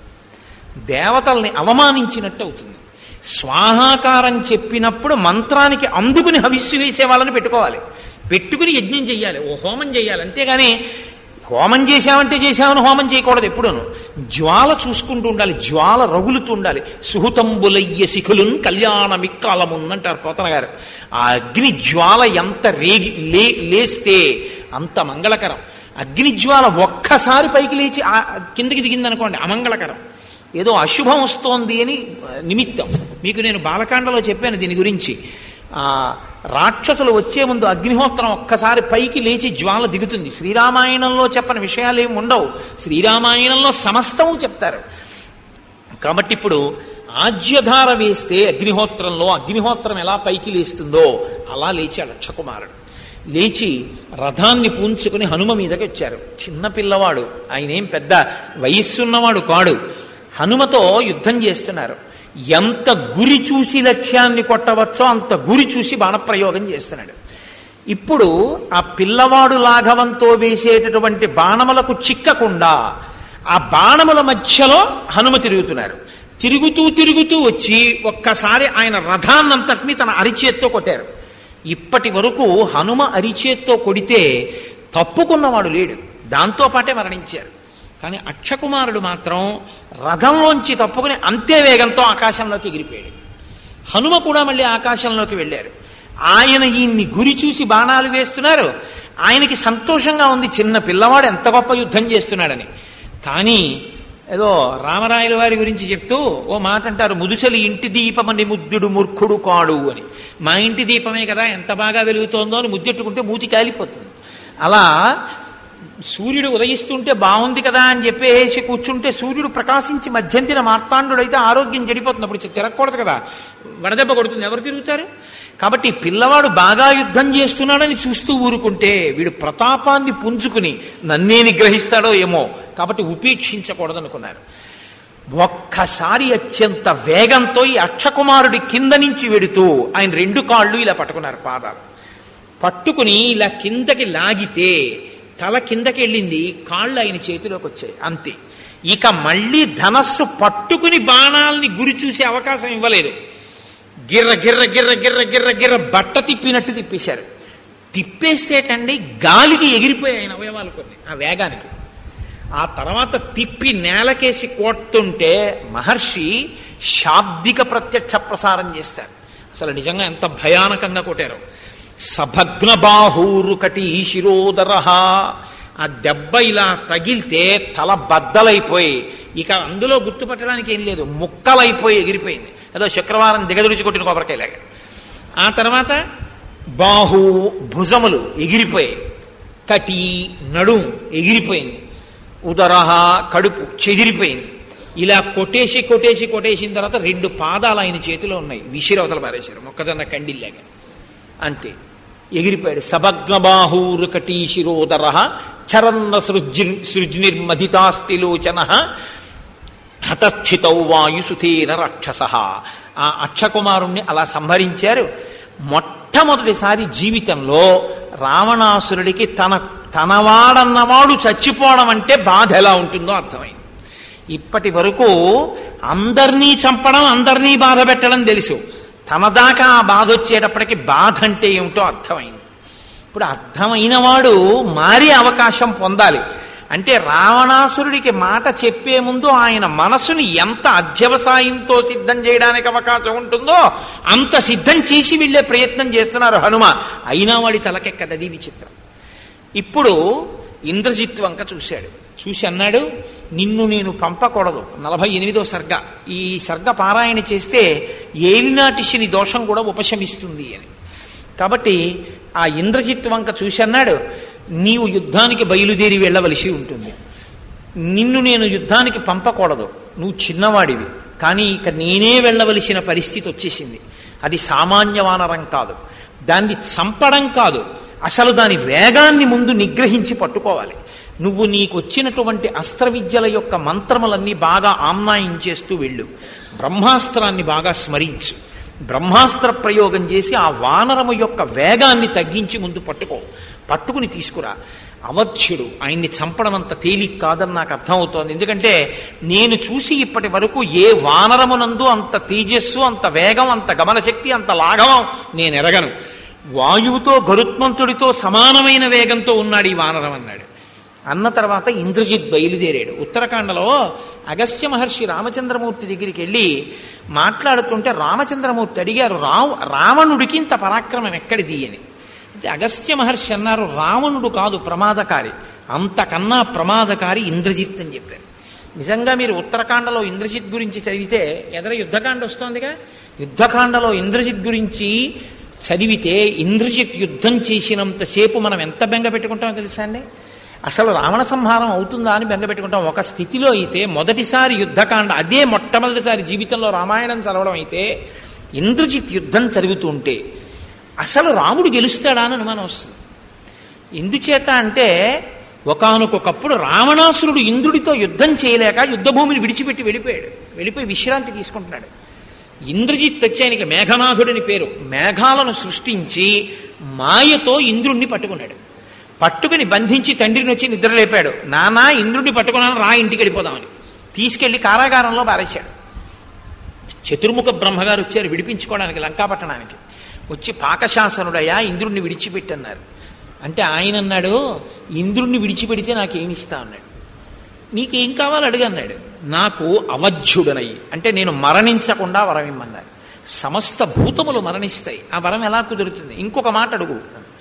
దేవతల్ని అవమానించినట్టు అవుతుంది స్వాహాకారం చెప్పినప్పుడు మంత్రానికి అందుకుని హవిస్సు వేసే వాళ్ళని పెట్టుకోవాలి పెట్టుకుని యజ్ఞం చెయ్యాలి ఓ హోమం చేయాలి అంతేగాని హోమం చేశామంటే చేశామని హోమం చేయకూడదు ఎప్పుడూను జ్వాల చూసుకుంటూ ఉండాలి జ్వాల రగులుతూ ఉండాలి సుహుతంబులయ్య శిఖులున్ కళ్యాణ మిక్కాలమున్ అంటారు పోతన గారు ఆ అగ్ని జ్వాల ఎంత రేగి లే లేస్తే అంత మంగళకరం అగ్ని జ్వాల ఒక్కసారి పైకి లేచి ఆ కిందకి దిగిందనుకోండి అమంగళకరం ఏదో అశుభం వస్తోంది అని నిమిత్తం మీకు నేను బాలకాండలో చెప్పాను దీని గురించి ఆ రాక్షసులు వచ్చే ముందు అగ్నిహోత్రం ఒక్కసారి పైకి లేచి జ్వాల దిగుతుంది శ్రీరామాయణంలో చెప్పని విషయాలు ఏమి ఉండవు శ్రీరామాయణంలో సమస్తము చెప్తారు కాబట్టి ఇప్పుడు ఆజ్యధార వేస్తే అగ్నిహోత్రంలో అగ్నిహోత్రం ఎలా పైకి లేస్తుందో అలా లేచాడు అక్షకుమారుడు లేచి రథాన్ని పూంచుకుని హనుమ మీదకి వచ్చారు చిన్న పిల్లవాడు ఆయన ఏం పెద్ద వయస్సున్నవాడు కాడు హనుమతో యుద్ధం చేస్తున్నారు ఎంత గురి చూసి లక్ష్యాన్ని కొట్టవచ్చో అంత గురి చూసి బాణప్రయోగం చేస్తున్నాడు ఇప్పుడు ఆ పిల్లవాడు లాఘవంతో వేసేటటువంటి బాణములకు చిక్కకుండా ఆ బాణముల మధ్యలో హనుమ తిరుగుతున్నారు తిరుగుతూ తిరుగుతూ వచ్చి ఒక్కసారి ఆయన రథాన్నంతటిని తన అరిచేత్తో కొట్టారు ఇప్పటి వరకు హనుమ అరిచేత్తో కొడితే తప్పుకున్నవాడు లేడు దాంతో పాటే మరణించారు కానీ అక్షకుమారుడు మాత్రం రథంలోంచి తప్పుకుని అంతే వేగంతో ఆకాశంలోకి ఎగిరిపోయాడు హనుమ కూడా మళ్ళీ ఆకాశంలోకి వెళ్ళారు ఆయన ఈయన్ని గురి చూసి బాణాలు వేస్తున్నారు ఆయనకి సంతోషంగా ఉంది చిన్న పిల్లవాడు ఎంత గొప్ప యుద్ధం చేస్తున్నాడని కానీ ఏదో రామరాయల వారి గురించి చెప్తూ ఓ మాట అంటారు ముదుసలి ఇంటి దీపమని ముద్దుడు మూర్ఖుడు కాడు అని మా ఇంటి దీపమే కదా ఎంత బాగా వెలుగుతోందో అని ముద్దెట్టుకుంటే మూతి కాలిపోతుంది అలా సూర్యుడు ఉదయిస్తుంటే బాగుంది కదా అని చెప్పేసి కూర్చుంటే సూర్యుడు ప్రకాశించి మధ్యంతిన మార్తాండుడైతే ఆరోగ్యం చెడిపోతుంది అప్పుడు తిరగకూడదు కదా వడదెబ్బ కొడుతుంది ఎవరు తిరుగుతారు కాబట్టి పిల్లవాడు బాగా యుద్ధం చేస్తున్నాడని చూస్తూ ఊరుకుంటే వీడు ప్రతాపాన్ని పుంజుకుని నన్నే నిగ్రహిస్తాడో ఏమో కాబట్టి ఉపేక్షించకూడదనుకున్నారు ఒక్కసారి అత్యంత వేగంతో ఈ అక్షకుమారుడి కింద నుంచి వెడుతూ ఆయన రెండు కాళ్ళు ఇలా పట్టుకున్నారు పాదాలు పట్టుకుని ఇలా కిందకి లాగితే తల కిందకి వెళ్ళింది కాళ్ళు ఆయన చేతిలోకి వచ్చాయి అంతే ఇక మళ్ళీ ధనస్సు పట్టుకుని బాణాలని గురి చూసే అవకాశం ఇవ్వలేదు గిర్ర గిర్ర గిర్ర గిర్ర గిర్ర గిర్ర బట్ట తిప్పినట్టు తిప్పేశారు తిప్పేస్తేటండి గాలికి ఎగిరిపోయాయి ఆయన అవయవాలు కొన్ని ఆ వేగానికి ఆ తర్వాత తిప్పి నేలకేసి కొట్టుంటే మహర్షి శాబ్దిక ప్రత్యక్ష ప్రసారం చేస్తారు అసలు నిజంగా ఎంత భయానకంగా కొట్టారు సభగ్న బాహూరు కటి శిరోదర ఆ దెబ్బ ఇలా తగిలితే తల బద్దలైపోయి ఇక అందులో గుర్తుపట్టడానికి ఏం లేదు ముక్కలైపోయి ఎగిరిపోయింది ఏదో శుక్రవారం దిగదుడిచి కొట్టిన కొబ్బరికాయలాగా ఆ తర్వాత బాహు భుజములు ఎగిరిపోయాయి కటి నడుం ఎగిరిపోయింది ఉదరహ కడుపు చెదిరిపోయింది ఇలా కొట్టేసి కొట్టేసి కొట్టేసిన తర్వాత రెండు పాదాలు ఆయన చేతిలో ఉన్నాయి విసిరవతల పారేశారు మొక్కజొన్న కండిల్లాగా అంతే ఎగిరిపోయాడు సభగ్నబాహూరు కటీ శిరోదర చరన్న సృజి సృజ్నిర్మధితాస్తిలోచన హతచ్చితౌ వాయుసుతేన రాక్షస ఆ అక్షకుమారుణ్ణి అలా సంహరించారు మొట్టమొదటిసారి జీవితంలో రావణాసురుడికి తన తనవాడన్నవాడు చచ్చిపోవడం అంటే బాధ ఎలా ఉంటుందో అర్థమైంది ఇప్పటి వరకు అందరినీ చంపడం అందరినీ బాధ పెట్టడం తెలుసు తన దాకా ఆ బాధ వచ్చేటప్పటికి బాధ అంటే ఏమిటో అర్థమైంది ఇప్పుడు అర్థమైన వాడు మారే అవకాశం పొందాలి అంటే రావణాసురుడికి మాట చెప్పే ముందు ఆయన మనసుని ఎంత అధ్యవసాయంతో సిద్ధం చేయడానికి అవకాశం ఉంటుందో అంత సిద్ధం చేసి వెళ్ళే ప్రయత్నం చేస్తున్నారు హనుమ అయినా వాడి తలకెక్కదది విచిత్రం ఇప్పుడు ఇంద్రజిత్ వంక చూశాడు చూసి అన్నాడు నిన్ను నేను పంపకూడదు నలభై ఎనిమిదో సర్గ ఈ సర్గ పారాయణ చేస్తే ఏలినాటి శని దోషం కూడా ఉపశమిస్తుంది అని కాబట్టి ఆ ఇంద్రజిత్ వంక చూసి అన్నాడు నీవు యుద్ధానికి బయలుదేరి వెళ్ళవలసి ఉంటుంది నిన్ను నేను యుద్ధానికి పంపకూడదు నువ్వు చిన్నవాడివి కానీ ఇక నేనే వెళ్ళవలసిన పరిస్థితి వచ్చేసింది అది సామాన్య వానరం కాదు దాన్ని చంపడం కాదు అసలు దాని వేగాన్ని ముందు నిగ్రహించి పట్టుకోవాలి నువ్వు నీకొచ్చినటువంటి అస్త్ర విద్యల యొక్క మంత్రములన్నీ బాగా ఆమ్నాయించేస్తూ వెళ్ళు బ్రహ్మాస్త్రాన్ని బాగా స్మరించు బ్రహ్మాస్త్ర ప్రయోగం చేసి ఆ వానరము యొక్క వేగాన్ని తగ్గించి ముందు పట్టుకో పట్టుకుని తీసుకురా అవధ్యుడు ఆయన్ని చంపడం అంత తేలిక కాదని నాకు అర్థమవుతోంది ఎందుకంటే నేను చూసి ఇప్పటి వరకు ఏ వానరమునందు అంత తేజస్సు అంత వేగం అంత గమనశక్తి అంత లాఘవం నేను ఎరగను వాయువుతో గరుత్మంతుడితో సమానమైన వేగంతో ఉన్నాడు ఈ వానరం అన్నాడు అన్న తర్వాత ఇంద్రజిత్ బయలుదేరాడు ఉత్తరాఖండలో అగస్త్య మహర్షి రామచంద్రమూర్తి దగ్గరికి వెళ్ళి మాట్లాడుతుంటే రామచంద్రమూర్తి అడిగారు రావు రావణుడికి ఇంత పరాక్రమం ఎక్కడిది అని అయితే అగస్త్య మహర్షి అన్నారు రావణుడు కాదు ప్రమాదకారి అంతకన్నా ప్రమాదకారి ఇంద్రజిత్ అని చెప్పారు నిజంగా మీరు ఉత్తరాఖండలో ఇంద్రజిత్ గురించి చదివితే ఎదర యుద్ధకాండ వస్తోందిగా యుద్ధకాండలో ఇంద్రజిత్ గురించి చదివితే ఇంద్రజిత్ యుద్ధం చేసినంతసేపు మనం ఎంత బెంగ పెట్టుకుంటామో తెలుసా అండి అసలు రావణ సంహారం అవుతుందా అని బెంగ పెట్టుకుంటాం ఒక స్థితిలో అయితే మొదటిసారి యుద్ధకాండ అదే మొట్టమొదటిసారి జీవితంలో రామాయణం చదవడం అయితే ఇంద్రజిత్ యుద్ధం చదువుతుంటే అసలు రాముడు గెలుస్తాడా అని అనుమానం వస్తుంది ఎందుచేత అంటే ఒకనకొకప్పుడు రావణాసురుడు ఇంద్రుడితో యుద్ధం చేయలేక యుద్ధభూమిని విడిచిపెట్టి వెళ్ళిపోయాడు వెళ్ళిపోయి విశ్రాంతి తీసుకుంటున్నాడు ఇంద్రజిత్ వచ్చి ఆయనకి మేఘనాథుడని పేరు మేఘాలను సృష్టించి మాయతో ఇంద్రుణ్ణి పట్టుకున్నాడు పట్టుకుని బంధించి తండ్రిని వచ్చి నిద్రలేపాడు నానా ఇంద్రుడిని పట్టుకున్నాను రా ఇంటికి వెళ్ళిపోదామని తీసుకెళ్లి కారాగారంలో పారేశాడు చతుర్ముఖ బ్రహ్మగారు వచ్చారు విడిపించుకోవడానికి లంకాపట్టణానికి వచ్చి పాకశాసనుడయ్యా ఇంద్రుణ్ణి విడిచిపెట్టన్నారు అంటే ఆయన అన్నాడు ఇంద్రుణ్ణి విడిచిపెడితే నాకేమిస్తా అన్నాడు నీకేం కావాలి అడిగన్నాడు నాకు అవధ్యుడనై అంటే నేను మరణించకుండా వరం ఇమ్మన్నారు సమస్త భూతములు మరణిస్తాయి ఆ వరం ఎలా కుదురుతుంది ఇంకొక మాట అడుగు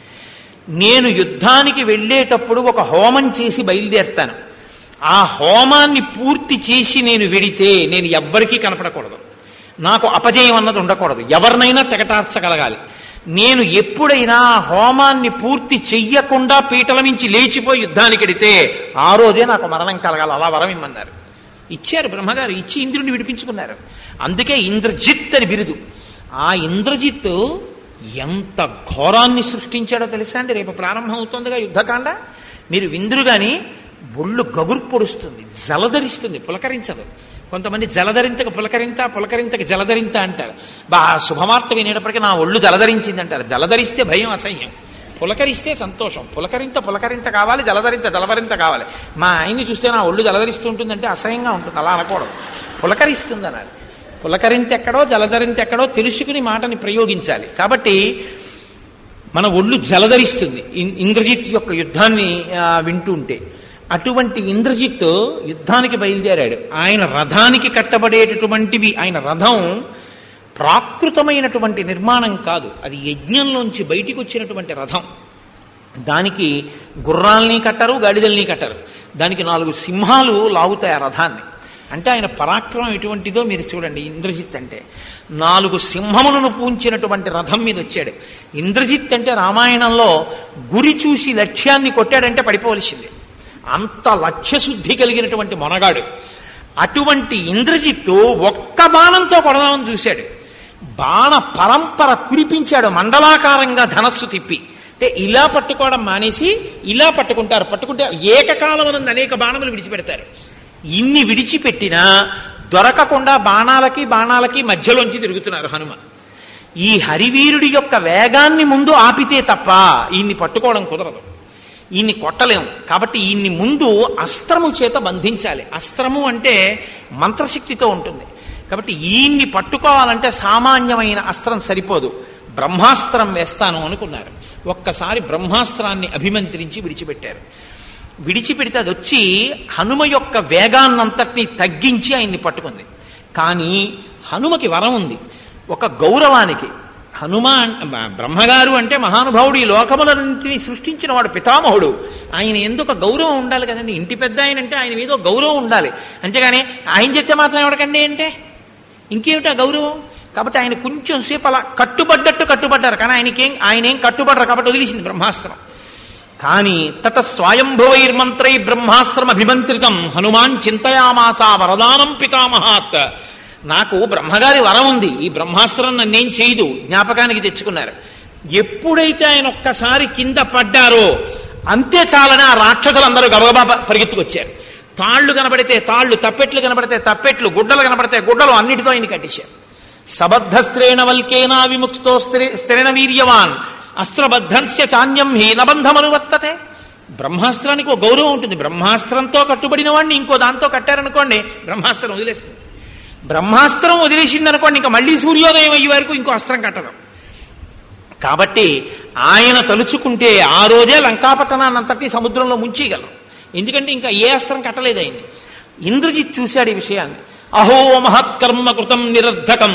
నేను యుద్ధానికి వెళ్ళేటప్పుడు ఒక హోమం చేసి బయలుదేరుతాను ఆ హోమాన్ని పూర్తి చేసి నేను వెడితే నేను ఎవ్వరికీ కనపడకూడదు నాకు అపజయం అన్నది ఉండకూడదు ఎవరినైనా తెగటార్చగలగాలి నేను ఎప్పుడైనా ఆ హోమాన్ని పూర్తి చెయ్యకుండా పీటల మించి లేచిపోయి యుద్ధానికి వెడితే ఆ రోజే నాకు మరణం కలగాలి అలా వరం ఇమ్మన్నారు ఇచ్చారు బ్రహ్మగారు ఇచ్చి ఇంద్రుడిని విడిపించుకున్నారు అందుకే ఇంద్రజిత్ అని బిరుదు ఆ ఇంద్రజిత్ ఎంత ఘోరాన్ని సృష్టించాడో తెలుసా అండి రేపు ప్రారంభం అవుతుందిగా యుద్ధకాండ మీరు విందురు గాని ఒళ్ళు గగురు పొడుస్తుంది జలధరిస్తుంది పులకరించదు కొంతమంది జలధరింతకు పులకరింత పులకరింతకు జలధరింత అంటారు బా శుభవార్త వినేటప్పటికీ నా ఒళ్ళు జలధరించింది అంటారు జలధరిస్తే భయం అసహ్యం పులకరిస్తే సంతోషం పులకరింత పులకరింత కావాలి జలధరింత జలధరింత కావాలి మా ఆయన్ని చూస్తే నా ఒళ్ళు జలధరిస్తూ ఉంటుందంటే అసహ్యంగా ఉంటుంది అలా అనకూడదు పులకరిస్తుంది అన్నారు పులకరింత ఎక్కడో జలధరింత ఎక్కడో తెలుసుకుని మాటని ప్రయోగించాలి కాబట్టి మన ఒళ్ళు జలధరిస్తుంది ఇన్- ఇంద్రజిత్ యొక్క యుద్ధాన్ని ఆ, వింటుంటే అటువంటి ఇంద్రజిత్ యుద్ధానికి బయలుదేరాడు ఆయన రథానికి కట్టబడేటటువంటివి ఆయన రథం ప్రాకృతమైనటువంటి నిర్మాణం కాదు అది యజ్ఞంలోంచి బయటికి వచ్చినటువంటి రథం దానికి గుర్రాల్ని కట్టరు గాడిదల్ని కట్టరు దానికి నాలుగు సింహాలు లాగుతాయి ఆ రథాన్ని అంటే ఆయన పరాక్రమం ఎటువంటిదో మీరు చూడండి ఇంద్రజిత్ అంటే నాలుగు సింహములను పూంచినటువంటి రథం మీద వచ్చాడు ఇంద్రజిత్ అంటే రామాయణంలో గురి చూసి లక్ష్యాన్ని కొట్టాడంటే పడిపోవలసిందే అంత లక్ష్యశుద్ధి కలిగినటువంటి మొనగాడు అటువంటి ఇంద్రజిత్తు ఒక్క బాణంతో కొడదామని చూశాడు బాణ పరంపర కురిపించాడు మండలాకారంగా ధనస్సు తిప్పి అంటే ఇలా పట్టుకోవడం మానేసి ఇలా పట్టుకుంటారు పట్టుకుంటే ఏకకాలమునందు అనేక బాణములు విడిచిపెడతారు ఇన్ని విడిచిపెట్టినా దొరకకుండా బాణాలకి బాణాలకి మధ్యలోంచి తిరుగుతున్నారు హనుమ ఈ హరివీరుడి యొక్క వేగాన్ని ముందు ఆపితే తప్ప ఈయన్ని పట్టుకోవడం కుదరదు ఈయన్ని కొట్టలేము కాబట్టి ఈయన్ని ముందు అస్త్రము చేత బంధించాలి అస్త్రము అంటే మంత్రశక్తితో ఉంటుంది కాబట్టి ఈయన్ని పట్టుకోవాలంటే సామాన్యమైన అస్త్రం సరిపోదు బ్రహ్మాస్త్రం వేస్తాను అనుకున్నారు ఒక్కసారి బ్రహ్మాస్త్రాన్ని అభిమంత్రించి విడిచిపెట్టారు విడిచిపెడితే అది వచ్చి హనుమ యొక్క వేగాన్నంతటినీ తగ్గించి ఆయన్ని పట్టుకుంది కానీ హనుమకి వరం ఉంది ఒక గౌరవానికి హనుమ బ్రహ్మగారు అంటే మహానుభావుడు ఈ లోకములన్నింటినీ సృష్టించిన వాడు పితామహుడు ఆయన ఎందుకు ఒక గౌరవం ఉండాలి కదండి ఇంటి పెద్ద ఆయన అంటే ఆయన మీద ఒక గౌరవం ఉండాలి అంతేగాని ఆయన చెప్తే మాత్రం ఎవడకండి అంటే ఇంకేమిటా గౌరవం కాబట్టి ఆయన కొంచెం సేపు అలా కట్టుబడ్డట్టు కట్టుబడ్డారు కానీ ఆయనకేం ఆయన ఏం కట్టుబడ్డారు కాబట్టి వదిలేసింది బ్రహ్మాస్త్రం కానీ తత స్వయంభువైర్మంత్రై బ్రహ్మాస్త్రం అభిమంత్రితం హనుమాన్ చింతయామాస వరదానం పితామహాత్ నాకు బ్రహ్మగారి వరం ఉంది ఈ బ్రహ్మాస్త్రం నన్నేం చేయదు జ్ఞాపకానికి తెచ్చుకున్నారు ఎప్పుడైతే ఆయన ఒక్కసారి కింద పడ్డారో అంతే చాలని ఆ రాక్షసులందరూ గబగబా పరిగెత్తుకొచ్చారు తాళ్లు కనబడితే తాళ్లు తప్పెట్లు కనబడితే తప్పెట్లు గుడ్డలు కనబడితే గుడ్డలు అన్నిటితో ఆయన కట్టేశారు సబద్ధస్త్రేణ వల్కేనా విముక్తో స్త్రేణ వీర్యవాన్ అస్త్రబద్ధంస్య చాన్యం హీనబంధమనువర్తతే బ్రహ్మాస్త్రానికి ఒక గౌరవం ఉంటుంది బ్రహ్మాస్త్రంతో కట్టుబడిన వాడిని ఇంకో దాంతో కట్టారనుకోండి బ్రహ్మాస్త్రం వదిలేస్తుంది బ్రహ్మాస్త్రం వదిలేసింది అనుకోండి ఇంకా మళ్ళీ సూర్యోదయం అయ్యే వరకు ఇంకో అస్త్రం కట్టదు కాబట్టి ఆయన తలుచుకుంటే ఆ రోజే లంకాపట్టణాన్నంతటి సముద్రంలో ముంచేయగలం ఎందుకంటే ఇంకా ఏ అస్త్రం కట్టలేదు ఆయన ఇంద్రజిత్ చూశాడు ఈ విషయాన్ని అహో మహత్కర్మ కృతం నిరర్ధకం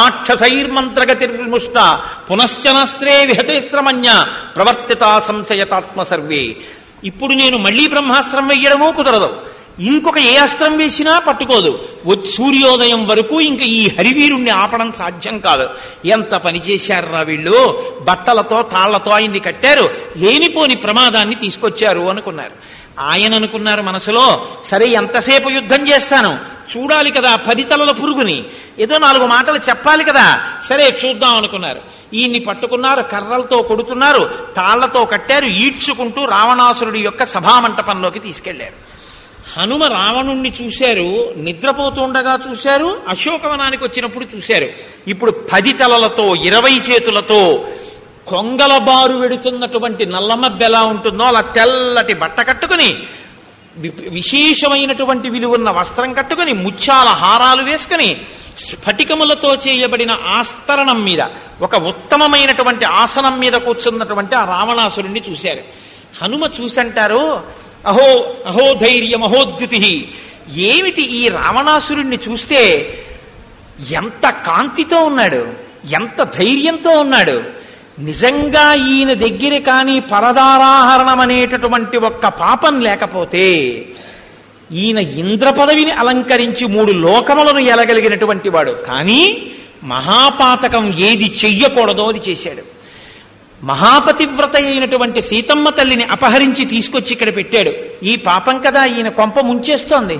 నరాక్షసైర్మంత్రగతిర్ముష్ట పునశ్చనస్త్రే విహతేస్త్రమన్య ప్రవర్తిత సంశయతాత్మ సర్వే ఇప్పుడు నేను మళ్ళీ బ్రహ్మాస్త్రం వెయ్యడమూ కుదరదు ఇంకొక ఏ అస్త్రం వేసినా పట్టుకోదు వచ్చి సూర్యోదయం వరకు ఇంకా ఈ హరివీరుణ్ణి ఆపడం సాధ్యం కాదు ఎంత పని చేశారా వీళ్ళు బట్టలతో తాళ్లతో ఆయన్ని కట్టారు లేనిపోని ప్రమాదాన్ని తీసుకొచ్చారు అనుకున్నారు ఆయన అనుకున్నారు మనసులో సరే ఎంతసేపు యుద్ధం చేస్తాను చూడాలి కదా పది తలల పురుగుని ఏదో నాలుగు మాటలు చెప్పాలి కదా సరే చూద్దాం అనుకున్నారు ఈయన్ని పట్టుకున్నారు కర్రలతో కొడుతున్నారు తాళ్లతో కట్టారు ఈడ్చుకుంటూ రావణాసురుడి యొక్క సభామంటపంలోకి తీసుకెళ్లారు హనుమ రావణుణ్ణి చూశారు నిద్రపోతుండగా చూశారు అశోకవనానికి వచ్చినప్పుడు చూశారు ఇప్పుడు పది తలలతో ఇరవై చేతులతో కొంగల బారు వెడుతున్నటువంటి నల్లమబ్బ ఎలా ఉంటుందో అలా తెల్లటి బట్ట కట్టుకుని వి- విశేషమైనటువంటి విలువన్న వస్త్రం కట్టుకుని ముత్యాల హారాలు వేసుకుని స్ఫటికములతో చేయబడిన ఆస్తరణం మీద ఒక ఉత్తమమైనటువంటి ఆసనం మీద కూర్చున్నటువంటి ఆ రావణాసురుణ్ణి చూశారు హనుమ చూసంటారు అహో అహో ధైర్యం అహోద్యుతి ఏమిటి ఈ రావణాసురుణ్ణి చూస్తే ఎంత కాంతితో ఉన్నాడు ఎంత ధైర్యంతో ఉన్నాడు నిజంగా ఈయన దగ్గర కానీ పరదారాహరణం అనేటటువంటి ఒక్క పాపం లేకపోతే ఈయన ఇంద్ర పదవిని అలంకరించి మూడు లోకములను ఎలగలిగినటువంటి వాడు కానీ మహాపాతకం ఏది చెయ్యకూడదో అది చేశాడు మహాపతివ్రత అయినటువంటి సీతమ్మ తల్లిని అపహరించి తీసుకొచ్చి ఇక్కడ పెట్టాడు ఈ పాపం కదా ఈయన కొంప ముంచేస్తోంది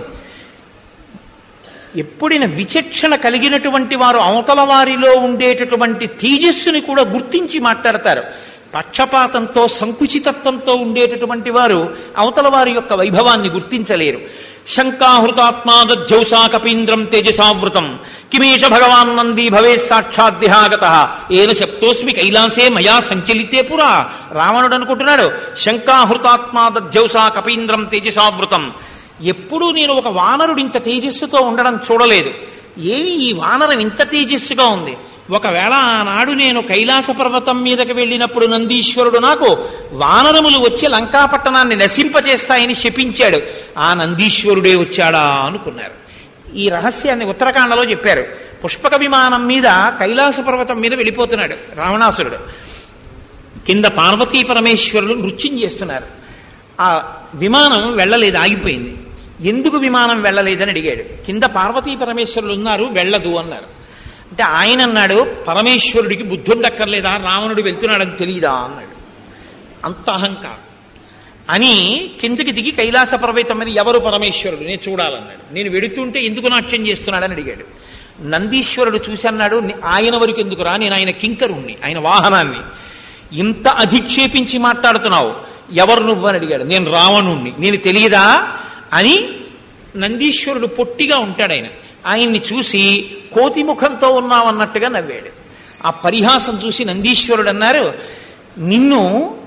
ఎప్పుడైనా విచక్షణ కలిగినటువంటి వారు అవతల వారిలో ఉండేటటువంటి తేజస్సుని కూడా గుర్తించి మాట్లాడతారు పక్షపాతంతో సంకుచితత్వంతో ఉండేటటువంటి వారు అవతల వారి యొక్క వైభవాన్ని గుర్తించలేరు శంకాహృతాత్మాదధ్యౌసా కపీంద్రం తేజసావృతం కిమేష భగవాన్ నంది భవే సాక్షాద్దిహాగత ఏన శక్తోస్మి కైలాసే మయా సంచలితే పురా రావణుడు అనుకుంటున్నాడు శంకాహృతాత్మాదధ్యౌసా కపీంద్రం తేజసావృతం ఎప్పుడూ నేను ఒక వానరుడు ఇంత తేజస్సుతో ఉండడం చూడలేదు ఏమి ఈ వానరం ఇంత తేజస్సుగా ఉంది ఒకవేళ ఆనాడు నేను కైలాస పర్వతం మీదకి వెళ్ళినప్పుడు నందీశ్వరుడు నాకు వానరములు వచ్చి లంకాపట్టణాన్ని నశింపచేస్తాయని శపించాడు ఆ నందీశ్వరుడే వచ్చాడా అనుకున్నారు ఈ రహస్యాన్ని ఉత్తరాఖండలో చెప్పారు పుష్పక విమానం మీద కైలాస పర్వతం మీద వెళ్ళిపోతున్నాడు రావణాసురుడు కింద పార్వతీ పరమేశ్వరులు నృత్యం చేస్తున్నారు ఆ విమానం వెళ్ళలేదు ఆగిపోయింది ఎందుకు విమానం వెళ్ళలేదని అడిగాడు కింద పార్వతీ పరమేశ్వరులు ఉన్నారు వెళ్ళదు అన్నారు అంటే ఆయన అన్నాడు పరమేశ్వరుడికి బుద్ధుండక్కర్లేదా రావణుడు వెళ్తున్నాడని తెలియదా అన్నాడు అంత అహంకారం అని కిందకి దిగి కైలాస పర్వతం మీద ఎవరు పరమేశ్వరుడు నేను చూడాలన్నాడు నేను వెడుతుంటే ఎందుకు నాట్యం చేస్తున్నాడని అడిగాడు నందీశ్వరుడు చూసి అన్నాడు "ని- ఆయన వరకు ఎందుకు రా నేను ఆయన కింకరుణ్ణి ఆయన వాహనాన్ని ఇంత అధిక్షేపించి మాట్లాడుతున్నావు ఎవరు నువ్వు అని అడిగాడు నేను రావణుణ్ణి నేను తెలియదా అని నందీశ్వరుడు పొట్టిగా ఉంటాడు ఆయన ఆయన్ని చూసి కోతి ముఖంతో ఉన్నావన్నట్టుగా నవ్వాడు ఆ పరిహాసం చూసి నందీశ్వరుడు అన్నారు నిన్ను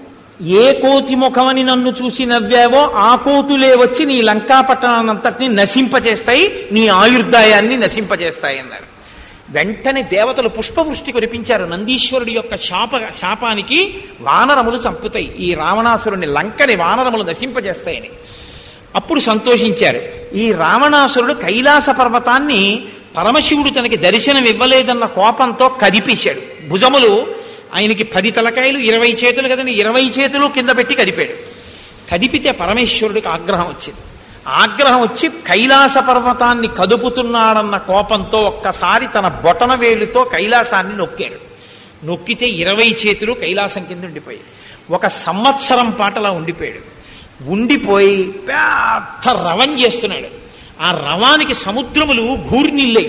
ఏ కోతి ముఖమని నన్ను చూసి నవ్వావో ఆ కోతులే వచ్చి నీ లంకాపట్టణాన్నంతటిని నశింపచేస్తాయి నీ ఆయుర్దాయాన్ని నశింపచేస్తాయి అన్నారు వెంటనే దేవతలు పుష్పవృష్టి కురిపించారు నందీశ్వరుడి యొక్క శాప శాపానికి వానరములు చంపుతాయి ఈ రావణాసురుని లంకని వానరములు నశింపజేస్తాయని అప్పుడు సంతోషించారు ఈ రావణాసురుడు కైలాస పర్వతాన్ని పరమశివుడు తనకి దర్శనం ఇవ్వలేదన్న కోపంతో కదిపేశాడు భుజములు ఆయనకి పది తలకాయలు ఇరవై చేతులు కదండి ఇరవై చేతులు కింద పెట్టి కదిపాడు కదిపితే పరమేశ్వరుడికి ఆగ్రహం వచ్చింది ఆగ్రహం వచ్చి కైలాస పర్వతాన్ని కదుపుతున్నాడన్న కోపంతో ఒక్కసారి తన బొటన వేలుతో కైలాసాన్ని నొక్కాడు నొక్కితే ఇరవై చేతులు కైలాసం కింద ఉండిపోయాయి ఒక సంవత్సరం పాటలా ఉండిపోయాడు ఉండిపోయి పెద్ద రవం చేస్తున్నాడు ఆ రవానికి సముద్రములు ఘూర్నిల్లై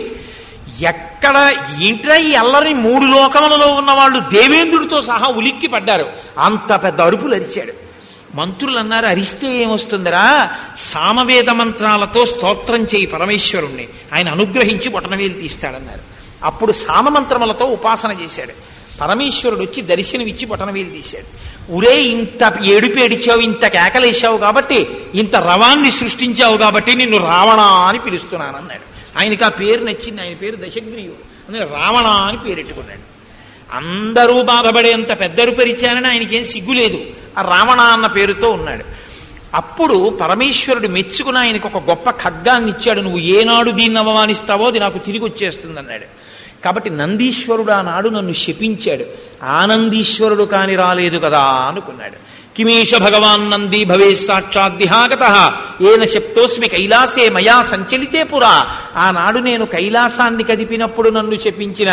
ఎక్కడ ఏంట్రా ఈ అల్లరి మూడు లోకములలో ఉన్న వాళ్ళు దేవేంద్రుడితో సహా ఉలిక్కి పడ్డారు అంత పెద్ద అరుపులు అరిచాడు మంత్రులు అన్నారు అరిస్తే ఏమొస్తుందిరా సామవేద మంత్రాలతో స్తోత్రం చేయి పరమేశ్వరుణ్ణి ఆయన అనుగ్రహించి బొటనవేలు తీస్తాడన్నారు అప్పుడు సామమంత్రములతో ఉపాసన చేశాడు పరమేశ్వరుడు వచ్చి దర్శనమిచ్చి బొటనవేలు తీశాడు ఉరే ఇంత ఏడుపు ఏడిచావు ఇంత కేకలేశావు కాబట్టి ఇంత రవాన్ని సృష్టించావు కాబట్టి నిన్ను రావణ అని పిలుస్తున్నాను అన్నాడు ఆయనకి ఆ పేరు నచ్చింది ఆయన పేరు దశగ్రీవుడు అందుకని రావణ అని పేరెట్టుకున్నాడు అందరూ బాధపడేంత పెద్దరు పరిచారని ఆయనకేం సిగ్గు లేదు ఆ రావణ అన్న పేరుతో ఉన్నాడు అప్పుడు పరమేశ్వరుడు మెచ్చుకుని ఆయనకు ఒక గొప్ప ఖడ్గాన్ని ఇచ్చాడు నువ్వు ఏనాడు దీన్ని అవమానిస్తావో అది నాకు తిరిగి వచ్చేస్తుంది అన్నాడు కాబట్టి నందీశ్వరుడు ఆనాడు నన్ను శపించాడు ఆనందీశ్వరుడు కాని రాలేదు కదా అనుకున్నాడు కిమేష భగవాన్ నంది భవే సాక్షాద్దిహాగత ఏన శప్తోస్మి కైలాసే మయా సంచలితే పురా ఆనాడు నేను కైలాసాన్ని కదిపినప్పుడు నన్ను శపించిన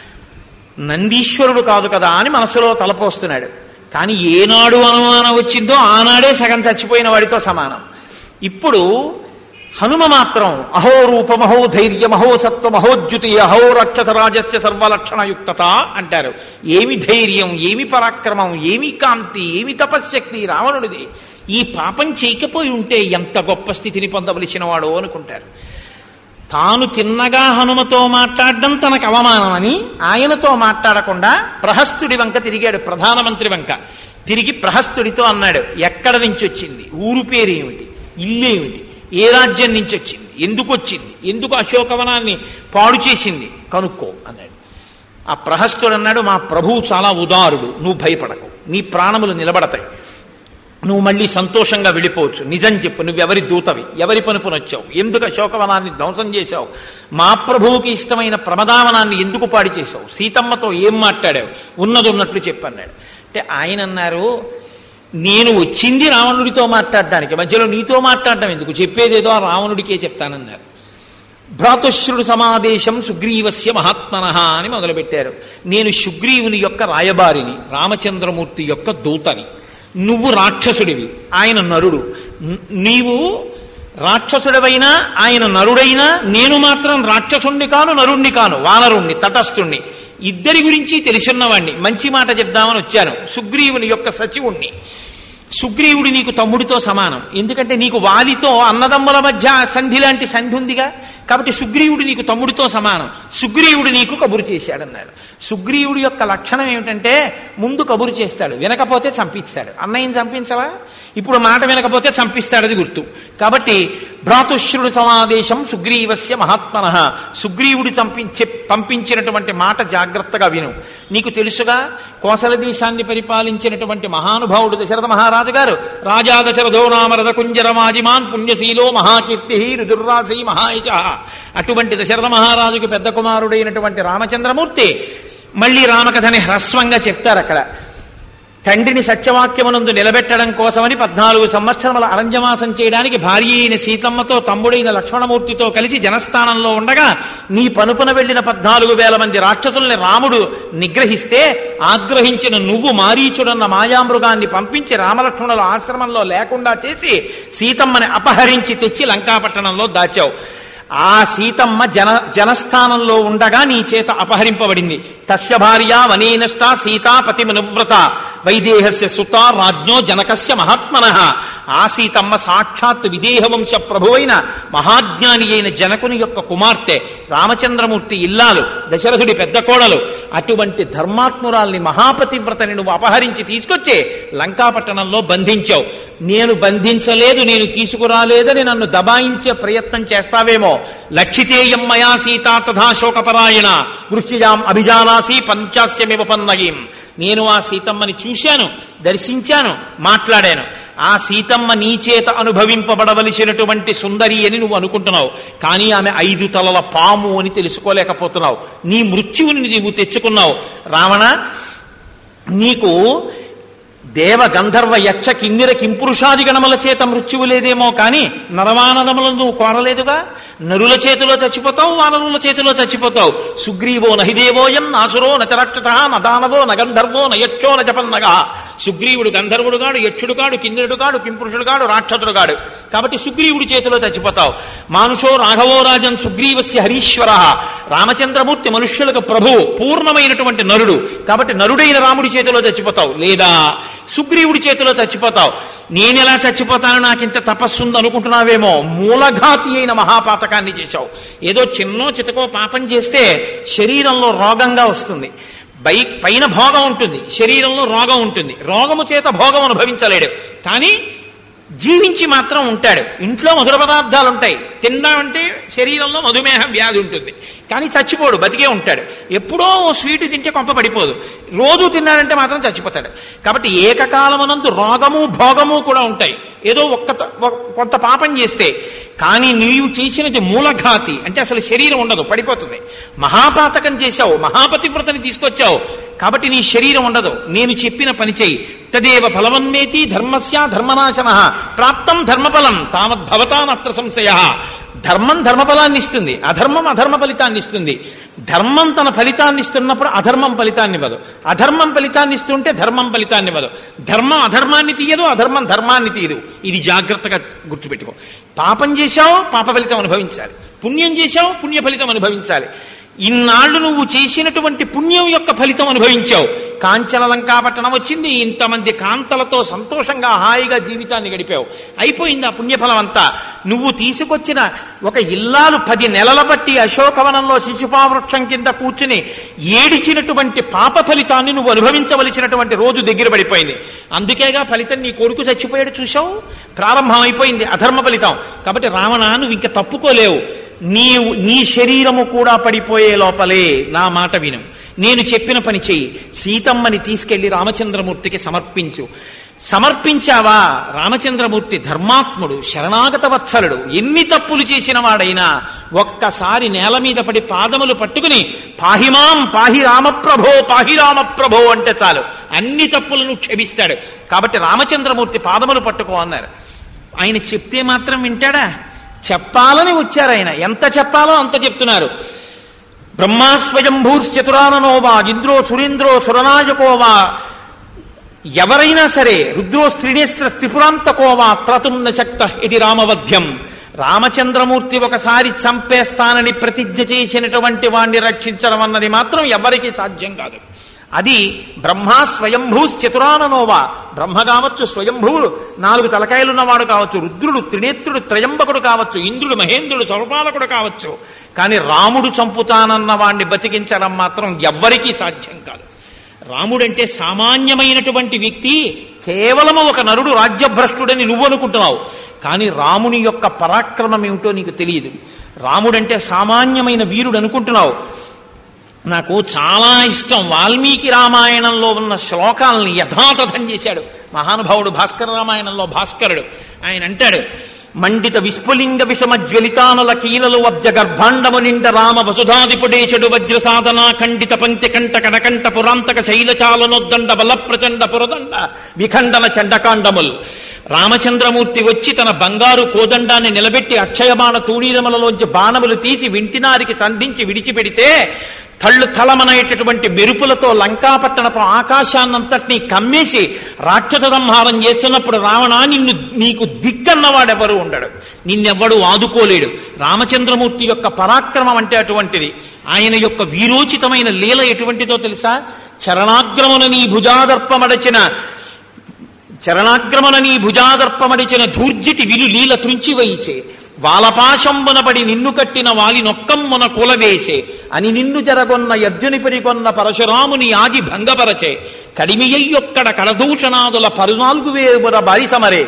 నందీశ్వరుడు కాదు కదా అని మనసులో తలపోస్తున్నాడు కానీ ఏనాడు అనుమానం వచ్చిందో ఆనాడే సగం చచ్చిపోయిన వాడితో సమానం ఇప్పుడు హనుమ మాత్రం అహో రూపం అహో ధైర్యం అహో సత్వం అహోజ్యుతి అహో రక్షత రాజస్య సర్వలక్షణయుక్తత అంటారు ఏమి ధైర్యం ఏమి పరాక్రమం ఏమి కాంతి ఏమి తపశ్శక్తి రావణుడిది ఈ పాపం చేయకపోయి ఉంటే ఎంత గొప్ప స్థితిని పొందవలసిన వాడు అనుకుంటారు తాను తిన్నగా హనుమతో మాట్లాడడం తనకు అవమానమని ఆయనతో మాట్లాడకుండా ప్రహస్తుడి వంక తిరిగాడు ప్రధానమంత్రి వంక తిరిగి ప్రహస్తుడితో అన్నాడు ఎక్కడ నుంచి వచ్చింది ఊరు పేరేమిటి ఇల్లేమిటి ఏ రాజ్యం నుంచి వచ్చింది ఎందుకు వచ్చింది ఎందుకు అశోకవనాన్ని పాడు చేసింది కనుక్కో అన్నాడు ఆ ప్రహస్తుడు అన్నాడు మా ప్రభువు చాలా ఉదారుడు నువ్వు భయపడకు నీ ప్రాణములు నిలబడతాయి నువ్వు మళ్ళీ సంతోషంగా వెళ్ళిపోవచ్చు నిజం చెప్పు నువ్వెవరి దూతవి ఎవరి పనుపుని వచ్చావు ఎందుకు అశోకవనాన్ని ధ్వంసం చేశావు మా ప్రభువుకి ఇష్టమైన ప్రమదావనాన్ని ఎందుకు పాడి చేశావు సీతమ్మతో ఏం మాట్లాడావు ఉన్నది ఉన్నట్లు చెప్పన్నాడు అంటే ఆయన అన్నారు నేను వచ్చింది రావణుడితో మాట్లాడడానికి మధ్యలో నీతో మాట్లాడడం ఎందుకు చెప్పేదేదో ఆ రావణుడికే చెప్తానన్నారు భ్రాతుశ్రుడు సమాదేశం సుగ్రీవస్య మహాత్మన అని మొదలుపెట్టారు నేను సుగ్రీవుని యొక్క రాయబారిని రామచంద్రమూర్తి యొక్క దూతని నువ్వు రాక్షసుడివి ఆయన నరుడు న్- నీవు రాక్షసుడివైనా ఆయన నరుడైనా నేను మాత్రం రాక్షసుణ్ణి కాను నరుణ్ణి కాను వానరుణ్ణి తటస్థుణ్ణి ఇద్దరి గురించి తెలుసున్నవాణ్ణి మంచి మాట చెప్దామని వచ్చాను సుగ్రీవుని యొక్క సచివుణ్ణి సుగ్రీవుడు నీకు తమ్ముడితో సమానం ఎందుకంటే నీకు వాలితో అన్నదమ్ముల మధ్య సంధి లాంటి సంధి ఉందిగా కాబట్టి సుగ్రీవుడు నీకు తమ్ముడితో సమానం సుగ్రీవుడు నీకు కబురు చేశాడన్నాడు సుగ్రీవుడి యొక్క లక్షణం ఏమిటంటే ముందు కబురు చేస్తాడు వినకపోతే చంపిస్తాడు అన్నయ్యని చంపించవా ఇప్పుడు మాట వినకపోతే చంపిస్తాడది గుర్తు కాబట్టి భ్రాతుశ్రుడు సమాదేశం సుగ్రీవస్య మహాత్మన సుగ్రీవుడు చంపించే పంపించినటువంటి మాట జాగ్రత్తగా విను నీకు తెలుసుగా కోసల దేశాన్ని పరిపాలించినటువంటి మహానుభావుడు దశరథ మహారాజు గారు రాజా దశరథో నామ రథకుంజరమాజిమాన్ పుణ్యశీలో మహాకీర్తి రుదుర్రాశి మహాయశ అటువంటి దశరథ మహారాజుకి పెద్ద కుమారుడైనటువంటి రామచంద్రమూర్తి మళ్ళీ రామకథని హ్రస్వంగా చెప్తారు అక్కడ తండ్రిని సత్యవాక్యమునందు నిలబెట్టడం కోసమని పద్నాలుగు సంవత్సరముల అరంజమాసం చేయడానికి భార్య అయిన సీతమ్మతో తమ్ముడైన లక్ష్మణమూర్తితో కలిసి జనస్థానంలో ఉండగా నీ పనుపున వెళ్లిన పద్నాలుగు వేల మంది రాక్షసుల్ని రాముడు నిగ్రహిస్తే ఆగ్రహించిన నువ్వు మారీచుడన్న మాయామృగాన్ని పంపించి రామలక్ష్మణుల ఆశ్రమంలో లేకుండా చేసి సీతమ్మని అపహరించి తెచ్చి లంకాపట్టణంలో దాచావు ఆ సీతమ్మ జన జనస్థానంలో ఉండగా నీ చేత అపహరింపబడింది తస్య భార్య వనేనష్ట సీతా పతిమనువ్రత వైదేహస్య సుత రాజ్ఞో జనకస్య మహాత్మన ఆ సీతమ్మ సాక్షాత్ విదేహవంశ ప్రభువైన మహాజ్ఞాని అయిన జనకుని యొక్క కుమార్తె రామచంద్రమూర్తి ఇల్లాలు దశరథుడి పెద్ద కోడలు అటువంటి ధర్మాత్మురాల్ని మహాపతివ్రతని నువ్వు అపహరించి తీసుకొచ్చి లంకాపట్టణంలో బంధించావు నేను బంధించలేదు నేను తీసుకురాలేదని నన్ను దబాయించే ప్రయత్నం చేస్తావేమో లక్షితేయం మయా సీత తథా శోకపరాయణ వృత్తిజాం అభిజానాసి పంచాస్యమివ పన్నయీం నేను ఆ సీతమ్మని చూశాను దర్శించాను మాట్లాడాను ఆ సీతమ్మ నీ చేత అనుభవింపబడవలసినటువంటి సుందరి అని నువ్వు అనుకుంటున్నావు కానీ ఆమె ఐదు తలల పాము అని తెలుసుకోలేకపోతున్నావు నీ మృత్యువుని నీవు తెచ్చుకున్నావు రావణ నీకు దేవ గంధర్వ యక్ష కిన్నెర కింపురుషాది గణముల చేత మృత్యువు లేదేమో కానీ నరవానరములను నువ్వు కోరలేదుగా నరుల చేతిలో చచ్చిపోతావు వానరుల చేతిలో చచ్చిపోతావు సుగ్రీవో నహిదేవోయం నాసురో నచరక్షట నదానవో నగంధర్వో నయక్షో నజపన్నగా సుగ్రీవుడు గంధర్వుడు గాడు యక్షుడు కాడు కిన్నెరుడు కాడు కింపురుషుడు కాడు రాక్షసుడు కాడు కాబట్టి సుగ్రీవుడి చేతిలో చచ్చిపోతావు మానుషో రాఘవో రాజన్ సుగ్రీవస్య హరీశ్వర రామచంద్రమూర్తి మనుష్యులకు ప్రభు పూర్ణమైనటువంటి నరుడు కాబట్టి నరుడైన రాముడి చేతిలో చచ్చిపోతావు లేదా సుగ్రీవుడి చేతిలో చచ్చిపోతావు నేనెలా చచ్చిపోతాను నాకింత తపస్సు ఉంది అనుకుంటున్నావేమో మూలఘాతి అయిన మహాపాతకాన్ని చేశావు ఏదో చిన్నో చితకో పాపం చేస్తే శరీరంలో రోగంగా వస్తుంది బై పైన భోగం ఉంటుంది శరీరంలో రోగం ఉంటుంది రోగము చేత భోగం అనుభవించలేడు కానీ జీవించి మాత్రం ఉంటాడు ఇంట్లో మధుర పదార్థాలు ఉంటాయి తిందామంటే శరీరంలో మధుమేహ వ్యాధి ఉంటుంది కానీ చచ్చిపోడు బతికే ఉంటాడు ఎప్పుడో ఓ స్వీటు తింటే కొంప పడిపోదు రోజు తిన్నాడంటే మాత్రం చచ్చిపోతాడు కాబట్టి ఏకకాలమునందు రోగము భోగము కూడా ఉంటాయి ఏదో ఒక్క కొంత పాపం చేస్తే కానీ నీవు చేసినది మూలఘాతి అంటే అసలు శరీరం ఉండదు పడిపోతుంది మహాపాతకం చేశావు మహాపతివ్రతని తీసుకొచ్చావు కాబట్టి నీ శరీరం ఉండదు నేను చెప్పిన పని చేయి తదేవ ఫలవన్నేతి ధర్మస్య ధర్మనాశన ప్రాప్తం ధర్మఫలం తావద్భవతానత్ర సంశయ ధర్మం ధర్మఫలాన్ని ఇస్తుంది అధర్మం అధర్మ ఫలితాన్ని ఇస్తుంది ధర్మం తన ఫలితాన్ని ఇస్తున్నప్పుడు అధర్మం ఫలితాన్ని ఇవ్వదు అధర్మం ఫలితాన్ని ఇస్తుంటే ధర్మం ఫలితాన్ని ఇవ్వదు ధర్మం అధర్మాన్ని తీయదు అధర్మం ధర్మాన్ని తీయదు ఇది జాగ్రత్తగా గుర్తుపెట్టుకో పాపం చేశావు పాప ఫలితం అనుభవించాలి పుణ్యం చేశావు పుణ్య ఫలితం అనుభవించాలి ఇన్నాళ్లు నువ్వు చేసినటువంటి పుణ్యం యొక్క ఫలితం అనుభవించావు కాంచన లంకాపట్టణం వచ్చింది ఇంతమంది కాంతలతో సంతోషంగా హాయిగా జీవితాన్ని గడిపావు అయిపోయింది ఆ పుణ్యఫలం అంతా నువ్వు తీసుకొచ్చిన ఒక ఇల్లాలు పది నెలల బట్టి అశోకవనంలో శిశుపావృక్షం కింద కూర్చుని ఏడిచినటువంటి పాప ఫలితాన్ని నువ్వు అనుభవించవలసినటువంటి రోజు దగ్గర పడిపోయింది అందుకేగా ఫలితం నీ కొడుకు చచ్చిపోయాడు చూశావు ప్రారంభమైపోయింది అధర్మ ఫలితం కాబట్టి రావణ నువ్వు ఇంకా తప్పుకోలేవు నీవు నీ శరీరము కూడా పడిపోయే లోపలే నా మాట విను నేను చెప్పిన పని చెయ్యి సీతమ్మని తీసుకెళ్లి రామచంద్రమూర్తికి సమర్పించు సమర్పించావా రామచంద్రమూర్తి ధర్మాత్ముడు శరణాగత వత్సలుడు ఎన్ని తప్పులు చేసిన వాడైనా ఒక్కసారి నేల మీద పడి పాదములు పట్టుకుని పాహిమాం పాహి రామప్రభో పాహి రామప్రభో అంటే చాలు అన్ని తప్పులను క్షమిస్తాడు కాబట్టి రామచంద్రమూర్తి పాదములు పట్టుకో అన్నారు ఆయన చెప్తే మాత్రం వింటాడా చెప్పాలని వచ్చారు ఆయన ఎంత చెప్పాలో అంత చెప్తున్నారు బ్రహ్మాస్వయంభూశ్చతురాననోవా ఇంద్రో సురేంద్రో సురనాయకోవా ఎవరైనా సరే రుద్రో స్త్రీనేస్త్ర త్రిపురాంతకోవా త్రతున్న శక్త ఇది రామవధ్యం రామచంద్రమూర్తి ఒకసారి చంపేస్తానని ప్రతిజ్ఞ చేసినటువంటి వాణ్ణి రక్షించడం అన్నది మాత్రం ఎవరికీ సాధ్యం కాదు అది బ్రహ్మ స్వయంభూ చతురాననోవా బ్రహ్మ కావచ్చు స్వయంభువుడు నాలుగు తలకాయలున్నవాడు కావచ్చు రుద్రుడు త్రినేత్రుడు త్రయంబకుడు కావచ్చు ఇంద్రుడు మహేంద్రుడు సర్వపాలకుడు కావచ్చు కానీ రాముడు చంపుతానన్న వాణ్ణి బతికించడం మాత్రం ఎవ్వరికీ సాధ్యం కాదు రాముడంటే సామాన్యమైనటువంటి వ్యక్తి కేవలము ఒక నరుడు రాజ్యభ్రష్టుడని నువ్వు అనుకుంటున్నావు కానీ రాముని యొక్క పరాక్రమం ఏమిటో నీకు తెలియదు రాముడంటే సామాన్యమైన వీరుడు అనుకుంటున్నావు నాకు చాలా ఇష్టం వాల్మీకి రామాయణంలో ఉన్న శ్లోకాలని యథాతథం చేశాడు మహానుభావుడు భాస్కర రామాయణంలో భాస్కరుడు ఆయన అంటాడు మండిత విస్ఫులింగ విషమ జ్వలితానుల కీలలు వబ్జ గర్భాండము నిండ రామ వసుధాదిపుడేశుడు వజ్ర సాధన ఖండిత పంక్తి కంట కడకంట పురాంతక శైలచాలనొద్దండ బల ప్రచండ పురదండ విఖండన చండకాండముల్ రామచంద్రమూర్తి వచ్చి తన బంగారు కోదండాన్ని నిలబెట్టి అక్షయబాణ తూణీరములలోంచి బాణములు తీసి వింటినారికి సంధించి విడిచిపెడితే తళ్ళు తలమనేటటువంటి మెరుపులతో లంకాపట్టణపు ఆకాశాన్నంతటినీ కమ్మేసి రాక్షస సంహారం చేస్తున్నప్పుడు రావణ నిన్ను నీకు దిక్కన్నవాడెవరు ఉండడు నిన్నెవ్వడు ఆదుకోలేడు రామచంద్రమూర్తి యొక్క పరాక్రమం అంటే అటువంటిది ఆయన యొక్క వీరోచితమైన లీల ఎటువంటిదో తెలుసా చరణాగ్రమున నీ భుజాదర్పమడచిన చరణాగ్రమణ నీ భుజాదర్పమడిచిన ధూర్జిటి విలు లీల త్రుంచి వైచే వాలపాశంబునబడి నిన్ను కట్టిన వాలి నొక్కమ్మున కులవేసే అని నిన్ను జరగొన్న యజ్జుని పరికొన్న పరశురాముని ఆది భంగపరచే కడిమియ్యొక్కడ కడదూషణాదుల పరునాలుగు వేపుర బారిసమరే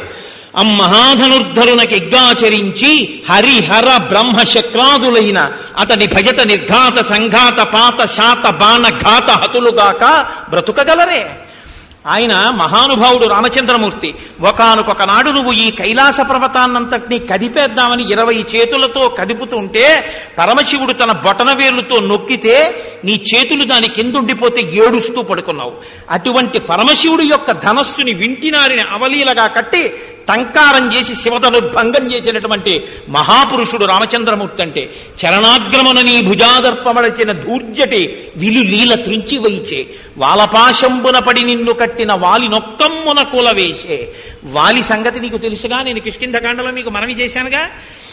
అమ్మహాధనుర్ధరునకెగ్గాచరించి హరిహర బ్రహ్మ శక్రాదులైన అతని భజత నిర్ఘాత సంఘాత పాత శాత బాణ ఘాత హతులుగాక బ్రతుకగలరే ఆయన మహానుభావుడు రామచంద్రమూర్తి ఒకనొక నాడు నువ్వు ఈ కైలాస పర్వతాన్నంతటినీ కదిపేద్దామని ఇరవై చేతులతో కదుపుతుంటే పరమశివుడు తన బొటన వేలుతో నొక్కితే నీ చేతులు దాని కిందుండిపోతే ఏడుస్తూ పడుకున్నావు అటువంటి పరమశివుడు యొక్క ధనస్సుని వింటినారిని అవలీలగా కట్టి టంకారం చేసి శివతను భంగం చేసినటువంటి మహాపురుషుడు రామచంద్రమూర్తి అంటే చరణాగ్రమణ నీ భుజాదర్పమడచిన ధూర్జటి విలు లీల త్రుంచి వైచే వాలపాశంబున పడి నిన్ను కట్టిన వాలి నొక్కమ్మున కూలవేసే వాలి సంగతి నీకు తెలుసుగా నేను కిష్కింధకాండలో మీకు మనవి చేశానుగా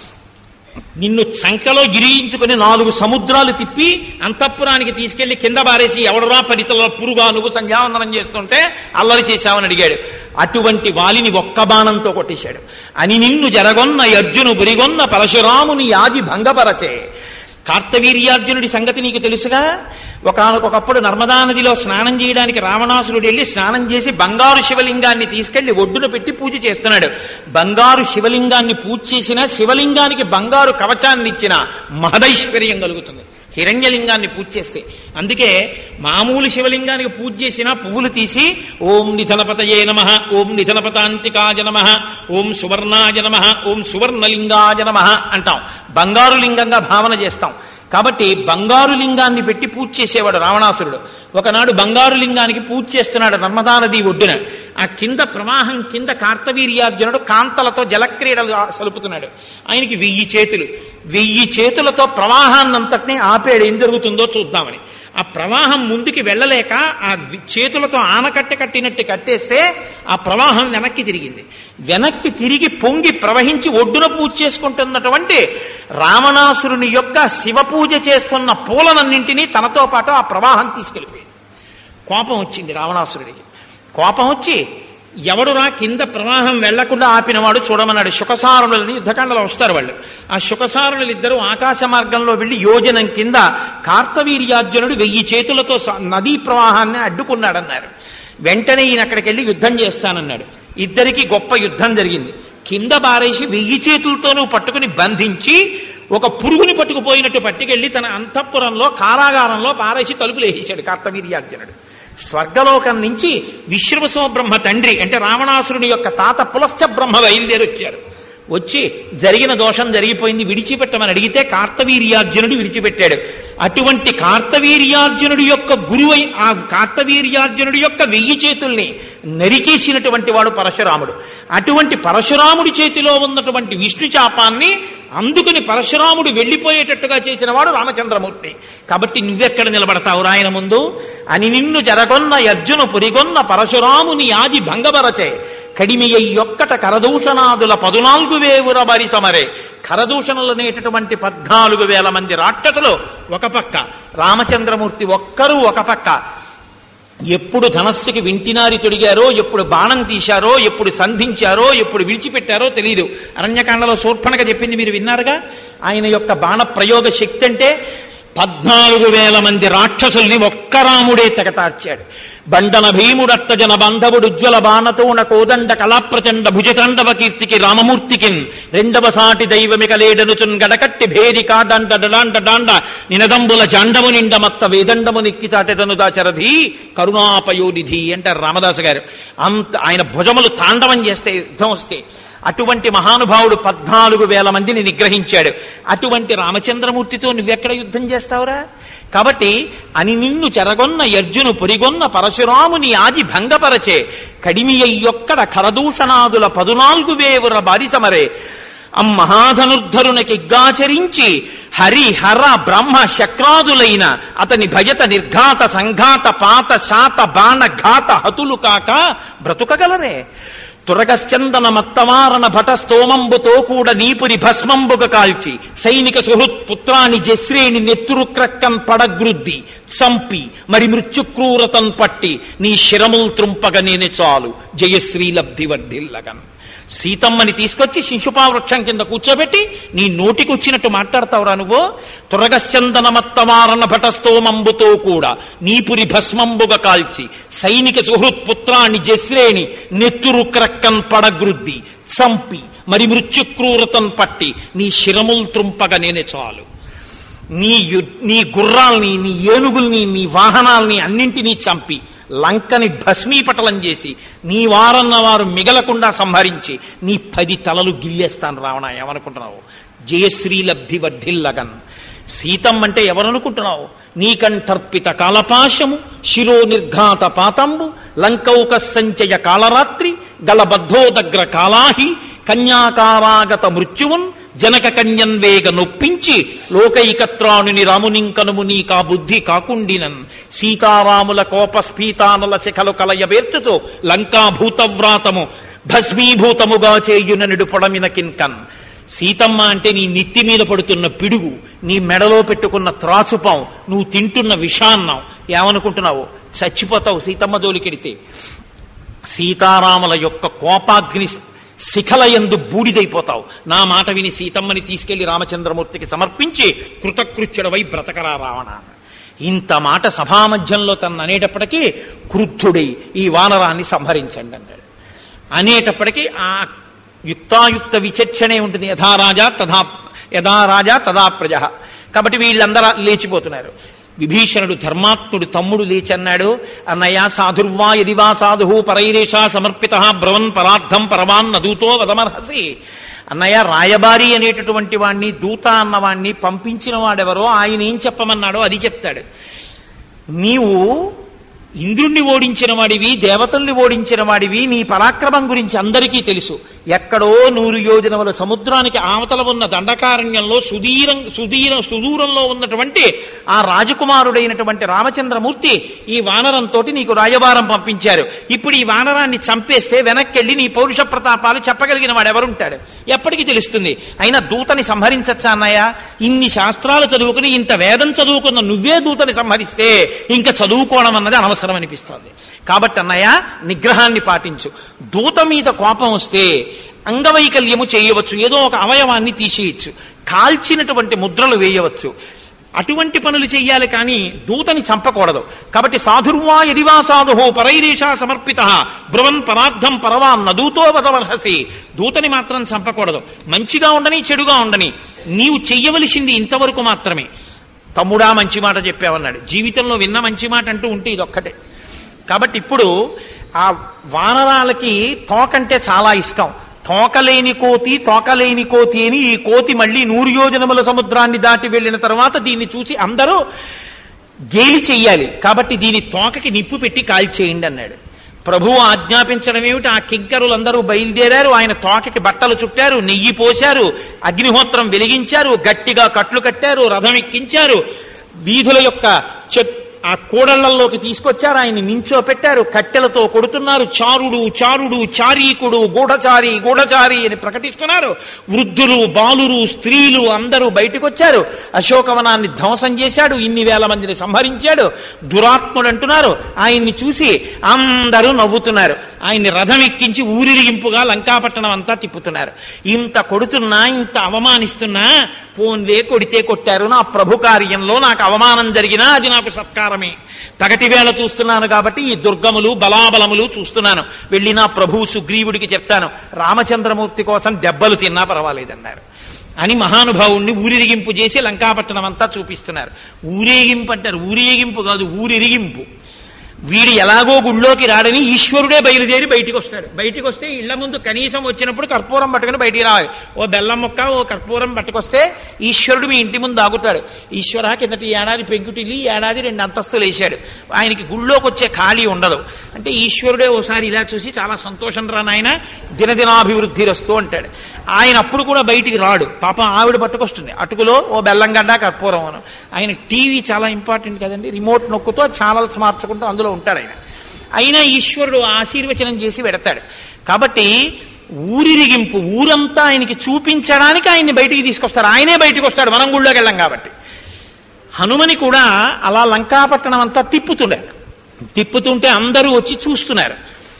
నిన్ను చంకలో గిరియించుకుని నాలుగు సముద్రాలు తిప్పి అంతఃపురానికి తీసుకెళ్లి కింద బారేసి ఎవడరా పరితల పురుగా నువ్వు సంధ్యావందనం చేస్తుంటే అల్లరి చేశావని అడిగాడు అటువంటి వాలిని ఒక్క బాణంతో కొట్టేశాడు అని నిన్ను జరగొన్న అర్జును బురిగొన్న పరశురాముని యాది భంగపరచే కార్తవీర్యార్జునుడి సంగతి నీకు తెలుసుగా ఒకనకొకప్పుడు నర్మదా నదిలో స్నానం చేయడానికి రావణాసురుడు వెళ్ళి స్నానం చేసి బంగారు శివలింగాన్ని తీసుకెళ్లి ఒడ్డున పెట్టి పూజ చేస్తున్నాడు బంగారు శివలింగాన్ని పూజ చేసిన శివలింగానికి బంగారు కవచాన్ని ఇచ్చిన మహదైశ్వర్యం కలుగుతుంది హిరణ్యలింగాన్ని పూజ చేస్తే అందుకే మామూలు శివలింగానికి పూజ చేసిన పువ్వులు తీసి ఓం నిధనపతయే నమ ఓం నిధనపతాంతికాయ నమ ఓం సువర్ణాయ నమ ఓం సువర్ణలింగాయ నమ అంటాం బంగారు లింగంగా భావన చేస్తాం కాబట్టి బంగారు లింగాన్ని పెట్టి పూజ చేసేవాడు రావణాసురుడు ఒకనాడు బంగారు లింగానికి పూజ చేస్తున్నాడు నర్మదా నది ఒడ్డున ఆ కింద ప్రవాహం కింద కార్తవీర్యార్జునుడు కాంతలతో జలక్రీడలు సలుపుతున్నాడు ఆయనకి వెయ్యి చేతులు వెయ్యి చేతులతో ప్రవాహాన్నంతటినీ ఆపేడు ఏం జరుగుతుందో చూద్దామని ఆ ప్రవాహం ముందుకి వెళ్ళలేక ఆ చేతులతో ఆనకట్ట కట్టినట్టు కట్టేస్తే ఆ ప్రవాహం వెనక్కి తిరిగింది వెనక్కి తిరిగి పొంగి ప్రవహించి ఒడ్డున పూజ చేసుకుంటున్నటువంటి రావణాసురుని యొక్క శివ పూజ చేస్తున్న పూలనన్నింటినీ తనతో పాటు ఆ ప్రవాహం తీసుకెళ్ళిపోయింది కోపం వచ్చింది రావణాసురుడికి కోపం వచ్చి ఎవడురా కింద ప్రవాహం వెళ్లకుండా ఆపినవాడు చూడమన్నాడు శుకసారులని యుద్ధకాండలో వస్తారు వాళ్ళు ఆ శుకసారులు ఇద్దరు ఆకాశ మార్గంలో వెళ్లి యోజనం కింద కార్తవీర్యార్జునుడు వెయ్యి చేతులతో నదీ ప్రవాహాన్ని అడ్డుకున్నాడన్నారు వెంటనే ఈయన అక్కడికి వెళ్ళి యుద్ధం చేస్తానన్నాడు ఇద్దరికి గొప్ప యుద్ధం జరిగింది కింద బారేసి వెయ్యి చేతులతోనూ పట్టుకుని బంధించి ఒక పురుగుని పట్టుకుపోయినట్టు పట్టుకెళ్లి తన అంతఃపురంలో కారాగారంలో పారేసి తలుపులు వేసేశాడు కార్తవీర్యార్జునుడు స్వర్గలోకం నుంచి విశ్వసో బ్రహ్మ తండ్రి అంటే రావణాసురుని యొక్క తాత పులశ్చ బ్రహ్మ బయలుదేరి వచ్చారు వచ్చి జరిగిన దోషం జరిగిపోయింది విడిచిపెట్టమని అడిగితే కార్తవీర్యార్జునుడు విడిచిపెట్టాడు అటువంటి కార్తవీర్యార్జునుడి యొక్క గురువై ఆ కార్తవీర్యార్జునుడి యొక్క వెయ్యి చేతుల్ని నరికేసినటువంటి వాడు పరశురాముడు అటువంటి పరశురాముడి చేతిలో ఉన్నటువంటి విష్ణు చాపాన్ని అందుకుని పరశురాముడు వెళ్ళిపోయేటట్టుగా చేసిన వాడు రామచంద్రమూర్తి కాబట్టి నువ్వెక్కడ నిలబడతావు రాయన ముందు అని నిన్ను జరగొన్న అర్జును పురిగొన్న పరశురాముని ఆది భంగపరచే కడిమియ్యొక్కట కరదూషణాదుల పదునాలుగు వేవుర బరి సమరే కరదూషణలు అనేటటువంటి పద్నాలుగు వేల మంది రాక్షసులు ఒక పక్క రామచంద్రమూర్తి ఒక్కరూ ఒక పక్క ఎప్పుడు ధనస్సుకి వింటినారి తొడిగారో ఎప్పుడు బాణం తీశారో ఎప్పుడు సంధించారో ఎప్పుడు విడిచిపెట్టారో తెలియదు అరణ్యకాండలో శూర్పణగా చెప్పింది మీరు విన్నారుగా ఆయన యొక్క బాణ ప్రయోగ శక్తి అంటే పద్నాలుగు వేల మంది రాక్షసుల్ని ఒక్క రాముడే తెగటార్చాడు బండన భీముడత్తజన బాంధవుడు ఉజ్వల బాణతోణ కోదండ కళాప్రచండ భుజతాండవ కీర్తికి రామమూర్తికిన్ రెండవ సాటి దైవమిక లేడనుచున్ గడకట్టి భేదికా డండ డడాండ డాండ నినదంబుల జాండము నిండ మత్త వేదండము నిక్కి చాటెదను దాచరధి కరుణాపయోనిధి అంటారు రామదాసు గారు అంత ఆయన భుజములు తాండవం చేస్తే యుద్ధం వస్తే అటువంటి మహానుభావుడు పద్నాలుగు వేల మందిని నిగ్రహించాడు అటువంటి రామచంద్రమూర్తితో నువ్వెక్కడ యుద్ధం చేస్తావురా కాబట్టి అని నిన్ను చెరగొన్న యర్జును పొరిగొన్న పరశురాముని ఆది భంగపరచే కడిమియొక్కడ ఖరదూషణాదుల పదునాలుగు వేవుర బారిసమరే అమ్మహాధనుర్ధరునకిగ్గాచరించి హరి హర బ్రహ్మ శక్రాదులైన అతని భయత నిర్ఘాత సంఘాత పాత శాత బాణ ఘాత హతులు కాక బ్రతుకగలరే తురగశ్చందన మత్తమారణ భట స్తోమంబుతో కూడా నీపురి భస్మంబుగ కాల్చి సైనిక సుహృత్ పుత్రాని జశ్రేణి నెత్తురు క్రక్కన్ పడగ్రుద్ది చంపి మరి మృత్యుక్రూరతన్ పట్టి నీ శిరముల్ త్రుంపగ నేనే చాలు జయశ్రీ లబ్ధి వర్ధిల్లగన్ సీతమ్మని తీసుకొచ్చి శిశుపా వృక్షం కింద కూర్చోబెట్టి నీ నోటికి వచ్చినట్టు మాట్లాడతావురా నువ్వు తురగశ్చందన మత్తమారణ భటస్తోమంబుతో కూడా నీపురి భస్మంబుగ కాల్చి సైనిక సుహృత్ పుత్రాన్ని జశ్రేణి నెత్తురు క్రక్కన్ పడగ్రుద్ది చంపి మరి మృత్యుక్రూరతన్ పట్టి నీ శిరముల్ త్రుంపగ నేనే చాలు నీ యు- నీ గుర్రాల్ని నీ ఏనుగుల్ని నీ వాహనాల్ని అన్నింటినీ చంపి లంకని భస్మీపటలం చేసి నీ వారన్న వారు మిగలకుండా సంహరించి నీ పది తలలు గిల్లేస్తాను రావణ ఏమనుకుంటున్నావు జయశ్రీ లబ్ధి వర్ధిల్లగన్ సీతం అంటే ఎవరనుకుంటున్నావు నీకంఠర్పిత కాలపాశము శిరో నిర్ఘాత పాతంబు లంకౌక సంచయ కాళరాత్రి గలబద్ధోదగ్ర కాలాహి కన్యాకారాగత మృత్యువున్ జనక కన్యన్వేగ నొప్పించి లోకైకత్రాణుని రామునింకనుము నీకా బుద్ధి కాకుండినన్ సీతారాముల కోపస్ఫీతానల శిఖలు కలయబేర్చుతో లంకా భూతవ్రాతము భస్మీభూతముగా చేయుననుడు పొడమిన కిన్కన్ సీతమ్మ అంటే నీ నెత్తి మీద పడుతున్న పిడుగు నీ మెడలో పెట్టుకున్న త్రాచుపాం నువ్వు తింటున్న విషాన్నం ఏమనుకుంటున్నావు చచ్చిపోతావు సీతమ్మ జోలికెడితే సీతారాముల యొక్క కోపాగ్ని శిఖల ఎందు బూడిదైపోతావు నా మాట విని సీతమ్మని తీసుకెళ్లి రామచంద్రమూర్తికి సమర్పించి కృతకృత్యుడవై బ్రతకరా రావణ ఇంత మాట సభామధ్యంలో తన అనేటప్పటికీ క్రుద్ధుడై ఈ వానరాన్ని సంహరించండి అన్నాడు అనేటప్పటికీ ఆ యుక్తాయుక్త విచక్షణే ఉంటుంది యథా రాజా తథా యథా రాజా తదా ప్రజ కాబట్టి వీళ్ళందరూ లేచిపోతున్నారు విభీషణుడు ధర్మాత్ముడు తమ్ముడు లేచి అన్నాడు అన్నయ్య సాధుర్వా యదివా సాధు పరైరేషా సమర్పిత బ్రవన్ పరార్థం పరమాన్ నదూతో వదమర్హసి అన్నయ్య రాయబారి అనేటటువంటి వాణ్ణి దూత అన్నవాణ్ణి పంపించిన వాడెవరో ఆయన ఏం చెప్పమన్నాడో అది చెప్తాడు నీవు ఇంద్రుణ్ణి ఓడించిన వాడివి దేవతల్ని ఓడించిన వాడివి నీ పరాక్రమం గురించి అందరికీ తెలుసు ఎక్కడో నూరు యోజనముల సముద్రానికి ఆవతల ఉన్న దండకారణ్యంలో సుదీరం సుదీర సుదూరంలో ఉన్నటువంటి ఆ రాజకుమారుడైనటువంటి రామచంద్రమూర్తి ఈ వానరంతో నీకు రాయబారం పంపించారు ఇప్పుడు ఈ వానరాన్ని చంపేస్తే వెనక్కెళ్ళి నీ పౌరుష ప్రతాపాలు చెప్పగలిగిన వాడు ఎవరుంటాడు ఎప్పటికీ తెలుస్తుంది అయినా దూతని సంహరించచ్చా అన్నయ్య ఇన్ని శాస్త్రాలు చదువుకుని ఇంత వేదం చదువుకున్న నువ్వే దూతని సంహరిస్తే ఇంకా చదువుకోవడం అన్నది అనవసరం అనిపిస్తోంది కాబట్టి అన్నయ్య నిగ్రహాన్ని పాటించు దూత మీద కోపం వస్తే అంగవైకల్యము చేయవచ్చు ఏదో ఒక అవయవాన్ని తీసేయచ్చు కాల్చినటువంటి ముద్రలు వేయవచ్చు అటువంటి పనులు చెయ్యాలి కానీ దూతని చంపకూడదు కాబట్టి సాధుర్వా ఎదివా సాధు పరైరేషా సమర్పిత బ్రువన్ పరార్థం పరవాన్ నదూతో వదవర్హసి దూతని మాత్రం చంపకూడదు మంచిగా ఉండని చెడుగా ఉండని నీవు చెయ్యవలసింది ఇంతవరకు మాత్రమే తమ్ముడా మంచి మాట చెప్పావన్నాడు జీవితంలో విన్న మంచి మాట అంటూ ఉంటే ఇదొక్కటే కాబట్టి ఇప్పుడు ఆ వానరాలకి తోకంటే చాలా ఇష్టం తోకలేని కోతి తోకలేని కోతి అని ఈ కోతి మళ్ళీ నూరు యోజనముల సముద్రాన్ని దాటి వెళ్ళిన తర్వాత దీన్ని చూసి అందరూ గేలి చెయ్యాలి కాబట్టి దీని తోకకి నిప్పు పెట్టి కాల్చేయండి అన్నాడు ప్రభువు ఆజ్ఞాపించడం ఏమిటి ఆ కింకరులందరూ బయలుదేరారు ఆయన తోకకి బట్టలు చుట్టారు నెయ్యి పోశారు అగ్నిహోత్రం వెలిగించారు గట్టిగా కట్లు కట్టారు రథం ఎక్కించారు వీధుల యొక్క చెట్ ఆ కూడళ్లలోకి తీసుకొచ్చారు ఆయన్ని నించో పెట్టారు కట్టెలతో కొడుతున్నారు చారుడు చారుడు చారీకుడు గూఢచారి గూఢచారి అని ప్రకటిస్తున్నారు వృద్ధులు బాలురు స్త్రీలు అందరూ బయటకు వచ్చారు అశోకవనాన్ని ధ్వంసం చేశాడు ఇన్ని వేల మందిని సంహరించాడు దురాత్ముడు అంటున్నారు ఆయన్ని చూసి అందరూ నవ్వుతున్నారు ఆయన్ని రథం ఎక్కించి ఊరిరిగింపుగా లంకాపట్టణం అంతా తిప్పుతున్నారు ఇంత కొడుతున్నా ఇంత అవమానిస్తున్నా పోన్లే కొడితే కొట్టారు నా ప్రభు కార్యంలో నాకు అవమానం జరిగినా అది నాకు సత్కారమే పగటి వేళ చూస్తున్నాను కాబట్టి ఈ దుర్గములు బలాబలములు చూస్తున్నాను వెళ్ళి నా ప్రభు సుగ్రీవుడికి చెప్తాను రామచంద్రమూర్తి కోసం దెబ్బలు తిన్నా పర్వాలేదన్నారు అని మహానుభావుణ్ణి ఊరిరిగింపు చేసి లంకాపట్టణం అంతా చూపిస్తున్నారు ఊరేగింపు అంటారు ఊరేగింపు కాదు ఊరిరిగింపు వీడు ఎలాగో గుళ్ళోకి రాడని ఈశ్వరుడే బయలుదేరి బయటికి వస్తాడు బయటికి వస్తే ఇళ్ల ముందు కనీసం వచ్చినప్పుడు కర్పూరం పట్టుకుని బయటికి రావాలి ఓ బెల్లం ముక్క ఓ కర్పూరం పట్టుకొస్తే ఈశ్వరుడు మీ ఇంటి ముందు ఆగుతాడు ఈశ్వర కిందటి ఏడాది పెంకుటిల్లి ఈ ఏడాది రెండు అంతస్తులు వేశాడు ఆయనకి గుళ్ళోకి వచ్చే ఖాళీ ఉండదు అంటే ఈశ్వరుడే ఓసారి ఇలా చూసి చాలా సంతోషం రా నాయన దినదినాభివృద్ధి రస్తూ అంటాడు ఆయన అప్పుడు కూడా బయటికి రాడు పాపం ఆవిడ పట్టుకొస్తుంది అటుకులో ఓ బెల్లంగడ్డ కర్పూరం అను ఆయన టీవీ చాలా ఇంపార్టెంట్ కదండి రిమోట్ నొక్కుతో ఛానల్స్ మార్చుకుంటూ అందులో ఉంటాడు ఆయన అయినా ఈశ్వరుడు ఆశీర్వచనం చేసి పెడతాడు కాబట్టి ఊరిరిగింపు ఊరంతా ఆయనకి చూపించడానికి ఆయన్ని బయటికి తీసుకొస్తారు ఆయనే బయటికి వస్తాడు మనం గుళ్ళోకి వెళ్ళాం కాబట్టి హనుమని కూడా అలా లంకాపట్టణం అంతా తిప్పుతున్నారు తిప్పుతుంటే అందరూ వచ్చి చూస్తున్నారు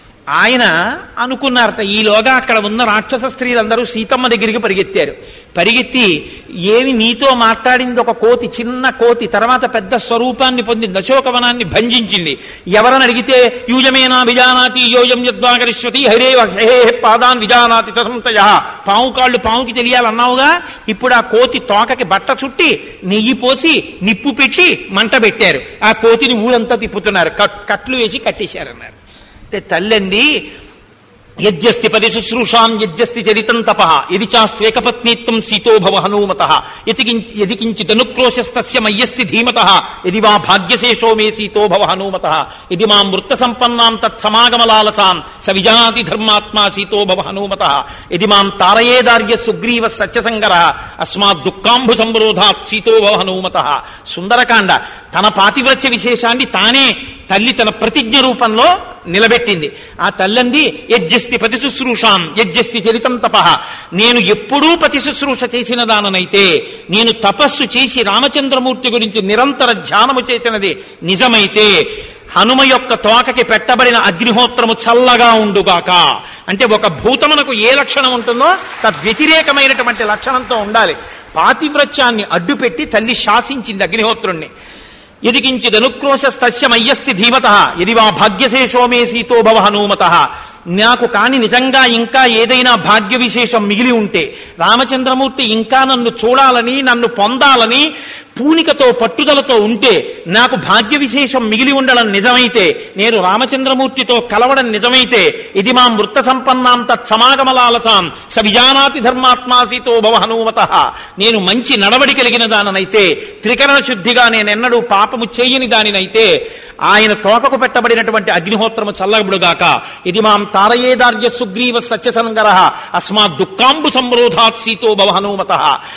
ఆయన అనుకున్నారట ఈలోగా అక్కడ ఉన్న రాక్షస స్త్రీలందరూ సీతమ్మ దగ్గరికి పరిగెత్తారు పరిగెత్తి ఏమి నీతో మాట్లాడింది ఒక కోతి చిన్న కోతి తర్వాత పెద్ద స్వరూపాన్ని పొందింది అశోకవనాన్ని భంజించింది ఎవరని అడిగితే యూజమేనా విజానాతి యోజం యద్వాకరిష్వతి హరే హే పాదాన్ విజానాతి తసంతయ పాము కాళ్ళు పాముకి తెలియాలన్నావుగా ఇప్పుడు ఆ కోతి తోకకి బట్ట చుట్టి నెయ్యి పోసి నిప్పు పెట్టి మంట పెట్టారు ఆ కోతిని ఊరంతా తిప్పుతున్నారు కట్- కట్లు వేసి కట్టేశారన్నారు అంటే తల్లంది యజ్జస్తి పది శుశ్రూషాం యజ్జస్తి చరితం తప ఇది చాస్వేకపత్నీత్వం సీతో భవ హనూమత యది కించిదనుక్రోశస్తస్య మయ్యస్తి ధీమత ఇది వా భాగ్యశేషో మే సీతో భవ హనూమత ఇది మాం వృత్త సంపన్నాం తత్సమాగమలాలసాం స విజాతి ధర్మాత్మా సీతో భవ హనూమత ఇది మాం తారయేదార్య సుగ్రీవ సత్యసంగర అస్మాత్ దుఃఖాంబు సంరోధాత్ సీతో భవ హనూమత సుందరకాండ తన పాతివ్రత్య విశేషాన్ని తానే తల్లి తన ప్రతిజ్ఞ రూపంలో నిలబెట్టింది ఆ తల్లంది యజ్జస్తి పతి శుశ్రూషాం యజ్జస్తి చరితం తప నేను ఎప్పుడూ పతి శుశ్రూష చేసిన దాననైతే నేను తపస్సు చేసి రామచంద్రమూర్తి గురించి నిరంతర ధ్యానము చేసినది నిజమైతే హనుమ యొక్క తోకకి పెట్టబడిన అగ్నిహోత్రము చల్లగా ఉండుగాక అంటే ఒక భూతమునకు ఏ లక్షణం ఉంటుందో తద్వ్యతిరేకమైనటువంటి లక్షణంతో ఉండాలి పాతివ్రత్యాన్ని అడ్డుపెట్టి తల్లి శాసించింది అగ్నిహోత్రుణ్ణి ఎదికించిదనుక్రోశస్తస్యమయ్యస్తి ధీమత ఇది వా భాగ్యశేషో మే సీతో భవ హనూమత నాకు కాని నిజంగా ఇంకా ఏదైనా భాగ్య విశేషం మిగిలి ఉంటే రామచంద్రమూర్తి ఇంకా నన్ను చూడాలని నన్ను పొందాలని పూనికతో పట్టుదలతో ఉంటే నాకు భాగ్య విశేషం మిగిలి ఉండడం నిజమైతే నేను రామచంద్రమూర్తితో కలవడం నిజమైతే ఇది మా మృత సంపన్నాం తత్సమాగమలాలసాం స విజానాతి ధర్మాత్మాసీతో భవ హనుమత నేను మంచి నడవడి కలిగిన దాననైతే త్రికరణ శుద్ధిగా నేనెన్నడూ పాపము చేయని దానినైతే ఆయన తోకకు పెట్టబడినటువంటి అగ్నిహోత్రము చల్లబడుగాక ఇది మాం తారయేదార్య సుగ్రీవ సత్యసంగర అస్మాత్ దుఃఖాంబు సంరోధాత్ సీతో భవ హనుమత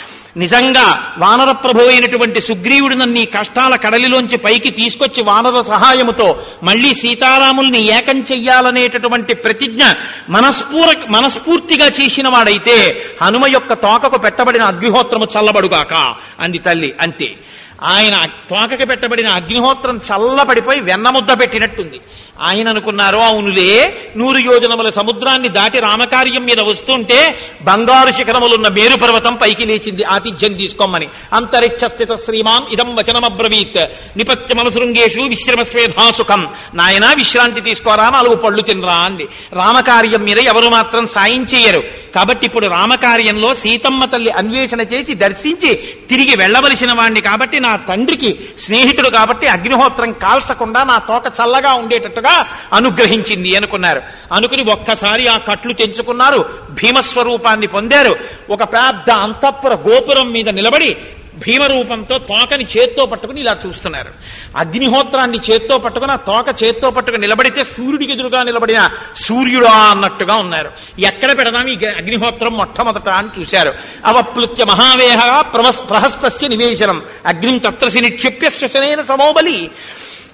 నిజంగా వానర ప్రభు అయినటువంటి సుగ్రీవుడు నన్ను ఈ కష్టాల కడలిలోంచి పైకి తీసుకొచ్చి వానర సహాయముతో మళ్ళీ సీతారాముల్ని ఏకం చెయ్యాలనేటటువంటి ప్రతిజ్ఞ మనస్పూర మనస్ఫూర్తిగా చేసిన వాడైతే హనుమ యొక్క తోకకు పెట్టబడిన అగ్నిహోత్రము చల్లబడుగాక అంది తల్లి అంతే ఆయన తోకకి పెట్టబడిన అగ్నిహోత్రం చల్లబడిపోయి వెన్నముద్ద పెట్టినట్టుంది ఆయన అనుకున్నారు అవునులే నూరు యోజనముల సముద్రాన్ని దాటి రామకార్యం మీద వస్తుంటే బంగారు శిఖరములున్న మేరు పర్వతం పైకి లేచింది ఆతిథ్యం తీసుకోమని అంతరిక్ష స్థిత శ్రీమాన్ ఇదం వచనమబ్రవీత్ నిపత్యమనుసృంగేషు విశ్రమస్వేధా సుఖం నాయనా విశ్రాంతి తీసుకోరా నాలుగు పళ్ళు తినరా అంది రామకార్యం మీద ఎవరు మాత్రం సాయం చేయరు కాబట్టి ఇప్పుడు రామకార్యంలో సీతమ్మ తల్లి అన్వేషణ చేసి దర్శించి తిరిగి వెళ్ళవలసిన వాణ్ణి కాబట్టి నా తండ్రికి స్నేహితుడు కాబట్టి అగ్నిహోత్రం కాల్చకుండా నా తోక చల్లగా ఉండేటట్టుగా అనుగ్రహించింది అనుకున్నారు అనుకుని ఒక్కసారి ఆ కట్లు తెంచుకున్నారు భీమస్వరూపాన్ని పొందారు ఒక పెద్ద అంతఃపుర గోపురం మీద నిలబడి భీమరూపంతో తోకని చేత్తో పట్టుకుని ఇలా చూస్తున్నారు అగ్నిహోత్రాన్ని చేత్తో పట్టుకుని ఆ తోక చేత్తో పట్టుకుని నిలబడితే సూర్యుడికి ఎదురుగా నిలబడిన సూర్యుడా అన్నట్టుగా ఉన్నారు ఎక్కడ పెడదాం ఈ అగ్నిహోత్రం మొట్టమొదట అని చూశారు అవప్లుత్య మహావేహ ప్రవస్ ప్రహస్తస్య నివేశనం అగ్నిం తత్రసి నిక్షిప్య శ్వశనైన సమోబలి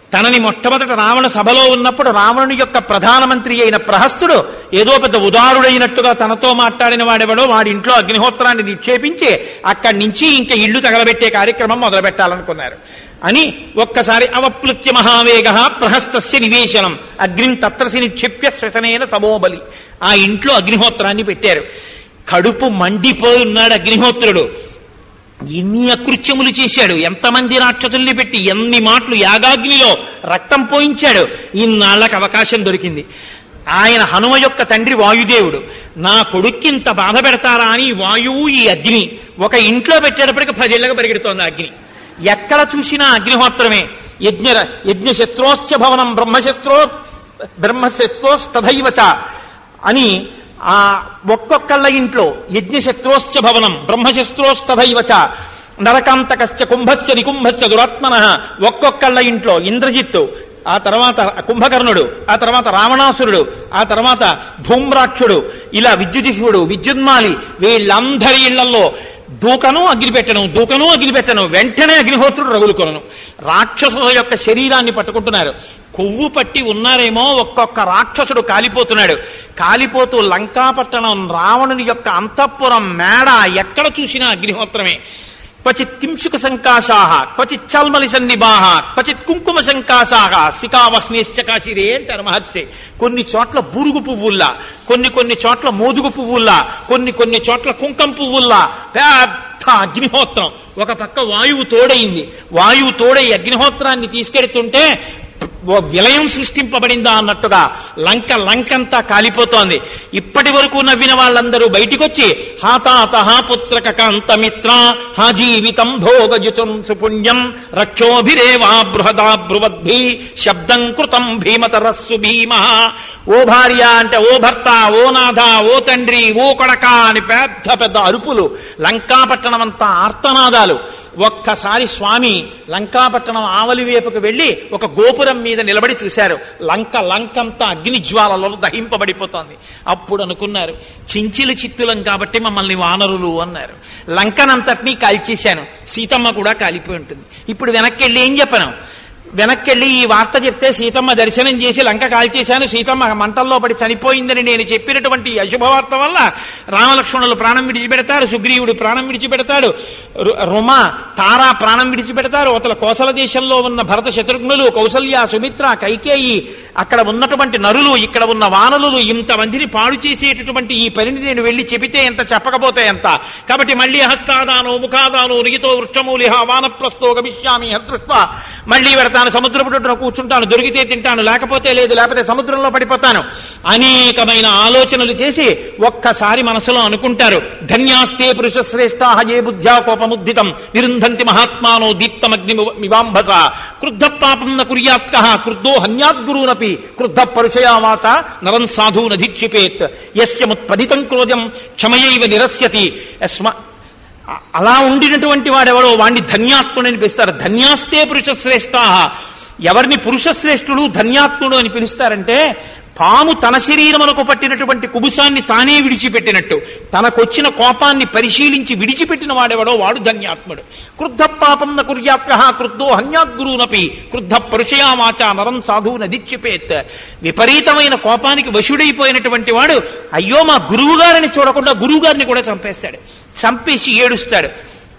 తనని మొట్టమొదట రావణ సభలో ఉన్నప్పుడు రావణుని యొక్క ప్రధానమంత్రి అయిన ప్రహస్తుడు ఏదో పెద్ద ఉదారుడైనట్టుగా తనతో మాట్లాడిన వాడెవడో వాడి ఇంట్లో అగ్నిహోత్రాన్ని నిక్షేపించి అక్కడి నుంచి ఇంకా ఇల్లు తగలబెట్టే కార్యక్రమం మొదలు పెట్టాలనుకున్నారు అని ఒక్కసారి అవప్లుత్య మహావేగ ప్రహస్తస్య నివేశనం అగ్నిం తత్రసి నిక్షిప్య శ్వసనేన సమోబలి ఆ ఇంట్లో అగ్నిహోత్రాన్ని పెట్టారు కడుపు మండిపోయి ఉన్నాడు అగ్నిహోత్రుడు ఎన్ని అకృత్యములు చేశాడు ఎంతమంది రాక్షసుల్ని పెట్టి ఎన్ని మాటలు యాగాగ్నిలో రక్తం పోయించాడు ఇన్నాళ్లకు అవకాశం దొరికింది ఆయన హనుమ యొక్క తండ్రి వాయుదేవుడు నా కొడుక్కింత బాధ పెడతారా అని ఈ వాయువు ఈ అగ్ని ఒక ఇంట్లో పెట్టేటప్పటికి పదేళ్లకు పరిగెడుతోంది ఆ అగ్ని ఎక్కడ చూసినా అగ్నిహోత్రమే యజ్ఞ యజ్ఞశత్రోశ్చ భవనం బ్రహ్మశత్రో బ్రహ్మశత్రోస్తథైవచ అని ఆ ఒక్కొక్కళ్ళ ఇంట్లో యజ్ఞశత్రోశ్చ భవనం బ్రహ్మశస్త్రోస్తథైవచ నరకాంతకశ్చ కుంభశ్చ నికుంభశ్చ దురాత్మన ఒక్కొక్కళ్ళ ఇంట్లో ఇంద్రజిత్తు ఆ తర్వాత కుంభకర్ణుడు ఆ తర్వాత రావణాసురుడు ఆ తర్వాత ధూమ్రాక్షుడు ఇలా విద్యుదిహుడు విద్యున్మాలి వీళ్ళందరి ఇళ్లలో దూకను అగ్ని పెట్టను దూకను అగ్ని పెట్టను వెంటనే అగ్నిహోత్రుడు రగులుకొనను రాక్షసుల యొక్క శరీరాన్ని పట్టుకుంటున్నారు కొవ్వు పట్టి ఉన్నారేమో ఒక్కొక్క రాక్షసుడు కాలిపోతున్నాడు కాలిపోతూ లంకాపట్టణం రావణుని యొక్క అంతఃపురం మేడ ఎక్కడ చూసినా అగ్నిహోత్రమే క్వచిత్ కింశుక సంకాశాహ క్వచిత్ చల్మలి సన్నిబాహ క్వచిత్ కుంకుమ సంకాశాహ శిఖావహ్నేశ్చ కాశిరే అంటారు మహర్షి కొన్ని చోట్ల బురుగు పువ్వుల్లా కొన్ని కొన్ని చోట్ల మోదుగు పువ్వుల్లా కొన్ని కొన్ని చోట్ల కుంకం పువ్వుల్లా పెద్ద అగ్నిహోత్రం ఒక పక్క వాయువు తోడైంది వాయువు తోడై అగ్నిహోత్రాన్ని తీసుకెడుతుంటే ఓ విలయం సృష్టింపబడిందా అన్నట్టుగా లంక లంకంతా కాలిపోతోంది ఇప్పటి వరకు నవ్విన వాళ్ళందరూ బయటికొచ్చి హాతాత పుత్రక కాంతమిత్ర హా జీవితం భోగజుతం సుపుణ్యం రక్షోభిరేవా బృహదా బ్రువద్భి శబ్దం కృతం భీమతరస్సు భీమ ఓ భార్య అంటే ఓ భర్త ఓ నాథ ఓ తండ్రి ఓ కొడక అని పెద్ద పెద్ద అరుపులు లంకాపట్టణం అంతా ఆర్తనాదాలు ఒక్కసారి స్వామి లంకాపట్టణం ఆవలి వైపుకు వెళ్లి ఒక గోపురం మీద నిలబడి చూశారు లంక లంకంతా అగ్ని జ్వాలలో దహింపబడిపోతోంది అప్పుడు అనుకున్నారు చించిలు చిత్తులం కాబట్టి మమ్మల్ని వానరులు అన్నారు లంకనంతటినీ కాల్చేశాను సీతమ్మ కూడా కాలిపోయి ఉంటుంది ఇప్పుడు వెనక్కి వెళ్ళి ఏం చెప్పను వెనక్కి వెళ్ళి ఈ వార్త చెప్తే సీతమ్మ దర్శనం చేసి లంక కాల్చేశాను సీతమ్మ మంటల్లో పడి చనిపోయిందని నేను చెప్పినటువంటి ఈ అశుభవార్త వల్ల రామలక్ష్మణులు ప్రాణం విడిచిపెడతారు సుగ్రీవుడు ప్రాణం విడిచిపెడతాడు రు- రుమ తారా ప్రాణం విడిచిపెడతారు అవతల కోసల దేశంలో ఉన్న భరత శత్రుఘ్నులు కౌసల్య సుమిత్ర కైకేయి అక్కడ ఉన్నటువంటి నరులు ఇక్కడ ఉన్న వానరులు ఇంతమందిని పాడు చేసేటటువంటి ఈ పనిని నేను వెళ్ళి చెబితే ఎంత చెప్పకపోతే ఎంత కాబట్టి మళ్ళీ హస్తాదాను ముఖాదాను నిగితో వృక్షమూలిహ వానప్రస్తో గమిష్యామి హతృష్ట మళ్ళీ పెడతాను సముద్రపుట్టున కూర్చుంటాను దొరికితే తింటాను లేకపోతే లేదు లేకపోతే సముద్రంలో పడిపోతాను అనేకమైన ఆలోచనలు చేసి ఒక్కసారి మనసులో అనుకుంటారు ధన్యాస్తే పురుష శ్రేష్ఠ ఏ బుద్ధ్యా కోపముద్దితం నిరుంధంతి మహాత్మానో దీప్తమగ్ని మివాంభస క్రుద్ధ పాపం న కుర్యాత్క క్రుద్ధో హన్యాద్గురూనపి క్రుద్ధ పరుషయావాస నరం సాధూ నధిక్షిపేత్ యస్య ముత్పదితం క్రోధం క్షమయైవ నిరస్యతి యస్మ అ- అలా ఉండినటువంటి వాడెవడో వాణ్ణి ధన్యాత్ముడని పిలుస్తారు ధన్యాస్తే పురుష శ్రేష్ఠ ఎవరిని పురుష శ్రేష్ఠుడు ధన్యాత్ముడు అని పిలుస్తారంటే పాము తన శరీరమునకు పట్టినటువంటి కుబుసాన్ని తానే విడిచిపెట్టినట్టు తనకొచ్చిన కోపాన్ని పరిశీలించి విడిచిపెట్టిన వాడెవడో వాడు ధన్యాత్ముడు క్రుద్ధ పాపం న కుర్యాత్ర క్రుద్ధో హన్యాద్గురూనపి క్రుద్ధ పరుషయామాచ నరం సాధువున దీక్షిపేత్ విపరీతమైన కోపానికి వశుడైపోయినటువంటి వాడు అయ్యో మా గురువు గారిని చూడకుండా గురువు గారిని కూడా చంపేస్తాడు చంపేసి ఏడుస్తాడు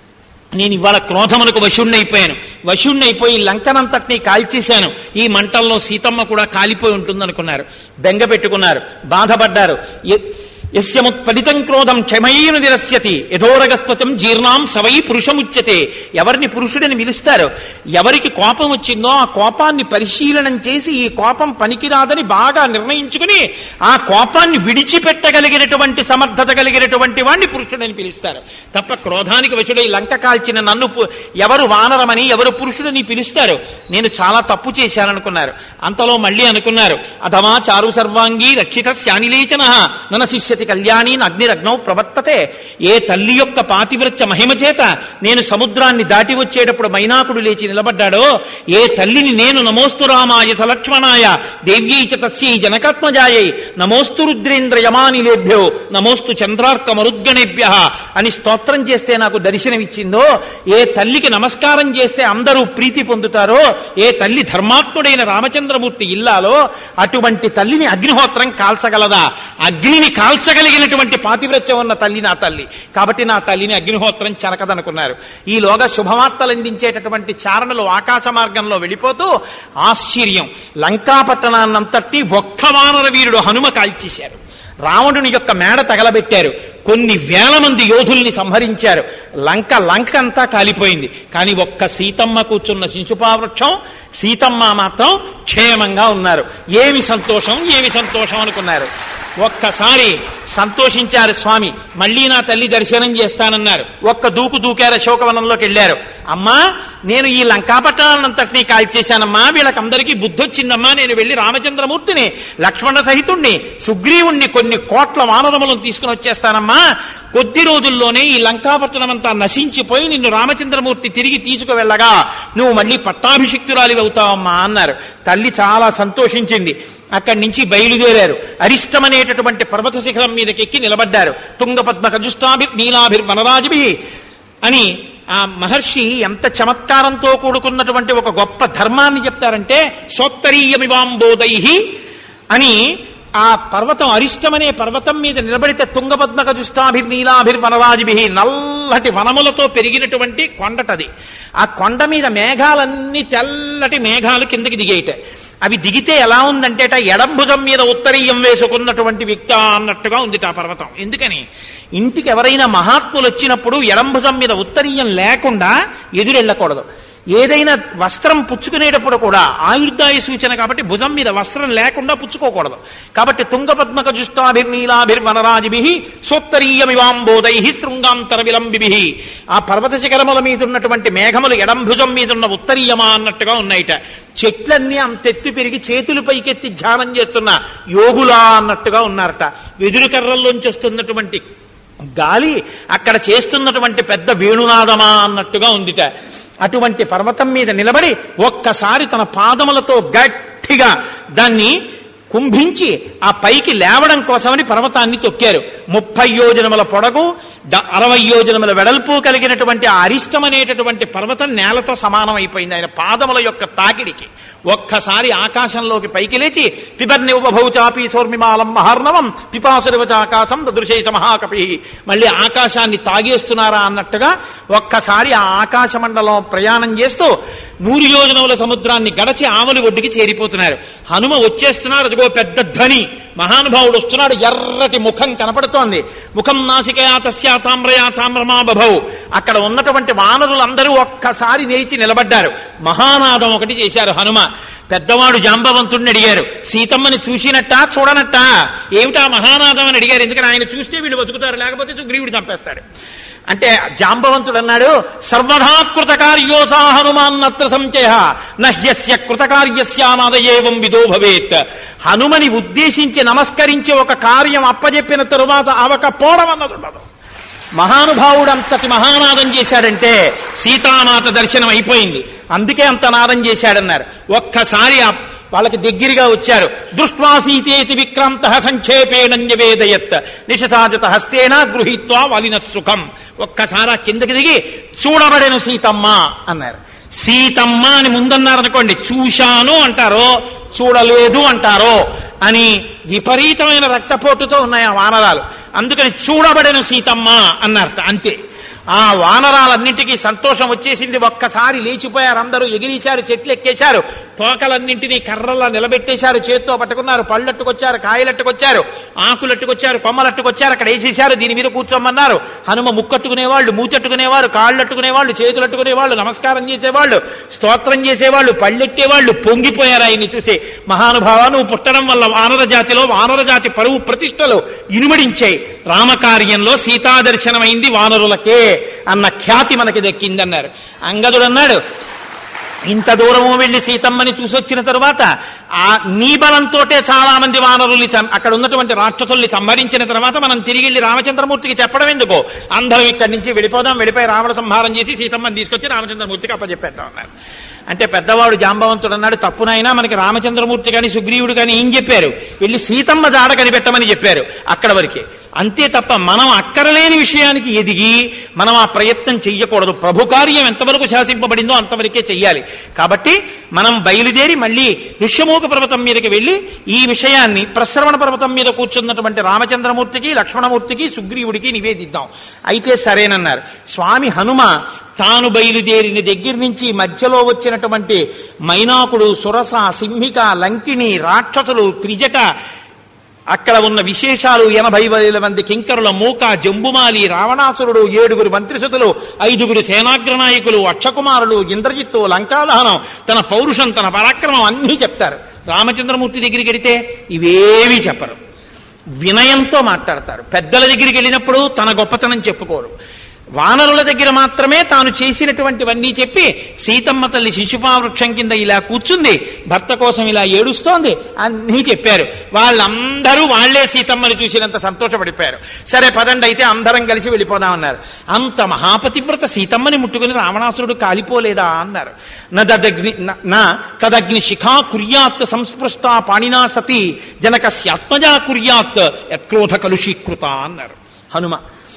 నేను ఇవాళ క్రోధములకు వశుణ్ణైపోయాను వశుణ్ణైపోయి లంకనంతటినీ కాల్చేశాను ఈ మంటల్లో సీతమ్మ కూడా కాలిపోయి ఉంటుందనుకున్నారు బెంగ పెట్టుకున్నారు బాధపడ్డారు ఎ- యస్యముత్పదితం క్రోధం క్షమయైన నిరస్యతి యథోరగస్త్వచం జీర్ణాం సవై పురుషముచ్యతే ఎవరిని పురుషుడిని పిలుస్తారు ఎవరికి కోపం వచ్చిందో ఆ కోపాన్ని పరిశీలనం చేసి ఈ కోపం పనికిరాదని బాగా నిర్ణయించుకుని ఆ కోపాన్ని విడిచిపెట్టగలిగినటువంటి సమర్థత కలిగినటువంటి వాణ్ణి పురుషుడని పిలుస్తారు తప్ప క్రోధానికి వచుడై లంక కాల్చిన నన్ను పు- ఎవరు వానరమని ఎవరు పురుషుడని పిలుస్తారు నేను చాలా తప్పు చేశాననుకున్నారు అంతలో మళ్ళీ అనుకున్నారు అథవా చారు సర్వాంగీ రక్షిత శానిలేచన నన శిష్యతే సతి కళ్యాణీన్ అగ్నిరగ్నౌ ప్రవర్తతే ఏ తల్లి యొక్క పాతివ్రత్య మహిమ చేత నేను సముద్రాన్ని దాటి వచ్చేటప్పుడు మైనాకుడు లేచి నిలబడ్డాడో ఏ తల్లిని నేను నమోస్తు రామాయ సలక్ష్మణాయ దేవ్యై చ తస్యై జనకాత్మజాయై నమోస్తు రుద్రేంద్ర యమానిలేభ్యో నమోస్తు చంద్రార్క మరుద్గణేభ్య అని స్తోత్రం చేస్తే నాకు దర్శనమిచ్చిందో ఏ తల్లికి నమస్కారం చేస్తే అందరూ ప్రీతి పొందుతారో ఏ తల్లి ధర్మాత్ముడైన రామచంద్రమూర్తి ఇల్లాలో అటువంటి తల్లిని అగ్నిహోత్రం కాల్చగలదా అగ్నిని కాల్చగలిగినటువంటి పాతివ్రత్యం ఉన్న తల్లి నా తల్లి కాబట్టి నా తల్లిని అగ్నిహోత్రం చెరకదనుకున్నారు ఈలోగా శుభవార్తలు అందించేటటువంటి చారణలు ఆకాశ మార్గంలో వెళ్ళిపోతూ ఆశ్చర్యం లంకాపట్టణాన్నంతటి ఒక్క వానర వీరుడు హనుమ కాల్చేశారు రావణుని యొక్క మేడ తగలబెట్టారు కొన్ని వేల మంది యోధుల్ని సంహరించారు లంక లంక అంతా కాలిపోయింది కానీ ఒక్క సీతమ్మ కూర్చున్న శిశుపావృక్షం సీతమ్మ మాత్రం క్షేమంగా ఉన్నారు ఏమి సంతోషం ఏమి సంతోషం అనుకున్నారు ఒక్కసారి సంతోషించారు స్వామి మళ్ళీ నా తల్లి దర్శనం చేస్తానన్నారు ఒక్క దూకు దూకారు అశోకవనంలోకి వెళ్ళారు అమ్మా నేను ఈ లంకాపట్టణాలంతటినీ కాల్చేశానమ్మా వీళ్ళకందరికీ బుద్ధి వచ్చిందమ్మా నేను వెళ్ళి రామచంద్రమూర్తిని లక్ష్మణ సహితుణ్ణి సుగ్రీవుణ్ణి కొన్ని కోట్ల వానరములను తీసుకుని వచ్చేస్తానమ్మా కొద్ది రోజుల్లోనే ఈ లంకాపట్టణం అంతా నశించిపోయి నిన్ను రామచంద్రమూర్తి తిరిగి తీసుకువెళ్ళగా నువ్వు మళ్ళీ పట్టాభిషిక్తురాలి అవుతావమ్మా అన్నారు తల్లి చాలా సంతోషించింది అక్కడి నుంచి బయలుదేరారు అరిష్టమనేటటువంటి పర్వత శిఖరం మీదకి ఎక్కి నిలబడ్డారు తుంగపద్మ కజుష్టాభిర్ నీలాభిర్ వనరాజభి అని ఆ మహర్షి ఎంత చమత్కారంతో కూడుకున్నటువంటి ఒక గొప్ప ధర్మాన్ని చెప్తారంటే సోత్తరీయమివాంబోదై అని ఆ పర్వతం అరిష్టమనే పర్వతం మీద నిలబడితే తుంగపద్మక దుష్టాభిర్ నీలాభిర్ వనరాజిభి నల్లటి వనములతో పెరిగినటువంటి కొండటది ఆ కొండ మీద మేఘాలన్నీ తెల్లటి మేఘాలు కిందకి దిగేయట అవి దిగితే ఎలా ఉందంటేట ఎడంభుజం మీద ఉత్తరీయం వేసుకున్నటువంటి వ్యక్తి అన్నట్టుగా ఉంది ఆ పర్వతం ఎందుకని ఇంటికి ఎవరైనా మహాత్ములు వచ్చినప్పుడు ఎడంభుజం మీద ఉత్తరీయం లేకుండా ఎదురెళ్ళకూడదు ఏదైనా వస్త్రం పుచ్చుకునేటప్పుడు కూడా ఆయుర్దాయ సూచన కాబట్టి భుజం మీద వస్త్రం లేకుండా పుచ్చుకోకూడదు కాబట్టి తుంగపద్మక జుష్టాభిర్నీలాభిర్ వనరాజిభి సోత్తరీయమివాంబోదై శృంగాంతర విలంబిభి ఆ పర్వత శిఖరముల మీద ఉన్నటువంటి మేఘములు ఎడంభుజం మీద ఉన్న ఉత్తరీయమా అన్నట్టుగా ఉన్నాయిట చెట్లన్నీ అంతెత్తి పెరిగి చేతులు పైకెత్తి ధ్యానం చేస్తున్న యోగులా అన్నట్టుగా ఉన్నారట వెదురు కర్రల్లోంచి వస్తున్నటువంటి గాలి అక్కడ చేస్తున్నటువంటి పెద్ద వేణునాదమా అన్నట్టుగా ఉందిట అటువంటి పర్వతం మీద నిలబడి ఒక్కసారి తన పాదములతో గట్టిగా దాన్ని కుంభించి ఆ పైకి లేవడం కోసమని పర్వతాన్ని తొక్కారు ముప్పై యోజనముల పొడగు ద- అరవై యోజనముల వెడల్పు కలిగినటువంటి ఆ అరిష్టం అనేటటువంటి పర్వతం నేలతో సమానం అయిపోయింది ఆయన పాదముల యొక్క తాకిడికి ఒక్కసారి ఆకాశంలోకి పైకి లేచి పిబర్నివభౌచాపి సౌర్మిమాలం మహార్ణవం పిపాసురివచ ఆకాశం దృశేష మహాకపి మళ్ళీ ఆకాశాన్ని తాగేస్తున్నారా అన్నట్టుగా ఒక్కసారి ఆ ఆకాశ మండలం ప్రయాణం చేస్తూ నూరు యోజనముల సముద్రాన్ని గడచి ఆవలి ఒడ్డుకి చేరిపోతున్నారు హనుమ వచ్చేస్తున్నారు అదిగో పెద్ద ధ్వని మహానుభావుడు వస్తున్నాడు ఎర్రటి ముఖం కనపడుతోంది ముఖం నాసికయా తస్యా తామ్రయా తామ్రమా బభౌ అక్కడ ఉన్నటువంటి వానరులందరూ ఒక్కసారి లేచి నిలబడ్డారు మహానాదం ఒకటి చేశారు హనుమ పెద్దవాడు జాంబవంతుడిని అడిగారు సీతమ్మని చూసినట్టా చూడనట్టా ఏమిటా మహానాదం అని అడిగారు ఎందుకని ఆయన చూస్తే వీళ్ళు బతుకుతారు లేకపోతే సుగ్రీవుడు చంపేస్తాడు అంటే జాంబవంతుడు అన్నాడు సర్వధా కృతకార్యోసా హనుమాన్నత్ర సంచయ నహ్యస్య కృతకార్యస్యానాదయేవం విదో భవేత్ హనుమని ఉద్దేశించి నమస్కరించి ఒక కార్యం అప్పజెప్పిన తరువాత అవకపోవడం అన్నది ఉండదు మహానుభావుడు అంతటి మహానాదం చేశాడంటే సీతామాత దర్శనం అయిపోయింది అందుకే అంత నాదం చేశాడన్నారు ఒక్కసారి ఆ వాళ్ళకి దగ్గరగా వచ్చారు దృష్ట్వా సీతేతి విక్రాంత సంక్షేపేణ్యవేదయత్ నిషసాజత హస్తేన గృహీత్వా వలిన సుఖం ఒక్కసారి ఆ కిందకి దిగి చూడబడెను సీతమ్మ అన్నారు సీతమ్మ అని ముందన్నారనుకోండి చూశాను అంటారో చూడలేదు అంటారో అని విపరీతమైన రక్తపోటుతో ఉన్నాయి ఆ వానరాలు అందుకని చూడబడెను సీతమ్మ అన్నారట అంతే ఆ వానరాలన్నింటికీ సంతోషం వచ్చేసింది ఒక్కసారి లేచిపోయారు అందరూ ఎగిరీశారు చెట్లు ఎక్కేశారు తోకలన్నింటినీ కర్రల్లా నిలబెట్టేశారు చేత్తో పట్టుకున్నారు పళ్ళట్టుకొచ్చారు కాయలట్టుకొచ్చారు ఆకులట్టుకొచ్చారు కొమ్మలట్టుకొచ్చారు అక్కడ వేసేశారు దీని మీద కూర్చోమన్నారు హనుమ ముక్కట్టుకునేవాళ్ళు మూచెట్టుకునేవారు కాళ్ళట్టుకునేవాళ్ళు చేతులట్టుకునేవాళ్ళు నమస్కారం చేసేవాళ్ళు స్తోత్రం చేసేవాళ్ళు పళ్ళెట్టేవాళ్ళు పొంగిపోయారు ఆయన్ని చూసి మహానుభావ నువ్వు పుట్టడం వల్ల వానర జాతిలో వానర జాతి పరువు ప్రతిష్టలు ఇనుమడించాయి రామకార్యంలో సీతా దర్శనమైంది వానరులకే అన్న ఖ్యాతి మనకి దక్కిందన్నారు అంగదుడు అన్నాడు ఇంత దూరము వెళ్లి సీతమ్మని చూసొచ్చిన తరువాత ఆ నీ బలంతోటే చాలా మంది వానరుల్ని చం- అక్కడ ఉన్నటువంటి రాక్షసుల్ని సంహరించిన తర్వాత మనం తిరిగి వెళ్ళి రామచంద్రమూర్తికి చెప్పడం ఎందుకో అందరం ఇక్కడి నుంచి వెళ్ళిపోదాం వెళ్ళిపోయి రావణ సంహారం చేసి సీతమ్మని తీసుకొచ్చి రామచంద్రమూర్తికి అప్పచెప్పేద్దాం అన్నారు అంటే పెద్దవాడు జాంబవంతుడు అన్నాడు తప్పునైనా మనకి రామచంద్రమూర్తి కానీ సుగ్రీవుడు కానీ ఏం చెప్పారు వెళ్ళి సీతమ్మ జాడ కనిపెట్టమని చెప్పారు అక్కడ వరకే అంతే తప్ప మనం అక్కరలేని విషయానికి ఎదిగి మనం ఆ ప్రయత్నం చెయ్యకూడదు ప్రభు కార్యం ఎంతవరకు శాసింపబడిందో అంతవరకే చెయ్యాలి కాబట్టి మనం బయలుదేరి మళ్ళీ ఋష్యమూక పర్వతం మీదకి వెళ్ళి ఈ విషయాన్ని ప్రశ్రవణ పర్వతం మీద కూర్చున్నటువంటి రామచంద్రమూర్తికి లక్ష్మణమూర్తికి సుగ్రీవుడికి నివేదిద్దాం అయితే సరేనన్నారు స్వామి హనుమ తాను బయలుదేరిన దగ్గర నుంచి మధ్యలో వచ్చినటువంటి మైనాకుడు సురస సింహిక లంకిణి రాక్షసులు త్రిజట అక్కడ ఉన్న విశేషాలు ఎనభై వేల మంది కింకరుల మూక జంబుమాలి రావణాసురుడు ఏడుగురు మంత్రిసతులు ఐదుగురు సేనాగ్రనాయకులు అక్షకుమారులు ఇంద్రజిత్తు లంకాదహనం తన పౌరుషం తన పరాక్రమం అన్నీ చెప్తారు రామచంద్రమూర్తి దగ్గరికి వెడితే ఇవేవీ చెప్పరు వినయంతో మాట్లాడతారు పెద్దల దగ్గరికి వెళ్ళినప్పుడు తన గొప్పతనం చెప్పుకోరు వానరుల దగ్గర మాత్రమే తాను చేసినటువంటివన్నీ చెప్పి సీతమ్మ తల్లి శిశుపావృక్షం కింద ఇలా కూర్చుంది భర్త కోసం ఇలా ఏడుస్తోంది అన్నీ చెప్పారు వాళ్ళందరూ వాళ్లే సీతమ్మని చూసినంత సంతోషపడిపోయారు సరే పదండి అయితే అందరం కలిసి వెళ్ళిపోదామన్నారు అంత మహాపతివ్రత సీతమ్మని ముట్టుకుని రావణాసురుడు కాలిపోలేదా అన్నారు నదగ్ని నా తదగ్ని శిఖా కుర్యాత్ సంస్పృష్ట పాణినా సతి జనకస్యాత్మజా కుర్యాత్ యత్క్రోధ కలుషీకృత అన్నారు హనుమ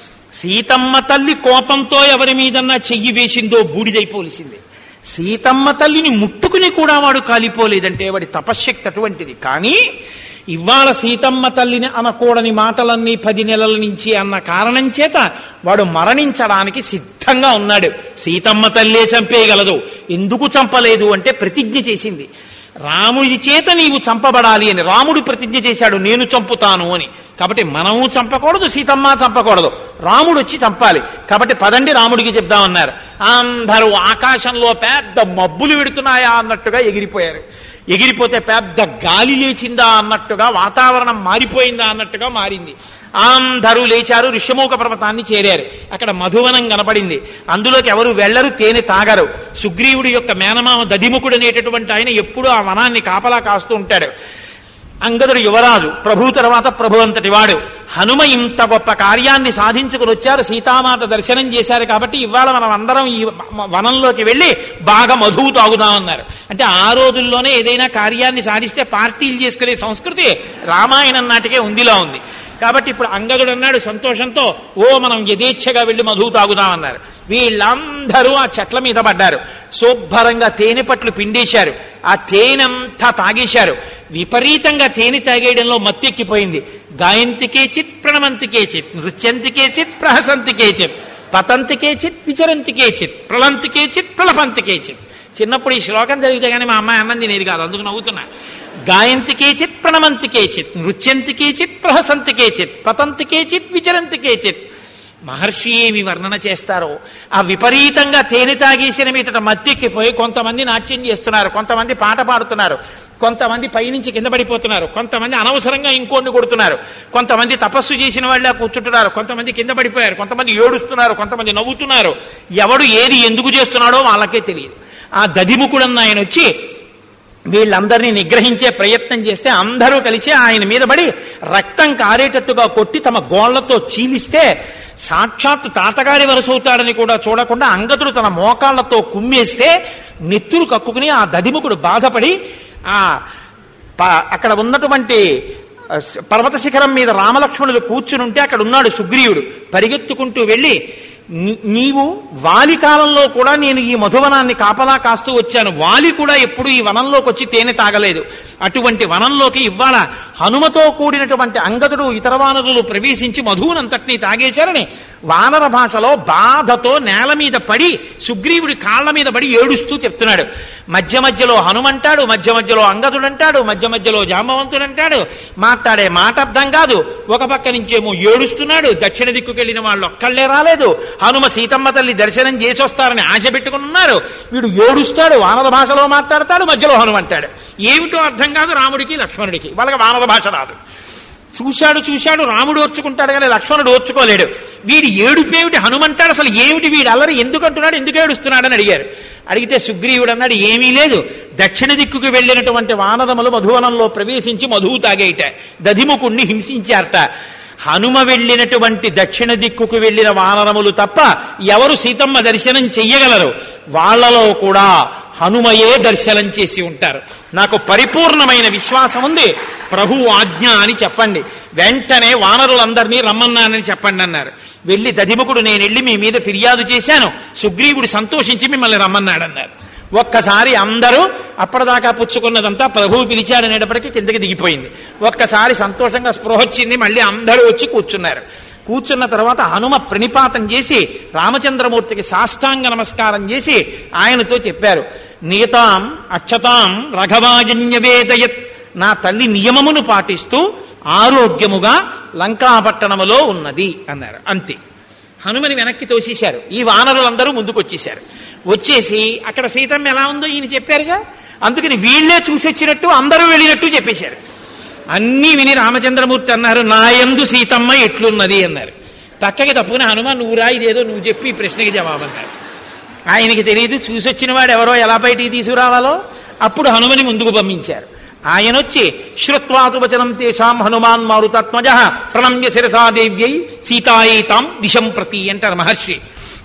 సీతమ్మ తల్లి కోపంతో ఎవరి మీదన్నా చెయ్యి వేసిందో బూడిదైపోలిసింది సీతమ్మ తల్లిని ముట్టుకుని కూడా వాడు కాలిపోలేదంటే వాడి తపశ్శక్తి అటువంటిది కానీ ఇవాళ సీతమ్మ తల్లిని అనకూడని మాటలన్నీ పది నెలల నుంచి అన్న కారణం చేత వాడు మరణించడానికి సిద్ధంగా ఉన్నాడు సీతమ్మ తల్లే చంపేయగలదు ఎందుకు చంపలేదు అంటే ప్రతిజ్ఞ చేసింది రాముడి చేత నీవు చంపబడాలి అని రాముడు ప్రతిజ్ఞ చేశాడు నేను చంపుతాను అని కాబట్టి మనము చంపకూడదు సీతమ్మ చంపకూడదు రాముడు వచ్చి చంపాలి కాబట్టి పదండి రాముడికి చెప్దామన్నారు అందరూ ఆకాశంలో పెద్ద మబ్బులు విడుతున్నాయా అన్నట్టుగా ఎగిరిపోయారు ఎగిరిపోతే పెద్ద గాలి లేచిందా అన్నట్టుగా వాతావరణం మారిపోయిందా అన్నట్టుగా మారింది అందరూ లేచారు ఋష్యమూక పర్వతాన్ని చేరారు అక్కడ మధువనం కనపడింది అందులోకి ఎవరు వెళ్లరు తేనె తాగరు సుగ్రీవుడి యొక్క మేనమామ దధిముఖుడు అనేటటువంటి ఆయన ఎప్పుడూ ఆ వనాన్ని కాపలా కాస్తూ ఉంటాడు అంగదుడు యువరాజు ప్రభు తర్వాత ప్రభు అంతటి వాడు హనుమ ఇంత గొప్ప కార్యాన్ని సాధించుకుని వచ్చారు సీతామాత దర్శనం చేశారు కాబట్టి ఇవాళ మనం అందరం ఈ వ- వనంలోకి వెళ్ళి బాగా మధువు తాగుదామన్నారు అంటే ఆ రోజుల్లోనే ఏదైనా కార్యాన్ని సాధిస్తే పార్టీలు చేసుకునే సంస్కృతి రామాయణం నాటికే ఉందిలా ఉంది కాబట్టి ఇప్పుడు అంగదుడు అన్నాడు సంతోషంతో ఓ మనం యథేచ్ఛగా వెళ్ళి మధువు తాగుదామన్నారు వీళ్ళందరూ ఆ చెట్ల మీద పడ్డారు శుభ్రంగా తేనె పట్లు పిండేశారు ఆ తేనెంతా తాగేశారు విపరీతంగా తేనె తాగేయడంలో మత్తెక్కిపోయింది గాయంతికే చిత్ ప్రణవంతికే చిత్ నృత్యంతికే చిత్ ప్రహసంతికే చిత్ పతంతికే చిత్ విచరంతికే చిత్ ప్రళంతికే చిత్ ప్రళపంతికే చిత్ చిన్నప్పుడు ఈ శ్లోకం చదివితే కానీ మా అమ్మాయి అన్నం తినేది కాదు అందుకు నవ్వుతున్నా గాయంతికే చిత్ ప్రణవంతికే చిత్ నృత్యంతికే చిత్ ప్రహసంతికే చిత్ పతంతికే చిత్ విచరంతికే చిత్ మహర్షి ఏమి వర్ణన చేస్తారో ఆ విపరీతంగా తేనె తాగేసిన మీదట మత్తెక్కిపోయి కొంతమంది నాట్యం చేస్తున్నారు కొంతమంది పాట పాడుతున్నారు కొంతమంది పైనుంచి కింద పడిపోతున్నారు కొంతమంది అనవసరంగా ఇంకోడిని కొడుతున్నారు కొంతమంది తపస్సు చేసిన వాళ్ళ కూర్చుంటున్నారు కొంతమంది కింద పడిపోయారు కొంతమంది ఏడుస్తున్నారు కొంతమంది నవ్వుతున్నారు ఎవడు ఏది ఎందుకు చేస్తున్నాడో వాళ్ళకే తెలియదు ఆ దదిముకుడన్న ఆయన వచ్చి వీళ్ళందరినీ నిగ్రహించే ప్రయత్నం చేస్తే అందరూ కలిసి ఆయన మీద పడి రక్తం కారేటట్టుగా కొట్టి తమ గోళ్లతో చీలిస్తే సాక్షాత్ తాతగారి వరసవుతాడని కూడా చూడకుండా అంగతుడు తన మోకాళ్లతో కుమ్మేస్తే నెత్తురు కక్కుకుని ఆ దదిముకుడు బాధపడి ఆ ప- అక్కడ ఉన్నటువంటి ఆ, పర్వత శిఖరం మీద రామలక్ష్మణులు కూర్చునుంటే అక్కడ ఉన్నాడు సుగ్రీవుడు పరిగెత్తుకుంటూ వెళ్ళి "నీ- నీవు వాలి కాలంలో కూడా నేను ఈ మధువనాన్ని కాపలా కాస్తూ వచ్చాను వాలి కూడా ఎప్పుడు ఈ వనంలోకి వచ్చి తేనె తాగలేదు అటువంటి వనంలోకి ఇవ్వాల హనుమతో కూడినటువంటి అంగదుడు ఇతర వానరులు ప్రవేశించి మధువునంతటినీ తాగేశారని వానర భాషలో బాధతో నేల మీద పడి సుగ్రీవుడి కాళ్ళ మీద పడి ఏడుస్తూ చెప్తున్నాడు మధ్య మధ్యలో హనుమంటాడు మధ్య మధ్యలో అంగదుడంటాడు మధ్య మధ్యలో జాంబవంతుడంటాడు మాట్లాడే మాట అర్థం కాదు ఒక పక్క నుంచేమో ఏడుస్తున్నాడు దక్షిణ దిక్కుకెళ్లిన వాళ్ళు ఒక్కళ్లే రాలేదు హనుమ సీతమ్మ తల్లి దర్శనం చేసి వస్తారని ఆశ పెట్టుకుని ఉన్నారు వీడు ఏడుస్తాడు వానర భాషలో మాట్లాడతాడు మధ్యలో హనుమంటాడు ఏమిటో అర్థం కాదు రాముడికి లక్ష్మణుడికి వాళ్ళకి వానర భాష రాదు చూశాడు చూశాడు రాముడు ఓర్చుకుంటాడు కానీ లక్ష్మణుడు ఓర్చుకోలేడు వీడి ఏడుపేమిటి హనుమంటాడు అసలు ఏమిటి వీడు అల్లరి ఎందుకు అంటున్నాడు ఎందుకు ఏడుస్తున్నాడు అని అడిగారు అడిగితే సుగ్రీవుడు అన్నాడు ఏమీ లేదు దక్షిణ దిక్కుకు వెళ్ళినటువంటి వానరములు మధువనంలో ప్రవేశించి మధువు తాగేయట దధిముకుణ్ణి హింసించారట హనుమ వెళ్ళినటువంటి దక్షిణ దిక్కుకు వెళ్ళిన వానరములు తప్ప ఎవరు సీతమ్మ దర్శనం చెయ్యగలరు వాళ్ళలో కూడా హనుమయే దర్శనం చేసి ఉంటారు నాకు పరిపూర్ణమైన విశ్వాసం ఉంది ప్రభు ఆజ్ఞ అని చెప్పండి వెంటనే వానరులందరినీ రమ్మన్నానని చెప్పండి అన్నారు వెళ్ళి దధిముకుడు నేను వెళ్ళి మీ మీద ఫిర్యాదు చేశాను సుగ్రీవుడు సంతోషించి మిమ్మల్ని రమ్మన్నాడన్నారు ఒక్కసారి అందరూ అప్పటిదాకా పుచ్చుకున్నదంతా ప్రభువు పిలిచాడనేటప్పటికీ కిందకి దిగిపోయింది ఒక్కసారి సంతోషంగా స్పృహ వచ్చింది మళ్ళీ అందరూ వచ్చి కూర్చున్నారు కూర్చున్న తర్వాత హనుమ ప్రణిపాతం చేసి రామచంద్రమూర్తికి సాష్టాంగ నమస్కారం చేసి ఆయనతో చెప్పారు నీతాం అక్షతాం రఘవాజన్యవేదయత్ నా తల్లి నియమమును పాటిస్తూ ఆరోగ్యముగా లంకాపట్టణములో ఉన్నది అన్నారు అంతే హనుమని వెనక్కి తోసేశారు ఈ వానరులందరూ ముందుకొచ్చేశారు వచ్చేసి అక్కడ సీతమ్మ ఎలా ఉందో ఈయన చెప్పారుగా అందుకని వీళ్లే చూసొచ్చినట్టు అందరూ వెళ్ళినట్టు చెప్పేశారు అన్నీ విని రామచంద్రమూర్తి అన్నారు నాయందు సీతమ్మ ఎట్లున్నది అన్నారు పక్కకి తప్పుకుని హనుమ నువ్వురా ఇదేదో నువ్వు చెప్పి ఈ ప్రశ్నకి జవాబు అన్నారు ఆయనకి తెలియదు చూసొచ్చిన వాడు ఎవరో ఎలా బయటికి తీసుకురావాలో అప్పుడు హనుమని ముందుకు పంపించారు ఆయన వచ్చి శ్రుత్వాతు వచనం తేషాం హనుమాన్ మారుతాత్మజ ప్రణమ్య శిరసాదేవ్యై సీతాయేతాం దిశం ప్రతి అంటారు మహర్షి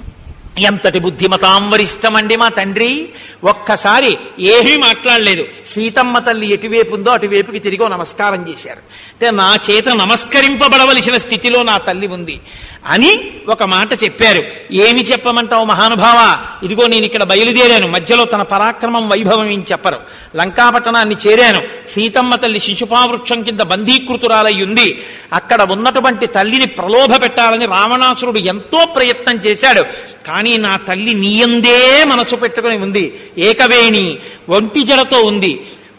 ఎంతటి బుద్ధిమతాం వరిష్టమండి మా తండ్రి ఒక్కసారి ఏమీ మాట్లాడలేదు సీతమ్మ తల్లి ఎటువైపు ఉందో అటువైపుకి తిరిగి ఓ నమస్కారం చేశారు అంటే నా చేత నమస్కరింపబడవలసిన స్థితిలో నా తల్లి ఉంది అని ఒక మాట చెప్పారు ఏమి చెప్పమంటావు మహానుభావ ఇదిగో నేను ఇక్కడ బయలుదేరాను మధ్యలో తన పరాక్రమం వైభవం ఏం చెప్పరు లంకాపట్టణాన్ని చేరాను సీతమ్మ తల్లి శిశుపావృక్షం కింద బంధీకృతురాలై ఉంది అక్కడ ఉన్నటువంటి తల్లిని ప్రలోభ పెట్టాలని రావణాసురుడు ఎంతో ప్రయత్నం చేశాడు కానీ నా తల్లి నీయందే మనసు పెట్టుకుని ఉంది ఏకవేణి ఒంటి జడతో ఉంది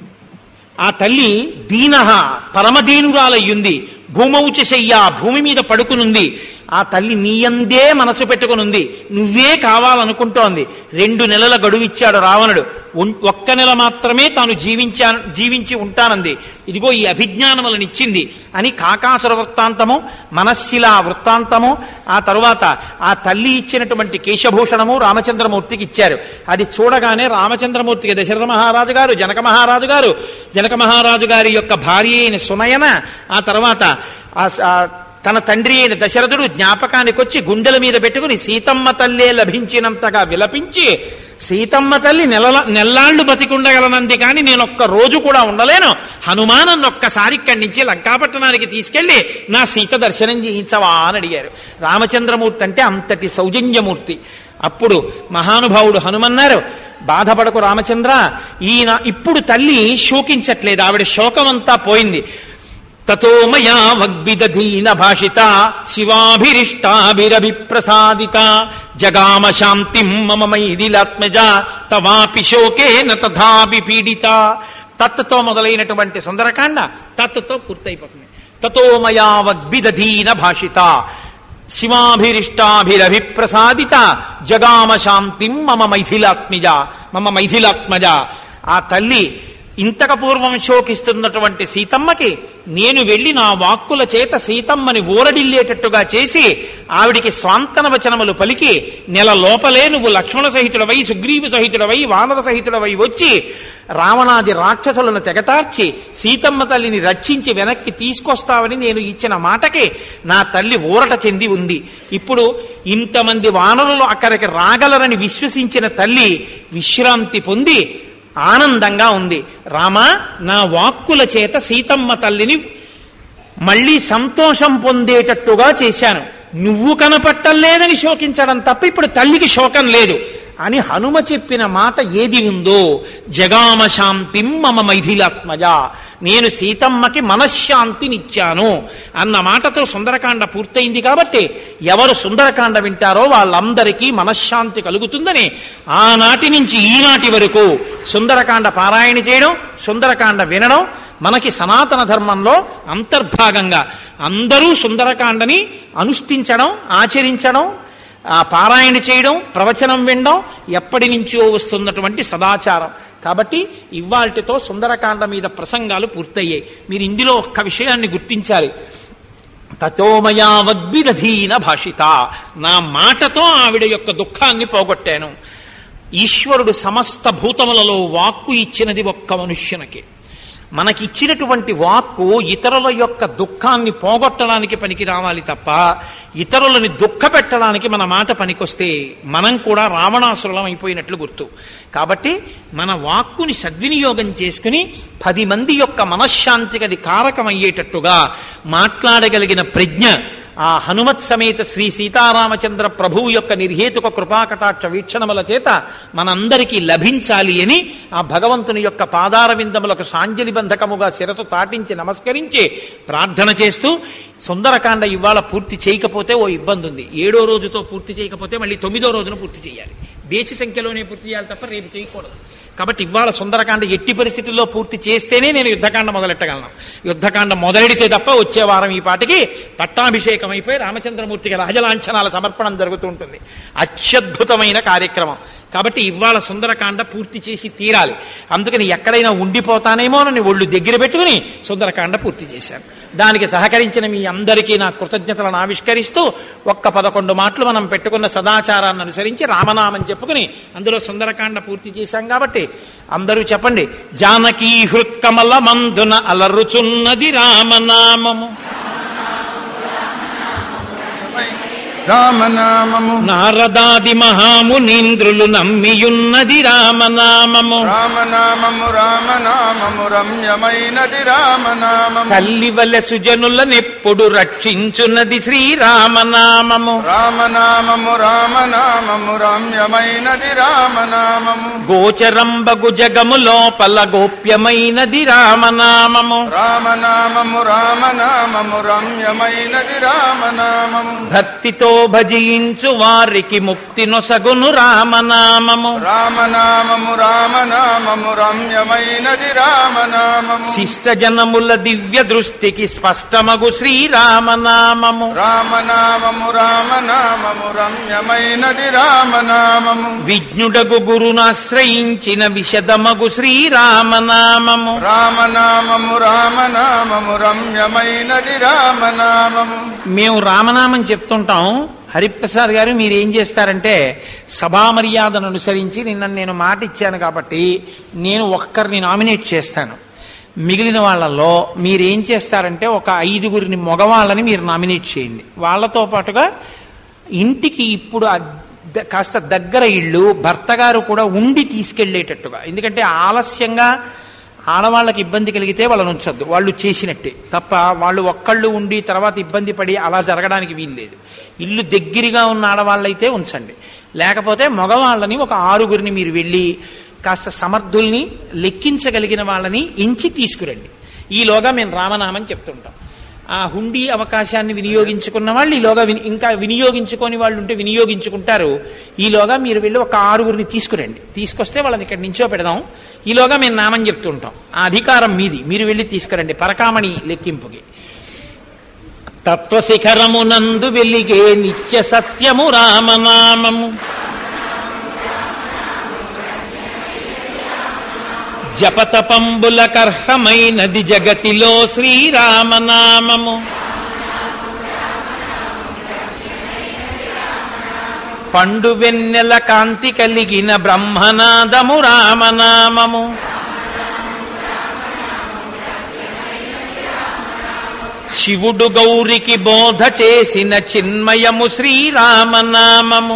ఆ తల్లి దీనహ పరమదీనురాలయ్యుంది భూమౌచశయ్య భూమి మీద పడుకునుంది ఆ తల్లి నీయందే మనసు పెట్టుకునుంది నువ్వే కావాలనుకుంటోంది రెండు నెలల గడువిచ్చాడు రావణుడు ఉన్- ఒక్క నెల మాత్రమే తాను జీవించా జీవించి ఉంటానంది ఇదిగో ఈ అభిజ్ఞానములనిచ్చింది అని కాకాసుర వృత్తాంతము మనస్సిలా వృత్తాంతము ఆ తరువాత ఆ తల్లి ఇచ్చినటువంటి కేశభూషణము రామచంద్రమూర్తికి ఇచ్చారు అది చూడగానే రామచంద్రమూర్తికి దశరథ మహారాజు గారు జనక మహారాజు గారు జనక మహారాజు గారి యొక్క భార్య అయిన సునయన ఆ తర్వాత ఆ స- ఆ తన తండ్రి అయిన దశరథుడు జ్ఞాపకానికి వచ్చి గుండెల మీద పెట్టుకుని సీతమ్మ తల్లే లభించినంతగా విలపించి సీతమ్మ తల్లి నెల నెల్లాళ్లు బతికుండగలనంది కానీ నేను ఒక్క రోజు కూడా ఉండలేను హనుమానన్ను ఒక్కసారి ఇక్కడి నుంచి లంకాపట్టణానికి తీసుకెళ్లి నా సీత దర్శనం చేయించవా అని అడిగారు రామచంద్రమూర్తి అంటే అంతటి సౌజన్యమూర్తి అప్పుడు మహానుభావుడు హనుమన్నారు బాధపడకు రామచంద్ర ఈయన ఇప్పుడు తల్లి శోకించట్లేదు ఆవిడ శోకమంతా పోయింది తతో మయా వగ్విదధీన భాషిత శివాభిరిష్టాభిరభిప్రసాదిత జగామ శాంతిం మమ మైదిలాత్మజ తవాపి శోకేన తథాపి పీడిత తత్తో మొదలైనటువంటి సుందరకాండ తత్తో పూర్తయిపోతుంది తతో మయా వగ్విదధీన భాషిత శివాభిరిష్టాభిరభిప్రసాదిత జగామ శాంతిం మమ మైథిలాత్మిజ మమ మైథిలాత్మజ ఆ తల్లి ఇంతక పూర్వం శోకిస్తున్నటువంటి సీతమ్మకి నేను వెళ్లి నా వాక్కుల చేత సీతమ్మని ఊరడిల్లేటట్టుగా చేసి ఆవిడికి స్వాంతన వచనములు పలికి నెల లోపలే నువ్వు లక్ష్మణ సహితుడవై సుగ్రీవ సహితుడవై వానర సహితుడవై వచ్చి రావణాది రాక్షసులను తెగటార్చి సీతమ్మ తల్లిని రక్షించి వెనక్కి తీసుకొస్తావని నేను ఇచ్చిన మాటకి నా తల్లి ఊరట చెంది ఉంది ఇప్పుడు ఇంతమంది వానరులు అక్కడికి రాగలరని విశ్వసించిన తల్లి విశ్రాంతి పొంది ఆనందంగా ఉంది రామా నా వాక్కుల చేత సీతమ్మ తల్లిని మళ్ళీ సంతోషం పొందేటట్టుగా చేశాను నువ్వు కనపట్టలేదని శోకించడం తప్ప ఇప్పుడు తల్లికి శోకం లేదు అని హనుమ చెప్పిన మాట ఏది ఉందో జగామ శాంతిం మమ మైథిలాత్మజ నేను సీతమ్మకి మనశ్శాంతినిచ్చాను అన్న మాటతో సుందరకాండ పూర్తయింది కాబట్టి ఎవరు సుందరకాండ వింటారో వాళ్ళందరికీ మనశ్శాంతి కలుగుతుందని ఆనాటి నుంచి ఈనాటి వరకు సుందరకాండ పారాయణ చేయడం సుందరకాండ వినడం మనకి సనాతన ధర్మంలో అంతర్భాగంగా అందరూ సుందరకాండని అనుష్ఠించడం ఆచరించడం ఆ పారాయణ చేయడం ప్రవచనం వినడం ఎప్పటి నుంచో వస్తున్నటువంటి సదాచారం కాబట్టి ఇవాల్టితో సుందరకాండ మీద ప్రసంగాలు పూర్తయ్యాయి మీరు ఇందులో ఒక్క విషయాన్ని గుర్తించాలి తతోమయా వద్విదధీన భాషిత నా మాటతో ఆవిడ యొక్క దుఃఖాన్ని పోగొట్టాను ఈశ్వరుడు సమస్త భూతములలో వాక్కు ఇచ్చినది ఒక్క మనుష్యునకే మనకిచ్చినటువంటి వాక్కు ఇతరుల యొక్క దుఃఖాన్ని పోగొట్టడానికి పనికి రావాలి తప్ప ఇతరులని దుఃఖ పెట్టడానికి మన మాట పనికొస్తే మనం కూడా రావణాసురులం అయిపోయినట్లు గుర్తు కాబట్టి మన వాక్కుని సద్వినియోగం చేసుకుని పది మంది యొక్క మనశ్శాంతికి అది కారకమయ్యేటట్టుగా మాట్లాడగలిగిన ప్రజ్ఞ ఆ హనుమత్ సమేత శ్రీ సీతారామచంద్ర ప్రభువు యొక్క నిర్హేతుక కృపాకటాక్ష వీక్షణముల చేత మనందరికీ లభించాలి అని ఆ భగవంతుని యొక్క పాదార విందములకు సాంజలి బంధకముగా శిరసు తాటించి నమస్కరించి ప్రార్థన చేస్తూ సుందరకాండ ఇవాళ పూర్తి చేయకపోతే ఓ ఇబ్బంది ఉంది ఏడో రోజుతో పూర్తి చేయకపోతే మళ్ళీ తొమ్మిదో రోజున పూర్తి చేయాలి బేసి సంఖ్యలోనే పూర్తి చేయాలి తప్ప రేపు చేయకూడదు కాబట్టి ఇవాళ సుందరకాండ ఎట్టి పరిస్థితుల్లో పూర్తి చేస్తేనే నేను యుద్ధకాండ మొదలెట్టగలను యుద్ధకాండ మొదలెడితే తప్ప వచ్చే వారం ఈ పాటికి పట్టాభిషేకం అయిపోయి రామచంద్రమూర్తికి రాజలాంఛనాల సమర్పణం జరుగుతూ ఉంటుంది అత్యద్భుతమైన కార్యక్రమం కాబట్టి ఇవాళ సుందరకాండ పూర్తి చేసి తీరాలి అందుకని ఎక్కడైనా ఉండిపోతానేమోనని ఒళ్ళు దగ్గర పెట్టుకుని సుందరకాండ పూర్తి చేశాను దానికి సహకరించిన మీ అందరికీ నా కృతజ్ఞతలను ఆవిష్కరిస్తూ ఒక్క పదకొండు మాటలు మనం పెట్టుకున్న సదాచారాన్ని అనుసరించి రామనామం చెప్పుకుని అందులో సుందరకాండ పూర్తి చేశాం కాబట్టి అందరూ చెప్పండి జానకీ హృత్కమల మందున అలరుచున్నది రామనామము రామనామము నారదాది మహామునీంద్రులు నమ్మియున్నది రామనామము రామనామము రామనామము రమ్యమైనది రామనామము తల్లి వలె సుజనులనెప్పుడు రక్షించున్నది శ్రీరామనామము రామనామము రామనామము రమ్యమైనది రామనామము గోచరంబగు జగము లోపల గోప్యమైనది రామనామము రామనామము రామనామము రమ్యమైనది రామనామము భక్తితో భజించు వారికి ముక్తి నొసగును రామనామము రామనామము రామనామము రమ్యమైనది రామనామము శిష్ట జనముల దివ్య దృష్టికి స్పష్టమగు శ్రీరామనామము రామనామము రామనామము రమ్యమైనది రామనామము విజ్ఞుడగు గురునాశ్రయించిన విశదమగు శ్రీరామనామము రామనామము రామనామము రమ్యమైనది రామనామము మేము రామనామం చెప్తుంటాం హరిప్రసాద్ గారు మీరు ఏం చేస్తారంటే సభా మర్యాదను అనుసరించి నిన్న నేను మాట ఇచ్చాను కాబట్టి నేను ఒక్కరిని నామినేట్ చేస్తాను మిగిలిన వాళ్ళల్లో మీరు ఏం చేస్తారంటే ఒక ఐదుగురిని మగవాళ్ళని మీరు నామినేట్ చేయండి వాళ్ళతో పాటుగా ఇంటికి ఇప్పుడు అద్ద- కాస్త దగ్గర ఇళ్ళు భర్త గారు కూడా ఉండి తీసుకెళ్లేటట్టుగా ఎందుకంటే ఆలస్యంగా ఆడవాళ్ళకి ఇబ్బంది కలిగితే వాళ్ళని ఉంచొద్దు వాళ్ళు చేసినట్టే తప్ప వాళ్ళు ఒక్కళ్ళు ఉండి తర్వాత ఇబ్బంది పడి అలా జరగడానికి వీల్లేదు ఇల్లు దగ్గరగా ఉన్న ఆడవాళ్ళైతే ఉంచండి లేకపోతే మగవాళ్ళని ఒక ఆరుగురిని మీరు వెళ్ళి కాస్త సమర్థుల్ని లెక్కించగలిగిన వాళ్ళని ఎంచి తీసుకురండి ఈలోగా మేము రామనామని చెప్తుంటాం ఆ హుండీ అవకాశాన్ని వినియోగించుకున్న వాళ్ళు ఈలోగా విని ఇంకా వినియోగించుకొని వాళ్ళు ఉంటే వినియోగించుకుంటారు ఈలోగా మీరు వెళ్ళి ఒక ఆరుగురిని తీసుకురండి తీసుకొస్తే వాళ్ళని ఇక్కడ నించో పెడదాం ఈలోగా మేము నామం చెప్తుంటాం ఆ అధికారం మీది మీరు వెళ్ళి తీసుకురండి పరకామణి లెక్కింపుకి తత్వశిఖరమునందు వెలిగే నిత్య సత్యము రామనామము జపతపంబుల కర్హమైనది జగతిలో శ్రీరామనామము పండు వెన్నెల కాంతి కలిగిన బ్రహ్మనాదము రామనామము శివుడు గౌరికి బోధ చేసిన చిన్మయము శ్రీరామనామము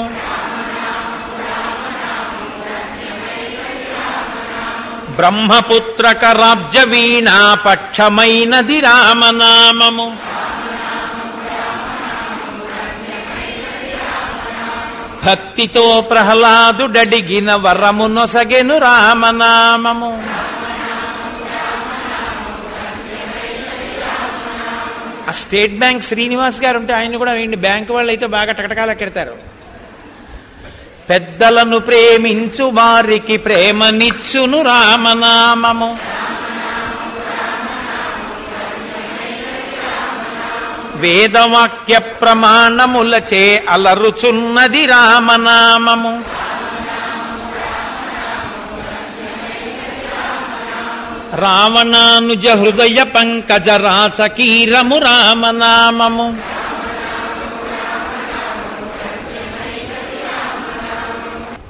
బ్రహ్మపుత్రక రాజ్య వీణా పక్షమైనది రామనామము భక్తితో ప్రహ్లాదుడడిగిన వరము నొసగెను రామనామము ఆ స్టేట్ బ్యాంక్ శ్రీనివాస్ గారు ఉంటే ఆయన కూడా వేయండి బ్యాంక్ వాళ్ళు అయితే బాగా టకటకాలు ఎక్కెడతారు పెద్దలను ప్రేమించు వారికి ప్రేమనిచ్చును రామనామము వేదవాక్య ప్రమాణములచే అలరుచున్నది రామనామము రావణానుజ హృదయ పంకజ రాచకీరము రామనామము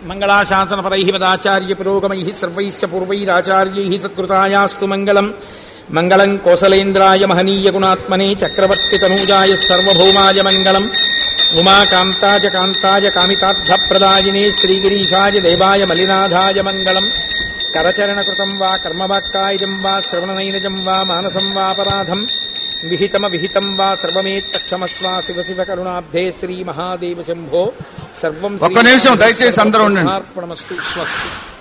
మంగళాశాసనపరై మదాచార్య పురోగమై సర్వైశ్చ పూర్వైరాచార్యై సత్కృతాయాస్తు మంగళం మంగళం కోసలేంద్రాయ మహనీయ గుణాత్మనే చక్రవర్తి తనూజాయ సర్వభౌమాయ మంగళం ఉమాకాంతాయ కాంతాయ కామితార్థప్రదాయినే శ్రీగిరీశాయ దేవాయ మలినాథాయ మంగళం కరచరణకృతం వా కర్మవాక్కాయజం వా శ్రవణనైనజం వా మానసం వాపరాధం విహితమ విహితం వా సర్వమేత్తక్షమస్వా శివ శివ కరుణాబ్ధే శ్రీ మహాదేవ శంభో సర్వం ఒక్క నిమిషం దయచేసి అందరూ ఉండండి. అర్పణమస్తు స్వస్తి